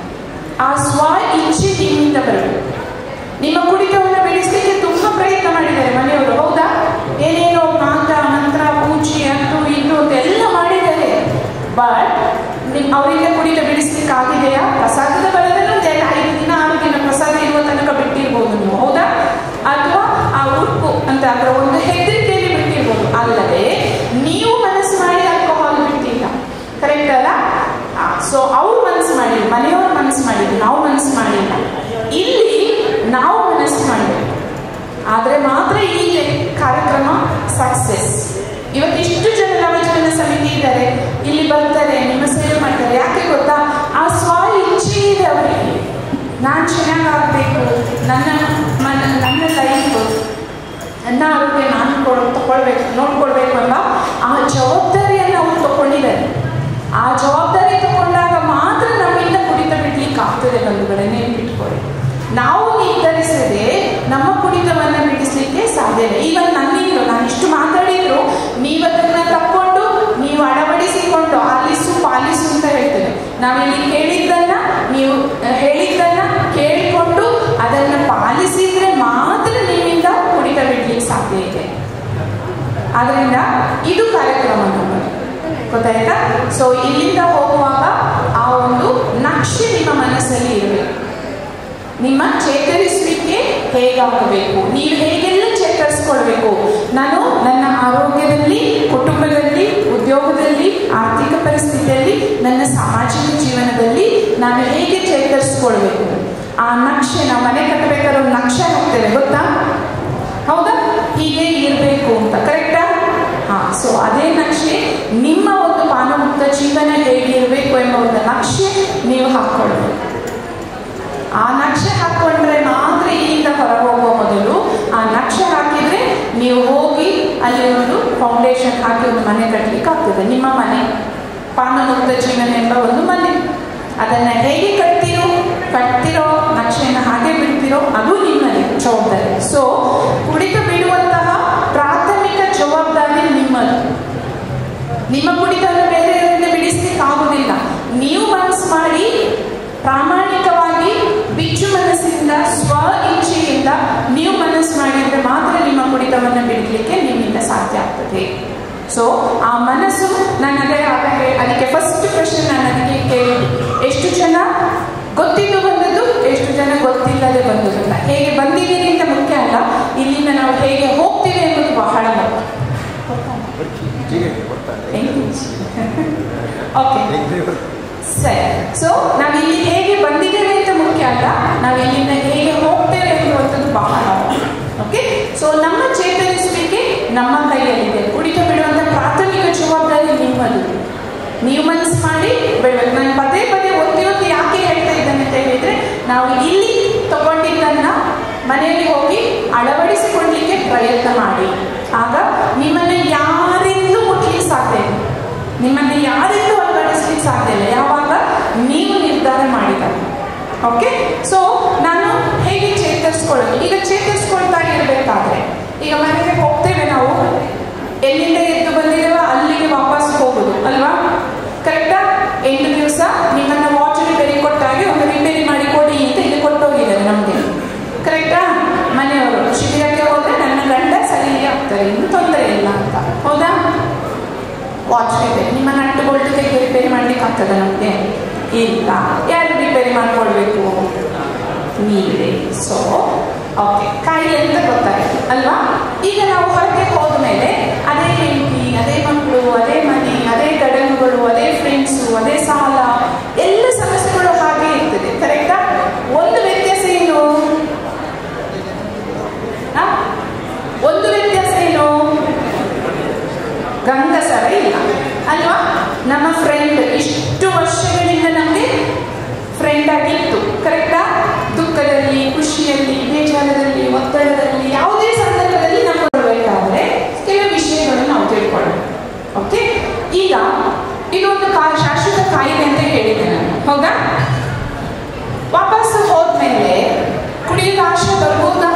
ಆ ಸ್ವ ಇಚ್ಛೆ ನಿಮ್ಮಿಂದ ಬರಬೇಕು ನಿಮ್ಮ ಕುಡಿತವನ್ನು ಬೆಳೆಸಲಿಕ್ಕೆ ತುಂಬಾ ಪ್ರಯತ್ನ ಮಾಡಿದ್ದಾರೆ ಮನೆಯವರು ಹೌದಾ ಏನೇನೋ ಮಾತ ಮಂತ್ರ ಪೂಜೆ ಅಂಟು ಇದು ಅಂತ ಎಲ್ಲ ಮಾಡಿದ್ದಾರೆ ಬಟ್ ನಿಮ್ ಅವರಿಂದ ಕುಡಿತ ಬಿಡಿಸ್ಲಿಕ್ಕೆ ಆಗಿದೆಯಾ ಪ್ರಸಾದದ ಬಲದಲ್ಲೂ ಒಂದು ಐದು ದಿನ ಆರು ದಿನ ಪ್ರಸಾದ ಇರುವ ತನಕ ಬಿಟ್ಟಿರ್ಬೋದು ನೀವು ಹೌದಾ ಅಥವಾ ಆ ಉಪ್ಪು ಅಂತ ಅದರ ಒಂದು ಹೆದರಿಕೆಯಲ್ಲಿ ಬಿಟ್ಟಿರ್ಬೋದು ಅಲ್ಲದೆ ನೀವು ಮನಸ್ಸು ಮಾಡಿ ಆಲ್ಕೋಹಾಲ್ ಬಿಟ್ಟಿಲ್ಲ ಕರೆಕ್ಟ್ ಅಲ್ಲ ಸೊ ಅವ್ರು ಮನಸ್ಸು ಮಾಡಿದ್ರು ಮನೆಯವ್ರು ಮನಸ್ಸು ಮಾಡಿದ್ರು ನಾವು ಮನಸ್ಸು ಮಾಡಿಲ್ಲ ಇಲ್ಲಿ ನಾವು ಮನಸ್ಸು ಮಾಡಬೇಕು ಆದರೆ ಮಾತ್ರ ಈ ಕಾರ್ಯಕ್ರಮ ಸಕ್ಸೆಸ್ ಇವತ್ತು ಇಷ್ಟು ಜನ ನವಜೀವನ ಸಮಿತಿ ಇದ್ದಾರೆ ಇಲ್ಲಿ ಬರ್ತಾರೆ ನಿಮ್ಮ ಸೇವೆ ಮಾಡ್ತಾರೆ ಯಾಕೆ ಗೊತ್ತಾ ಆ ಸ್ವ ಇಚ್ಛೆ ಇದೆ ಅವರಿಗೆ ನಾನು ಚೆನ್ನಾಗಾಗಬೇಕು ನನ್ನ ಮನ ನನ್ನ ಲೈಫ್ ನನ್ನ ಆರೋಗ್ಯ ನಾನು ಕೊಡ್ ತಗೊಳ್ಬೇಕು ನೋಡ್ಕೊಳ್ಬೇಕು ಎಂಬ ಆ ಜವಾಬ್ದಾರಿಯನ್ನು ಅವರು ತಗೊಂಡಿದ್ದಾರೆ ಆ ಜವಾಬ್ದಾರಿ ತಗೊಂಡಾಗ ಮಾತ್ರ ನಮ್ಮಿಂದ ಕುಡಿತ ಬಿಡ್ಲಿಕ್ಕೆ ಆಗ್ತದೆ ಬಂಧುಗಳೇ ನೆನ್ಪಿಟ್ಕೊಳ್ಳಿ ನಾವು ನಿರ್ಧರಿಸದೆ ನಮ್ಮ ಕುಡಿತವನ್ನು ಬಿಡಿಸ್ಲಿಕ್ಕೆ ಸಾಧ್ಯ ಇಲ್ಲ ಈಗ ನನ್ನಿಂದ ನಾನು ಇಷ್ಟು ಮಾತಾಡಿದ್ರು ನೀವದನ್ನ ತಕ್ಕೊಂಡು ನೀವು ಅಳವಡಿಸಿಕೊಂಡು ಆಲಿಸು ಪಾಲಿಸು ಅಂತ ಹೇಳ್ತೇವೆ ನಾವಿಲ್ಲಿ ಕೇಳಿದ್ದನ್ನ ನೀವು ಹೇಳಿದ್ದನ್ನ ಕೇಳಿಕೊಂಡು ಅದನ್ನ ಪಾಲಿಸಿದ್ರೆ ಮಾತ್ರ ನಿಮ್ಮಿಂದ ಕುಡಿತ ಬಿಡ್ಲಿಕ್ಕೆ ಸಾಧ್ಯ ಇದೆ ಆದ್ರಿಂದ ಇದು ಕಾರ್ಯಕ್ರಮ ನಮ್ಮದು ಗೊತ್ತಾಯ್ತಾ ಸೊ ಇಲ್ಲಿಂದ ಹೋಗುವಾಗ ಆ ಒಂದು ನಕ್ಷೆ ನಿಮ್ಮ ಮನಸ್ಸಲ್ಲಿ ಇರಬೇಕು ನಿಮ್ಮ ಚೇತರಿಸುವಿಕೆ ಹೇಗಾಗಬೇಕು ನೀವು ಹೇಗೆಲ್ಲ ಚೇತರಿಸ್ಕೊಳ್ಬೇಕು ನಾನು ನನ್ನ ಆರೋಗ್ಯದಲ್ಲಿ ಕುಟುಂಬದಲ್ಲಿ ಉದ್ಯೋಗದಲ್ಲಿ ಆರ್ಥಿಕ ಪರಿಸ್ಥಿತಿಯಲ್ಲಿ ನನ್ನ ಸಾಮಾಜಿಕ ಜೀವನದಲ್ಲಿ ನಾನು ಹೇಗೆ ಚೇತರಿಸ್ಕೊಳ್ಬೇಕು ಆ ನಕ್ಷೆ ನಾವು ಮನೆ ಕಟ್ಟಬೇಕಾದ್ರೆ ಒಂದು ನಕ್ಷೆ ಹಾಕ್ತೇವೆ ಗೊತ್ತಾ ಹೌದಾ ಹೀಗೆ ಇರಬೇಕು ಅಂತ ಕರೆಕ್ಟಾ ಹಾ ಸೊ ಅದೇ ನಕ್ಷೆ ನಿಮ್ಮ ಒಂದು ಪಾನಮುಕ್ತ ಜೀವನ ಹೇಗೆ ಇರಬೇಕು ಎಂಬ ಒಂದು ನಕ್ಷೆ ನೀವು ಹಾಕ್ಕೊಳ್ಬೇಕು ಆ ನಕ್ಷೆ ಹಾಕೊಂಡ್ರೆ ಮಾತ್ರ ಇಲ್ಲಿಂದ ಹೊರ ಹೋಗುವ ಮೊದಲು ಆ ನಕ್ಷೆ ಹಾಕಿದ್ರೆ ನೀವು ಹೋಗಿ ಅಲ್ಲಿ ಒಂದು ಫೌಂಡೇಶನ್ ಹಾಕಿ ಒಂದು ಮನೆ ಕಟ್ಟಲಿಕ್ಕೆ ಆಗ್ತದೆ ನಿಮ್ಮ ಮನೆ ಪಾನಮುಕ್ತ ಜೀವನ ಎಂಬ ಒಂದು ಮನೆ ಅದನ್ನ ಹೇಗೆ ಕಟ್ತಿರೋ ಕಟ್ತಿರೋ ನಕ್ಷೆಯನ್ನು ಹಾಗೆ ಬಿಡ್ತಿರೋ ಅದು ನಿಮ್ಮಲ್ಲಿ ಜವಾಬ್ದಾರಿ ಸೊ ಕುಡಿತ ಬಿಡುವಂತಹ ಪ್ರಾಥಮಿಕ ಜವಾಬ್ದಾರಿ ನಿಮ್ಮದು ನಿಮ್ಮ ಕುಡಿತವನ್ನು ಬೇರೆಯವರಿಂದ ಬಿಡಿಸ್ಲಿಕ್ಕೆ ಆಗುದಿಲ್ಲ ನೀವು ಮನಸ್ಸು ಮಾಡಿ ಪ್ರಾಮಾಣಿಕವಾಗಿ ಬಿಚ್ಚು ಮನಸ್ಸಿಂದ ಸ್ವ ಇಚ್ಛೆಯಿಂದ ನೀವು ಮನಸ್ಸು ಮಾಡಿದ್ರೆ ಮಾತ್ರ ನಿಮ್ಮ ಕುಡಿತವನ್ನು ಬಿಡಲಿಕ್ಕೆ ನಿಮ್ಮಿಂದ ಸಾಧ್ಯ ಆಗ್ತದೆ ಸೊ ಆ ಮನಸ್ಸು ನಾನು ಅದೇ ಆಗ ಹೇ- ಅದಕ್ಕೆ ಫಸ್ಟ್ ಕ್ವಶನ್ ನಾನು ಅದಕ್ಕೆ ಕೇಳಿದ್ದು ಎಷ್ಟು ಜನ ಗೊತ್ತಿದ್ದು ಬಂದದ್ದು ಎಷ್ಟು ಜನ ಗೊತ್ತಿಲ್ಲದೆ ಬಂದದ್ದು ಅಂತ ಹೇಗೆ ಬಂದಿದ್ದೀರಿ ಅಂತ ಮುಖ್ಯ ಅಲ್ಲ ಇಲ್ಲಿಂದ ನಾವು ಹೇಗೆ ಹೋಗ್ತೀವಿ ಎಂಬುದು ಬಹಳ ಮುಖ್ಯ ಓಕೆ ಸರಿ ಸೊ ನಾವು ಇಲ್ಲಿ ಹೇಗೆ ಬಂದಿದ್ದೇವೆ ಅಂತ ಮುಖ್ಯ ಅಲ್ಲ ನಾವು ಇಲ್ಲಿಂದ ಹೇಗೆ ಹೋಗ್ತೇವೆ ಎನ್ನುವಂಥದ್ದು ಬಹಳ ಓಕೆ ಸೊ ನಮ್ಮ ಚೇತರಿಸುವಿಕೆ ನಮ್ಮ ಕೈಯಲ್ಲಿದೆ ಕುಡಿತ ಬಿಡುವಂಥ ಪ್ರಾಥಮಿಕ ಜವಾಬ್ದಾರಿ ನಿಮ್ಮದು ನೀವು ಮನಸ್ಸು ಮಾಡಿ ಬಿಡ್ಬೇಕು ನಾನು ಪದೇ ಪದೇ ಒತ್ತಿ ಒತ್ತಿ ಯಾಕೆ ಹೇಳ್ತಾ ಇದ್ದೇನೆ ಅಂತ ಹೇಳಿದ್ರೆ ನಾವು ಇಲ್ಲಿ ತಗೊಂಡಿದ್ದನ್ನ ಮನೆಯಲ್ಲಿ ಹೋಗಿ ಅಳವಡಿಸಿಕೊಳ್ಳಲಿಕ್ಕೆ ಪ್ರಯತ್ನ ಮಾಡಿ ಆಗ ನಿಮ್ಮನ್ನು ಯಾರಿಂದಲೂ ಮುಟ್ಲಿಕ್ಕೆ ಸಾಧ್ಯ ಇಲ್ಲ ನಿಮ್ಮನ್ನು ಯಾರಿಂದಲೂ ಅಳವಡಿಸ್ಲಿಕ್ಕೆ ಸಾಧ್ಯ ಇಲ್ಲ ಯಾವಾಗ ನೀವು ನಿರ್ಧಾರ ಮಾಡಿದಾಗ ಓಕೆ ಸೊ ನಾನು ಹೇಗೆ ಚೇತರಿಸ್ಕೊಳ್ಳೋದು ಈಗ ಚೇತರಿಸ್ಕೊಳ್ತಾ ಇರಬೇಕಾದ್ರೆ ಈಗ ಮನೆಗೆ ಹೋಗ್ತೇವೆ ನಾವು ಎಲ್ಲಿಂದ ಎದ್ದು ಬಂದಿದ್ದೇವೋ ಅಲ್ಲಿಗೆ ವಾಪಸ್ ಹೋಗುದು ಅಲ್ವಾ ಕರೆಕ್ಟಾ ಎಂಟು ದಿವಸ ನಿಮ್ಮನ್ನ ವಾಚ್ ರಿಪೇರಿ ಕೊಟ್ಟಾಗೆ ಒಂದು ರಿಪೇರಿ ಮಾಡಿ ಕೊಡಿ ಅಂತ ಇಲ್ಲಿ ಕೊಟ್ಟೋಗಿದ್ದಾರೆ ನಮಗೆ ಕರೆಕ್ಟಾ ಮನೆಯವರು ಶಿಬಿರಕ್ಕೆ ಹೋದ್ರೆ ನನ್ನ ಗಂಡ ಸರಿ ಆಗ್ತಾರೆ ಇನ್ನು ತೊಂದರೆ ಇಲ್ಲ ಅಂತ ಹೌದಾ ವಾಚ್ ರಿಪೇರಿ ನಿಮ್ಮ ನಟ್ಟು ಬೋಲ್ಟ್ ತೆಗೆ ರಿಪೇರಿ ಮಾಡ್ಲಿಕ್ಕೆ ಆಗ್ತದ ನಮಗೆ ಇಲ್ಲ ಯಾರು ರಿಪೇರಿ ಮಾಡ್ಕೊಳ್ಬೇಕು ನೀವೇ ಸೊ ಓಕೆ ಕಾಯಿಲೆ ಅಂತ ಗೊತ್ತಾಯ್ತು ಅಲ್ವಾ ಈಗ ನಾವು ಹೊರಗೆ ಹೋದ ಮೇಲೆ ಅದೇ ಹೆಂಡತಿ ಅದೇ ಮಕ್ಕಳು ಅದೇ ಮನೆ ಅದೇ ಗಡನುಗಳು ಅದೇ ಫ್ರೆಂಡ್ಸು ಅದೇ ಸಾಲ ಎಲ್ಲ ಸಮಸ್ಯೆಗಳು ಹಾಗೆ ಇರ್ತದೆ ಕರೆಕ್ಟಾ ಒಂದು ವ್ಯತ್ಯಾಸ ಏನು ಆ? ಒಂದು ವ್ಯತ್ಯಾಸ ಏನು ಗಂಡಸರ ಇಲ್ಲ ಅಲ್ವಾ ನಮ್ಮ ಫ್ರೆಂಡ್ ಇಷ್ಟು ವರ್ಷಗಳಿಂದ ನಮಗೆ ಫ್ರೆಂಡ್ ಆಗಿತ್ತು ಕರೆಕ್ಟಾ ದುಃಖದಲ್ಲಿ ಖುಷಿಯಲ್ಲಿ ಬೇಜಾರದಲ್ಲಿ ಒತ್ತಡದಲ್ಲಿ ಯಾವುದೇ ಸಂದರ್ಭದಲ್ಲಿ ನಾವು ಕೊಡಬೇಕಾದ್ರೆ ಕೆಲವು ವಿಷಯಗಳನ್ನು ನಾವು ತಿಳ್ಕೊಳ್ಳೋಣ ಓಕೆ ಈಗ ಇದೊಂದು ಕಾ ಶಾಶ್ವತ ಕಾಯಿಲೆ ಅಂತ ಹೇಳಿದೆ ನಾನು ಹೌದಾ ವಾಪಸ್ ಹೋದ್ಮೇಲೆ ಕುಡಿಯೋದು ಆಶೆ ಬರ್ಬೋದಾ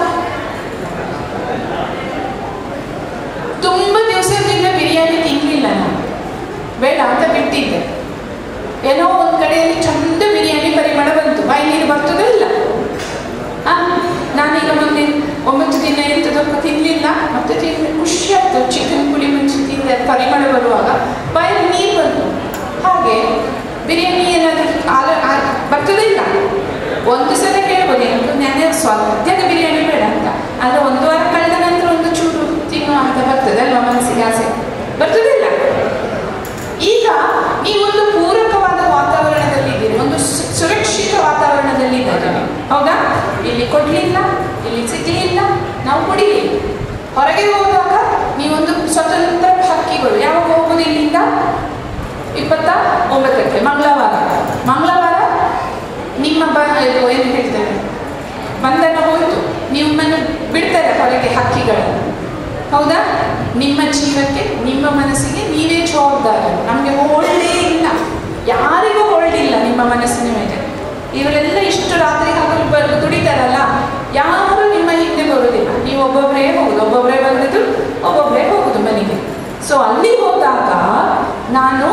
ತುಂಬಾ ದಿವಸದಿಂದ ಬಿರಿಯಾನಿ ತಿನ್ನಲಿಲ್ಲ ನಾನು ಬೇಡ ಅಂತ ಬಿಟ್ಟಿದ್ದೆ ಏನೋ ಒಂದ್ ಕಡೆಯಲ್ಲಿ ಚಂದ ಬಿರಿಯಾನಿ ಪರಿಮಳ ಬಂತು ಬಾಯಿ ನೀರು ಬರ್ತದೋ ಇಲ್ಲ ಆ, ನಾನೀಗ ಮೊನ್ನೆ ಒಂಬತ್ತು ದಿನ ಎಂತದಕ್ಕೂ ತಿನ್ನಲಿಲ್ಲ ಮತ್ತೆ ತಿಂದೆ ಖುಷಿ ಆಯ್ತು ಚಿಕನ್ ಪುಡಿ ಮುಂಚೆ ತಿಂದೆ ಅದು ಪರಿಮಳ ಬರುವಾಗ ಬಾಯಲ್ಲಿ ನೀರು ಬಂತು ಹಾಗೆ ಬಿರಿಯಾನಿ ಏನಾದರೂ ಆಲ ಆ- ಬರ್ತದೇ ಇಲ್ಲ ಒಂದು ಸಲ ಹೇಳ್ಬೋದು எனக்கு ನೆನೆ ಸದ್ಯದ ಬಿರಿಯಾನಿ ಬೇಡ ಅಂತ ಆದರೆ ಒಂದು ವಾರ ಕಳೆದ ನಂತರ ಒಂದು ಚೂರು ತಿನ್ನುವ ಅಂತ ಬರ್ತದೆ ಅಲ್ವಾ ಮನಸ್ಸಿಗೆ ಆಸೆ ಬರ್ತದಿಲ್ಲ ಈಗ ನೀವೊಂದು ಪೂರಕವಾದ ವಾತಾವರಣದಲ್ಲಿದ್ದೀರಿ ಒಂದು ಸು- ಸುರಕ್ಷಿತ ವಾತಾವರಣದಲ್ಲಿದ್ದಾರೆ ಹೌದಾ ಇಲ್ಲಿ ಕೊಡ್ಲಿಲ್ಲ ಇಲ್ಲಿ ಸಿಗ್ಲಿಲ್ಲ ನಾವು ಕುಡಿಲಿಲ್ಲ ಹೊರಗೆ ಹೋದಾಗ ನೀವೊಂದು ಸ್ವತಂತ್ರ ಹಕ್ಕಿಗಳು ಯಾವಾಗ ಹೋಗುದು ಇಲ್ಲಿಂದ ಇಪ್ಪತ್ತ ಒಂಬತ್ತಕ್ಕೆ ಮಂಗಳವಾರ ಮಂಗಳವಾರ ನಿಮ್ಮ ಬ ಇದು ಏನು ಹೇಳ್ತೇವೆ ಬಂಧನ ಹೋಯ್ತು ನಿಮ್ಮನ್ನು ಬಿಡ್ತಾರೆ ಹೊರಗೆ ಹಕ್ಕಿಗಳನ್ನು ಹೌದಾ ನಿಮ್ಮ ಜೀವಕ್ಕೆ ನಿಮ್ಮ ಮನಸ್ಸಿಗೆ ನೀವೇ ಜವಾಬ್ದಾರ ನಮಗೆ ಹೊಳ್ಳೆ ಇಲ್ಲ ಯಾರಿಗೂ ಹೊಳ್ಳಿಲ್ಲ ನಿಮ್ಮ ಮನಸ್ಸಿನ ಮೇಲೆ ಇವರೆಲ್ಲ ಇಷ್ಟು ರಾತ್ರಿ ಹಗಲು ಬರ್ ದುಡಿತಾರಲ್ಲ ಯಾರು ನಿಮ್ಮ ಹಿಂದೆ ಬರುವುದಿಲ್ಲ ನೀವು ಒಬ್ಬೊಬ್ಬರೇ ಹೋಗುದು ಒಬ್ಬೊಬ್ಬರೇ ಬಂದದ್ದು ಒಬ್ಬೊಬ್ಬರೇ ಹೋಗುದು ಮನೆಗೆ ಸೊ ಅಲ್ಲಿ ಹೋದಾಗ ನಾನು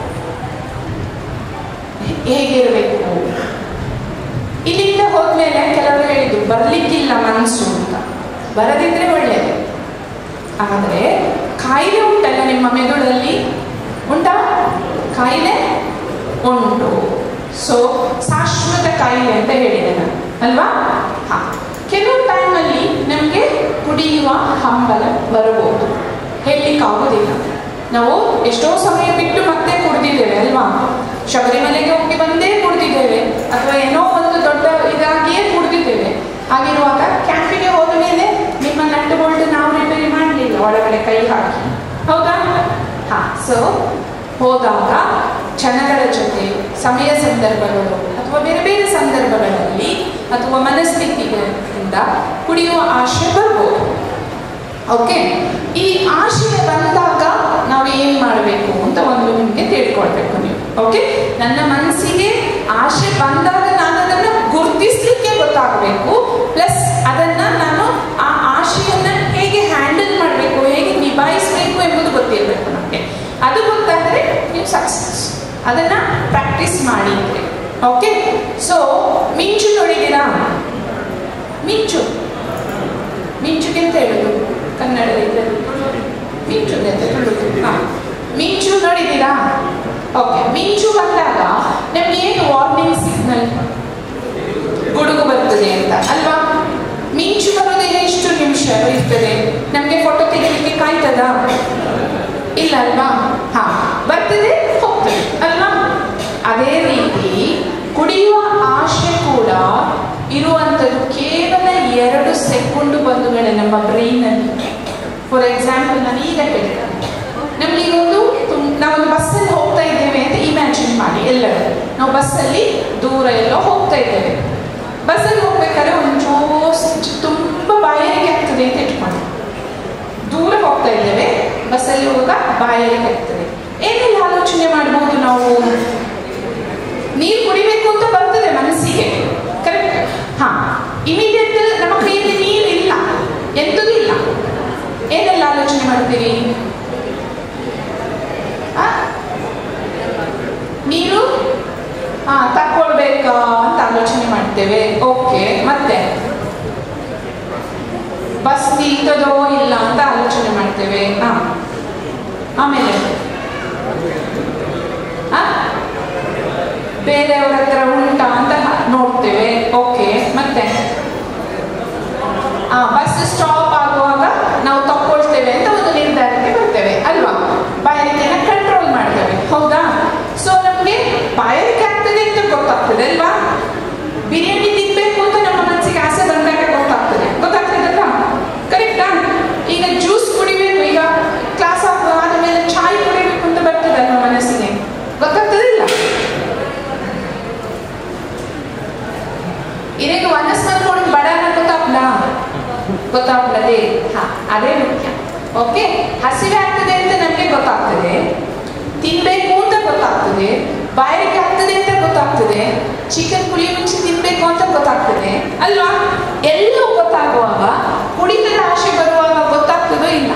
ಹೇಗಿರಬೇಕು ಇಲ್ಲಿಂದ ಹೋದ್ಮೇಲೆ ಕೆಲವರು ಹೇಳಿದ್ರು ಬರ್ಲಿಕ್ಕಿಲ್ಲ ಮನಸ್ಸು ಅಂತ ಬರದಿದ್ರೆ ಒಳ್ಳೆಯದು ಆದರೆ ಕಾಯಿಲೆ ಉಂಟಲ್ಲ ನಿಮ್ಮ ಮೆದುಳಲ್ಲಿ ಉಂಟಾ ಕಾಯಿಲೆ ಉಂಟು ಸೊ ಶಾಶ್ವತ ಕಾಯಿಲೆ ಅಂತ ಹೇಳಿದೆ ನಾನು ಅಲ್ವಾ ಹಾ ಕೆಲವು ಟೈಮಲ್ಲಿ ನಮಗೆ ಕುಡಿಯುವ ಹಂಬಲ ಬರಬಹುದು ಹೇಳಲಿಕ್ಕಾಗೋದಿಲ್ಲ ನಾವು ಎಷ್ಟೋ ಸಮಯ ಬಿಟ್ಟು ಮತ್ತೆ ಕುಡಿದಿದ್ದೇವೆ ಅಲ್ವಾ ಶಬರಿಮಲೆಗೆ ಹೋಗಿ ಬಂದೇ ಕುಡಿದಿದ್ದೇವೆ ಅಥವಾ ಏನೋ ಒಂದು ದೊಡ್ಡ ಇದಾಗಿಯೇ ಕುಡಿದಿದ್ದೇವೆ ಹಾಗಿರುವಾಗ ಕ್ಯಾಂಪಿಗೆ ಹೋದ ಮೇಲೆ ನಿಮ್ಮ ನಟ್ಟು ಬೋಲ್ಟ್ ನಾವು ರಿಪೇರಿ ಮಾಡಲಿಲ್ಲ ಒಳಗಡೆ ಕೈ ಹಾಕಿ ಹೌದಾ ಹಾ ಸೊ ಹೋದಾಗ ಜನಗಳ ಜೊತೆ ಸಮಯ ಸಂದರ್ಭಗಳು ಅಥವಾ ಬೇರೆ ಬೇರೆ ಸಂದರ್ಭಗಳಲ್ಲಿ ಅಥವಾ ಮನಸ್ಥಿತಿಗಳಿಂದ ಕುಡಿಯುವ ಆಶೆ ಬರ್ಬೋದು ಓಕೆ ಈ ಆಶಯ ಬಂದಾಗ ನಾವು ಏನು ಮಾಡಬೇಕು ಅಂತ ಒಂದು ನಿಮಗೆ ತಿಳ್ಕೊಳ್ಬೇಕು ನೀವು ಓಕೆ ನನ್ನ ಮನಸ್ಸಿಗೆ ಆಶೆ ಬಂದಾಗ ನಾನು ಅದನ್ನು ಗುರುತಿಸ್ಲಿಕ್ಕೆ ಗೊತ್ತಾಗಬೇಕು ಪ್ಲಸ್ ಅದನ್ನ ನಾನು ಆ ಆಶೆಯನ್ನ ಹೇಗೆ ಹ್ಯಾಂಡಲ್ ಮಾಡಬೇಕು ಹೇಗೆ ನಿಭಾಯಿಸಬೇಕು ಎಂಬುದು ಗೊತ್ತಿರಬೇಕು ನಮಗೆ ಅದು ಗೊತ್ತಾದರೆ ನೀವು ಸಕ್ಸಸ್ ಅದನ್ನ ಪ್ರಾಕ್ಟೀಸ್ ಮಾಡಿ ಓಕೆ ಸೊ ಮಿಂಚು ನೋಡಿದ್ದೀರಾ ಮಿಂಚು ಮಿಂಚುಗೆ ಅಂತ ಹೇಳುದು ಕನ್ನಡದಲ್ಲಿ ಮಿಂಚು ಅಂತ ಹೇಳುದು ಹಾ ಮಿಂಚು ನೋಡಿದ್ದೀರಾ ಓಕೆ ಮಿಂಚು ಬಂದಾಗ ನಮ್ಗೆ ಏನು ವಾರ್ನಿಂಗ್ ಸಿಗ್ನಲ್ ಗುಡುಗು ಬರ್ತದೆ ಅಂತ ಅಲ್ವಾ ಮಿಂಚು ಬರೋದೇ ಎಷ್ಟು ನಿಮಿಷ ಇರ್ತದೆ ನಮಗೆ ಫೋಟೋ ತೆಗಿಲಿಕ್ಕೆ ಕಾಯ್ತದ ಇಲ್ಲ ಅಲ್ವಾ ಹಾ ಬರ್ತದೆ ಹೋಗ್ತದೆ ಅಲ್ವಾ ಅದೇ ರೀತಿ ಕುಡಿಯುವ ಆಶೆ ಕೂಡ ಇರುವಂಥದ್ದು ಕೇವಲ ಎರಡು ಸೆಕೆಂಡು ಬಂಧುಗಳೇ ನಮ್ಮ ಬ್ರೈನಲ್ಲಿ ಫಾರ್ ಎಕ್ಸಾಂಪಲ್ ನಾನು ಈಗ ಹೇಳಿದೆ ನಮ್ಗೆ ಈಗ ಒಂದು ತುಂ- ನಾವೊಂದು ಬಸ್ಸಲ್ಲಿ ಹೋಗ್ತಾ ಇದ್ದೇವೆ ಅಂತ ಇಮ್ಯಾಜಿನ್ ಮಾಡಿ ಎಲ್ಲರೂ ನಾವು ಬಸ್ಸಲ್ಲಿ ದೂರ ಎಲ್ಲೋ ಹೋಗ್ತಾ ಇದ್ದೇವೆ ಬಸ್ಸಲ್ಲಿ ಹೋಗ್ಬೇಕಾದ್ರೆ ಒಂಚೂರು ತುಂಬ ಬಾಯಾರಿಕೆ ಆಗ್ತದೆ ಅಂತ ಇಟ್ಕೊಂಡು ದೂರ ಹೋಗ್ತಾ ಇದ್ದೇವೆ ಬಸ್ಸಲ್ಲಿ ಹೋಗುವಾಗ ಬಾಯಾರಿಕೆ ಆಗ್ತದೆ ಏನೆಲ್ಲ ಆಲೋಚನೆ ಮಾಡ್ಬೋದು ನಾವು ನೀರು ಕುಡಿಬೇಕು ಅಂತ ಬರ್ತದೆ ಮನಸ್ಸಿಗೆ ಕರೆಕ್ಟ್ ಹಾ ಇಮಿಡಿಯೇಟ್ ನಮ್ಮ ಕೈಯಲ್ಲಿ ನೀರು ಇಲ್ಲ ಎಂತದೂ ಇಲ್ಲ ಏನೆಲ್ಲ ಆಲೋಚನೆ ಮಾಡ್ತೀವಿ ಆ? ನೀರು ಹಾ ತಕ್ಕೊಳ್ಬೇಕಾ ಅಂತ ಆಲೋಚನೆ ಮಾಡ್ತೇವೆ ಓಕೆ ಮತ್ತೆ ಬಸ್ ನಿಲ್ತದೋ ಇಲ್ಲ ಅಂತ ಆಲೋಚನೆ ಮಾಡ್ತೇವೆ ಹಾ ಆಮೇಲೆ ಆ? ಬೇರೆಯವ್ರ ಹತ್ರ ಉಂಟಾ ಅಂತ ಹ- ನೋಡ್ತೇವೆ ಓಕೆ ಮತ್ತೆ ಆ ಬಸ್ ಸ್ಟಾಪ್ ಆಗುವಾಗ ನಾವು ತಕ್ಕೊಳ್ತೇವೆ ಅಂತ ಒಂದು ನಿರ್ಧಾರಕ್ಕೆ ಬರ್ತೇವೆ ಅಲ್ವಾ ಬಾಯಾರಿಕೆನ ಕಂಟ್ರೋಲ್ ಮಾಡ್ತೇವೆ ಹೌದಾ ಸೊ ನಮಗೆ ಬಾಯಾರಿಕೆ ಆಗ್ತದೆ ಅಂತ ಗೊತ್ತಾಗ್ತದೆ ಅಲ್ವಾ ಬಿರಿಯಾನಿ ತಿನ್ಬೇಕು ಅಂತ ನಮ್ಮ ಮನಸ್ಸಿಗೆ ಆಸೆ ಬಂದಾಗ ಗೊತ್ತಾಗ್ತದೆ ಗೊತ್ತಾಗ್ತದಲ್ಲ ಕರೆಕ್ಟಾ ಈಗ ಜ್ಯೂಸ್ ಕುಡಿಬೇಕು ಈಗ ಕ್ಲಾಸ್ ಆದ ಮೇಲೆ ಚಾಯ್ ಕುಡಿಬೇಕು ಅಂತ ಬರ್ತದೆ ನಮ್ಮ ಮನಸ್ಸಿಗೆ ಗೊತ್ತಾಗ್ತದಿಲ್ಲ ಇದಕ್ಕೆ ವನಸ್ಪತಿ ನೋಡಿ ಬಡನ ಗೊತ್ತಾಗ್ಲ ಗೊತ್ತಾಗ್ಲದೆ ಹಾ ಅದೇ ಮುಖ್ಯ ಓಕೆ ಹಸಿವೆ ಆಗ್ತದೆ ಅಂತ ನಮಗೆ ಗೊತ್ತಾಗ್ತದೆ ತಿನ್ಬೇಕು ಅಂತ ಗೊತ್ತಾಗ್ತದೆ ಬಾಯಿಗೆ ಆಗ್ತದೆ ಅಂತ ಗೊತ್ತಾಗ್ತದೆ ಚಿಕನ್ ಕುಳಿ ಮುಂಚೆ ತಿನ್ಬೇಕು ಅಂತ ಗೊತ್ತಾಗ್ತದೆ ಅಲ್ವಾ ಎಲ್ಲವೂ ಗೊತ್ತಾಗುವಾಗ ಕುಡಿತದ ಆಸೆ ಬರುವಾಗ ಗೊತ್ತಾಗ್ತದೋ ಇಲ್ಲ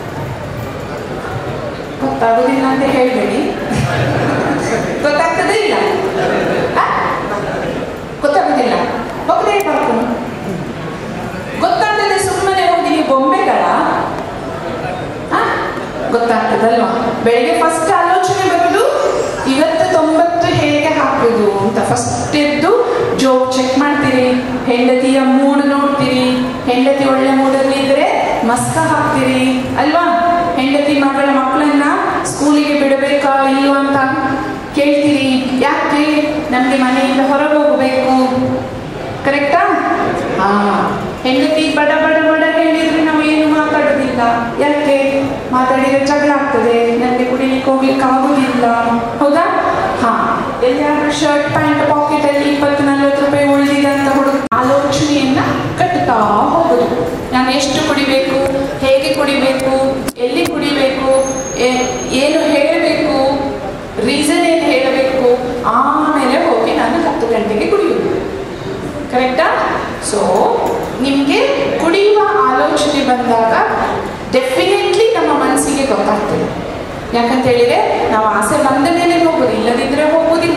ಗೊತ್ತಾಗೋದಿಲ್ಲ ಅಂತ ಹೇಳ್ಬೇಡಿ ಗೊತ್ತಾಗ್ತದೆ ಇಲ್ಲ ಆ? ಗೊತ್ತಾಗುದಿಲ್ಲ ಹೋಗದೆ ಬರ್ಕೊಂಡು ಗೊತ್ತಾಗ್ತದೆ ಸುಮ್ಮನೆ ಹೋಗಿ ನೀವು ಬೊಂಬೆಗಳ ಆ? ಗೊತ್ತಾಗ್ತದಲ್ವಾ ಬೆಳಿಗ್ಗೆ ಫಸ್ಟ್ ಆಲೋಚನೆ ಬರೋದು ಇವತ್ತು ತೊಂಬತ್ತು ಹೇಗೆ ಹಾಕುದು ಅಂತ ಫಸ್ಟ್ ಎದ್ದು ಜೋಬ್ ಚೆಕ್ ಮಾಡ್ತೀರಿ ಹೆಂಡತಿಯ ಮೂಡ್ ನೋಡ್ತೀರಿ ಹೆಂಡತಿ ಒಳ್ಳೆ ಮೂಡಲ್ಲಿ ಇದ್ರೆ ಮಸ್ಕ ಹಾಕ್ತೀರಿ ಅಲ್ವಾ ಹೆಂಡತಿ ಮಗಳ ಮಕ್ಕಳನ್ನ ಸ್ಕೂಲಿಗೆ ಬಿಡಬೇಕಾ ಇಲ್ವಾ ಅಂತ ಕೇಳ್ತೀರಿ ಯಾಕೆ ನಮಗೆ ಮನೆಯಿಂದ ಹೊರಗೆ ಹೋಗಬೇಕು ಕರೆಕ್ಟಾ ಹಾ ಹೆಂಡತಿ ಬಡ ಬಡ ಬಡ ಹೇಳಿದ್ರೆ ನಾವು ಏನು ಮಾತಾಡೋದಿಲ್ಲ ಯಾಕೆ ಮಾತಾಡಿದ್ರೆ ಜಗಳ ಆಗ್ತದೆ ನನಗೆ ಕುಡಿಲಿಕ್ಕೆ ಹೋಗ್ಲಿಕ್ಕೆ ಆಗುದಿಲ್ಲ ಹೌದಾ ಹಾ ಎಲ್ಲಿಯಾದ್ರೂ ಶರ್ಟ್ ಪ್ಯಾಂಟ್ ಪಾಕೆಟ್ ಅಲ್ಲಿ ಇಪ್ಪತ್ತು ನಲ್ವತ್ತು ರೂಪಾಯಿ ಉಳಿದಿದೆ ಅಂತ ಹುಡುಗ ಆಲೋಚನೆಯನ್ನ ಕಟ್ಟುತ್ತಾ ಹೋಗುದು ನಾನು ಎಷ್ಟು ಕುಡಿಬೇಕು ಹೇಗೆ ಕುಡಿಬೇಕು ಎಲ್ಲಿ ಕುಡಿಬೇಕು ಏ- ಏನು ಹೇಳಬೇಕು ರೀಸನ್ ಏನು ಹೇಳಬೇಕು ಆಮೇಲೆ ಹೋಗಿ ನಾನು ಹತ್ತು ಗಂಟೆಗೆ ಕುಡಿಯುವುದು ಕರೆಕ್ಟಾ ಸೊ ನಿಮಗೆ ಕುಡಿಯುವ ಆಲೋಚನೆ ಬಂದಾಗ ಡೆಫಿನೆಟ್ಲಿ ನಮ್ಮ ಮನಸ್ಸಿಗೆ ಗೊತ್ತಾಗ್ತದೆ ಯಾಕಂತ ಹೇಳಿದ್ರೆ ನಾವು ಆಸೆ ಬಂದ ಮೇಲೆ ಹೋಗೋದು ಇಲ್ಲದಿದ್ರೆ ಹೋಗೋದಿಲ್ಲ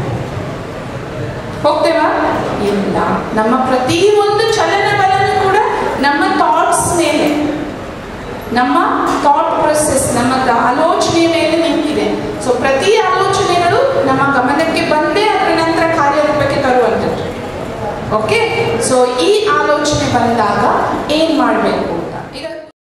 ಹೋಗ್ತೇವಾ ಇಲ್ಲ ನಮ್ಮ ಪ್ರತಿಯೊಂದು ಚಲನವಲನ ಕೂಡ ನಮ್ಮ ಥಾಟ್ಸ್ ಮೇಲೆ ನಮ್ಮ ಥಾಟ್ ಪ್ರೊಸೆಸ್ ನಮ್ಮ ದ- ಆಲೋಚನೆ ಮೇಲೆ ನಿಂತಿದೆ ಸೊ ಪ್ರತಿ ಆಲೋಚನೆಗಳು ನಮ್ಮ ಗಮನಕ್ಕೆ ಬಂದೇ ಅದರ ನಂತರ ಓಕೆ ಸೊ ಈ ಆಲೋಚನೆ ಬಂದಾಗ ಏನು ಮಾಡಬೇಕು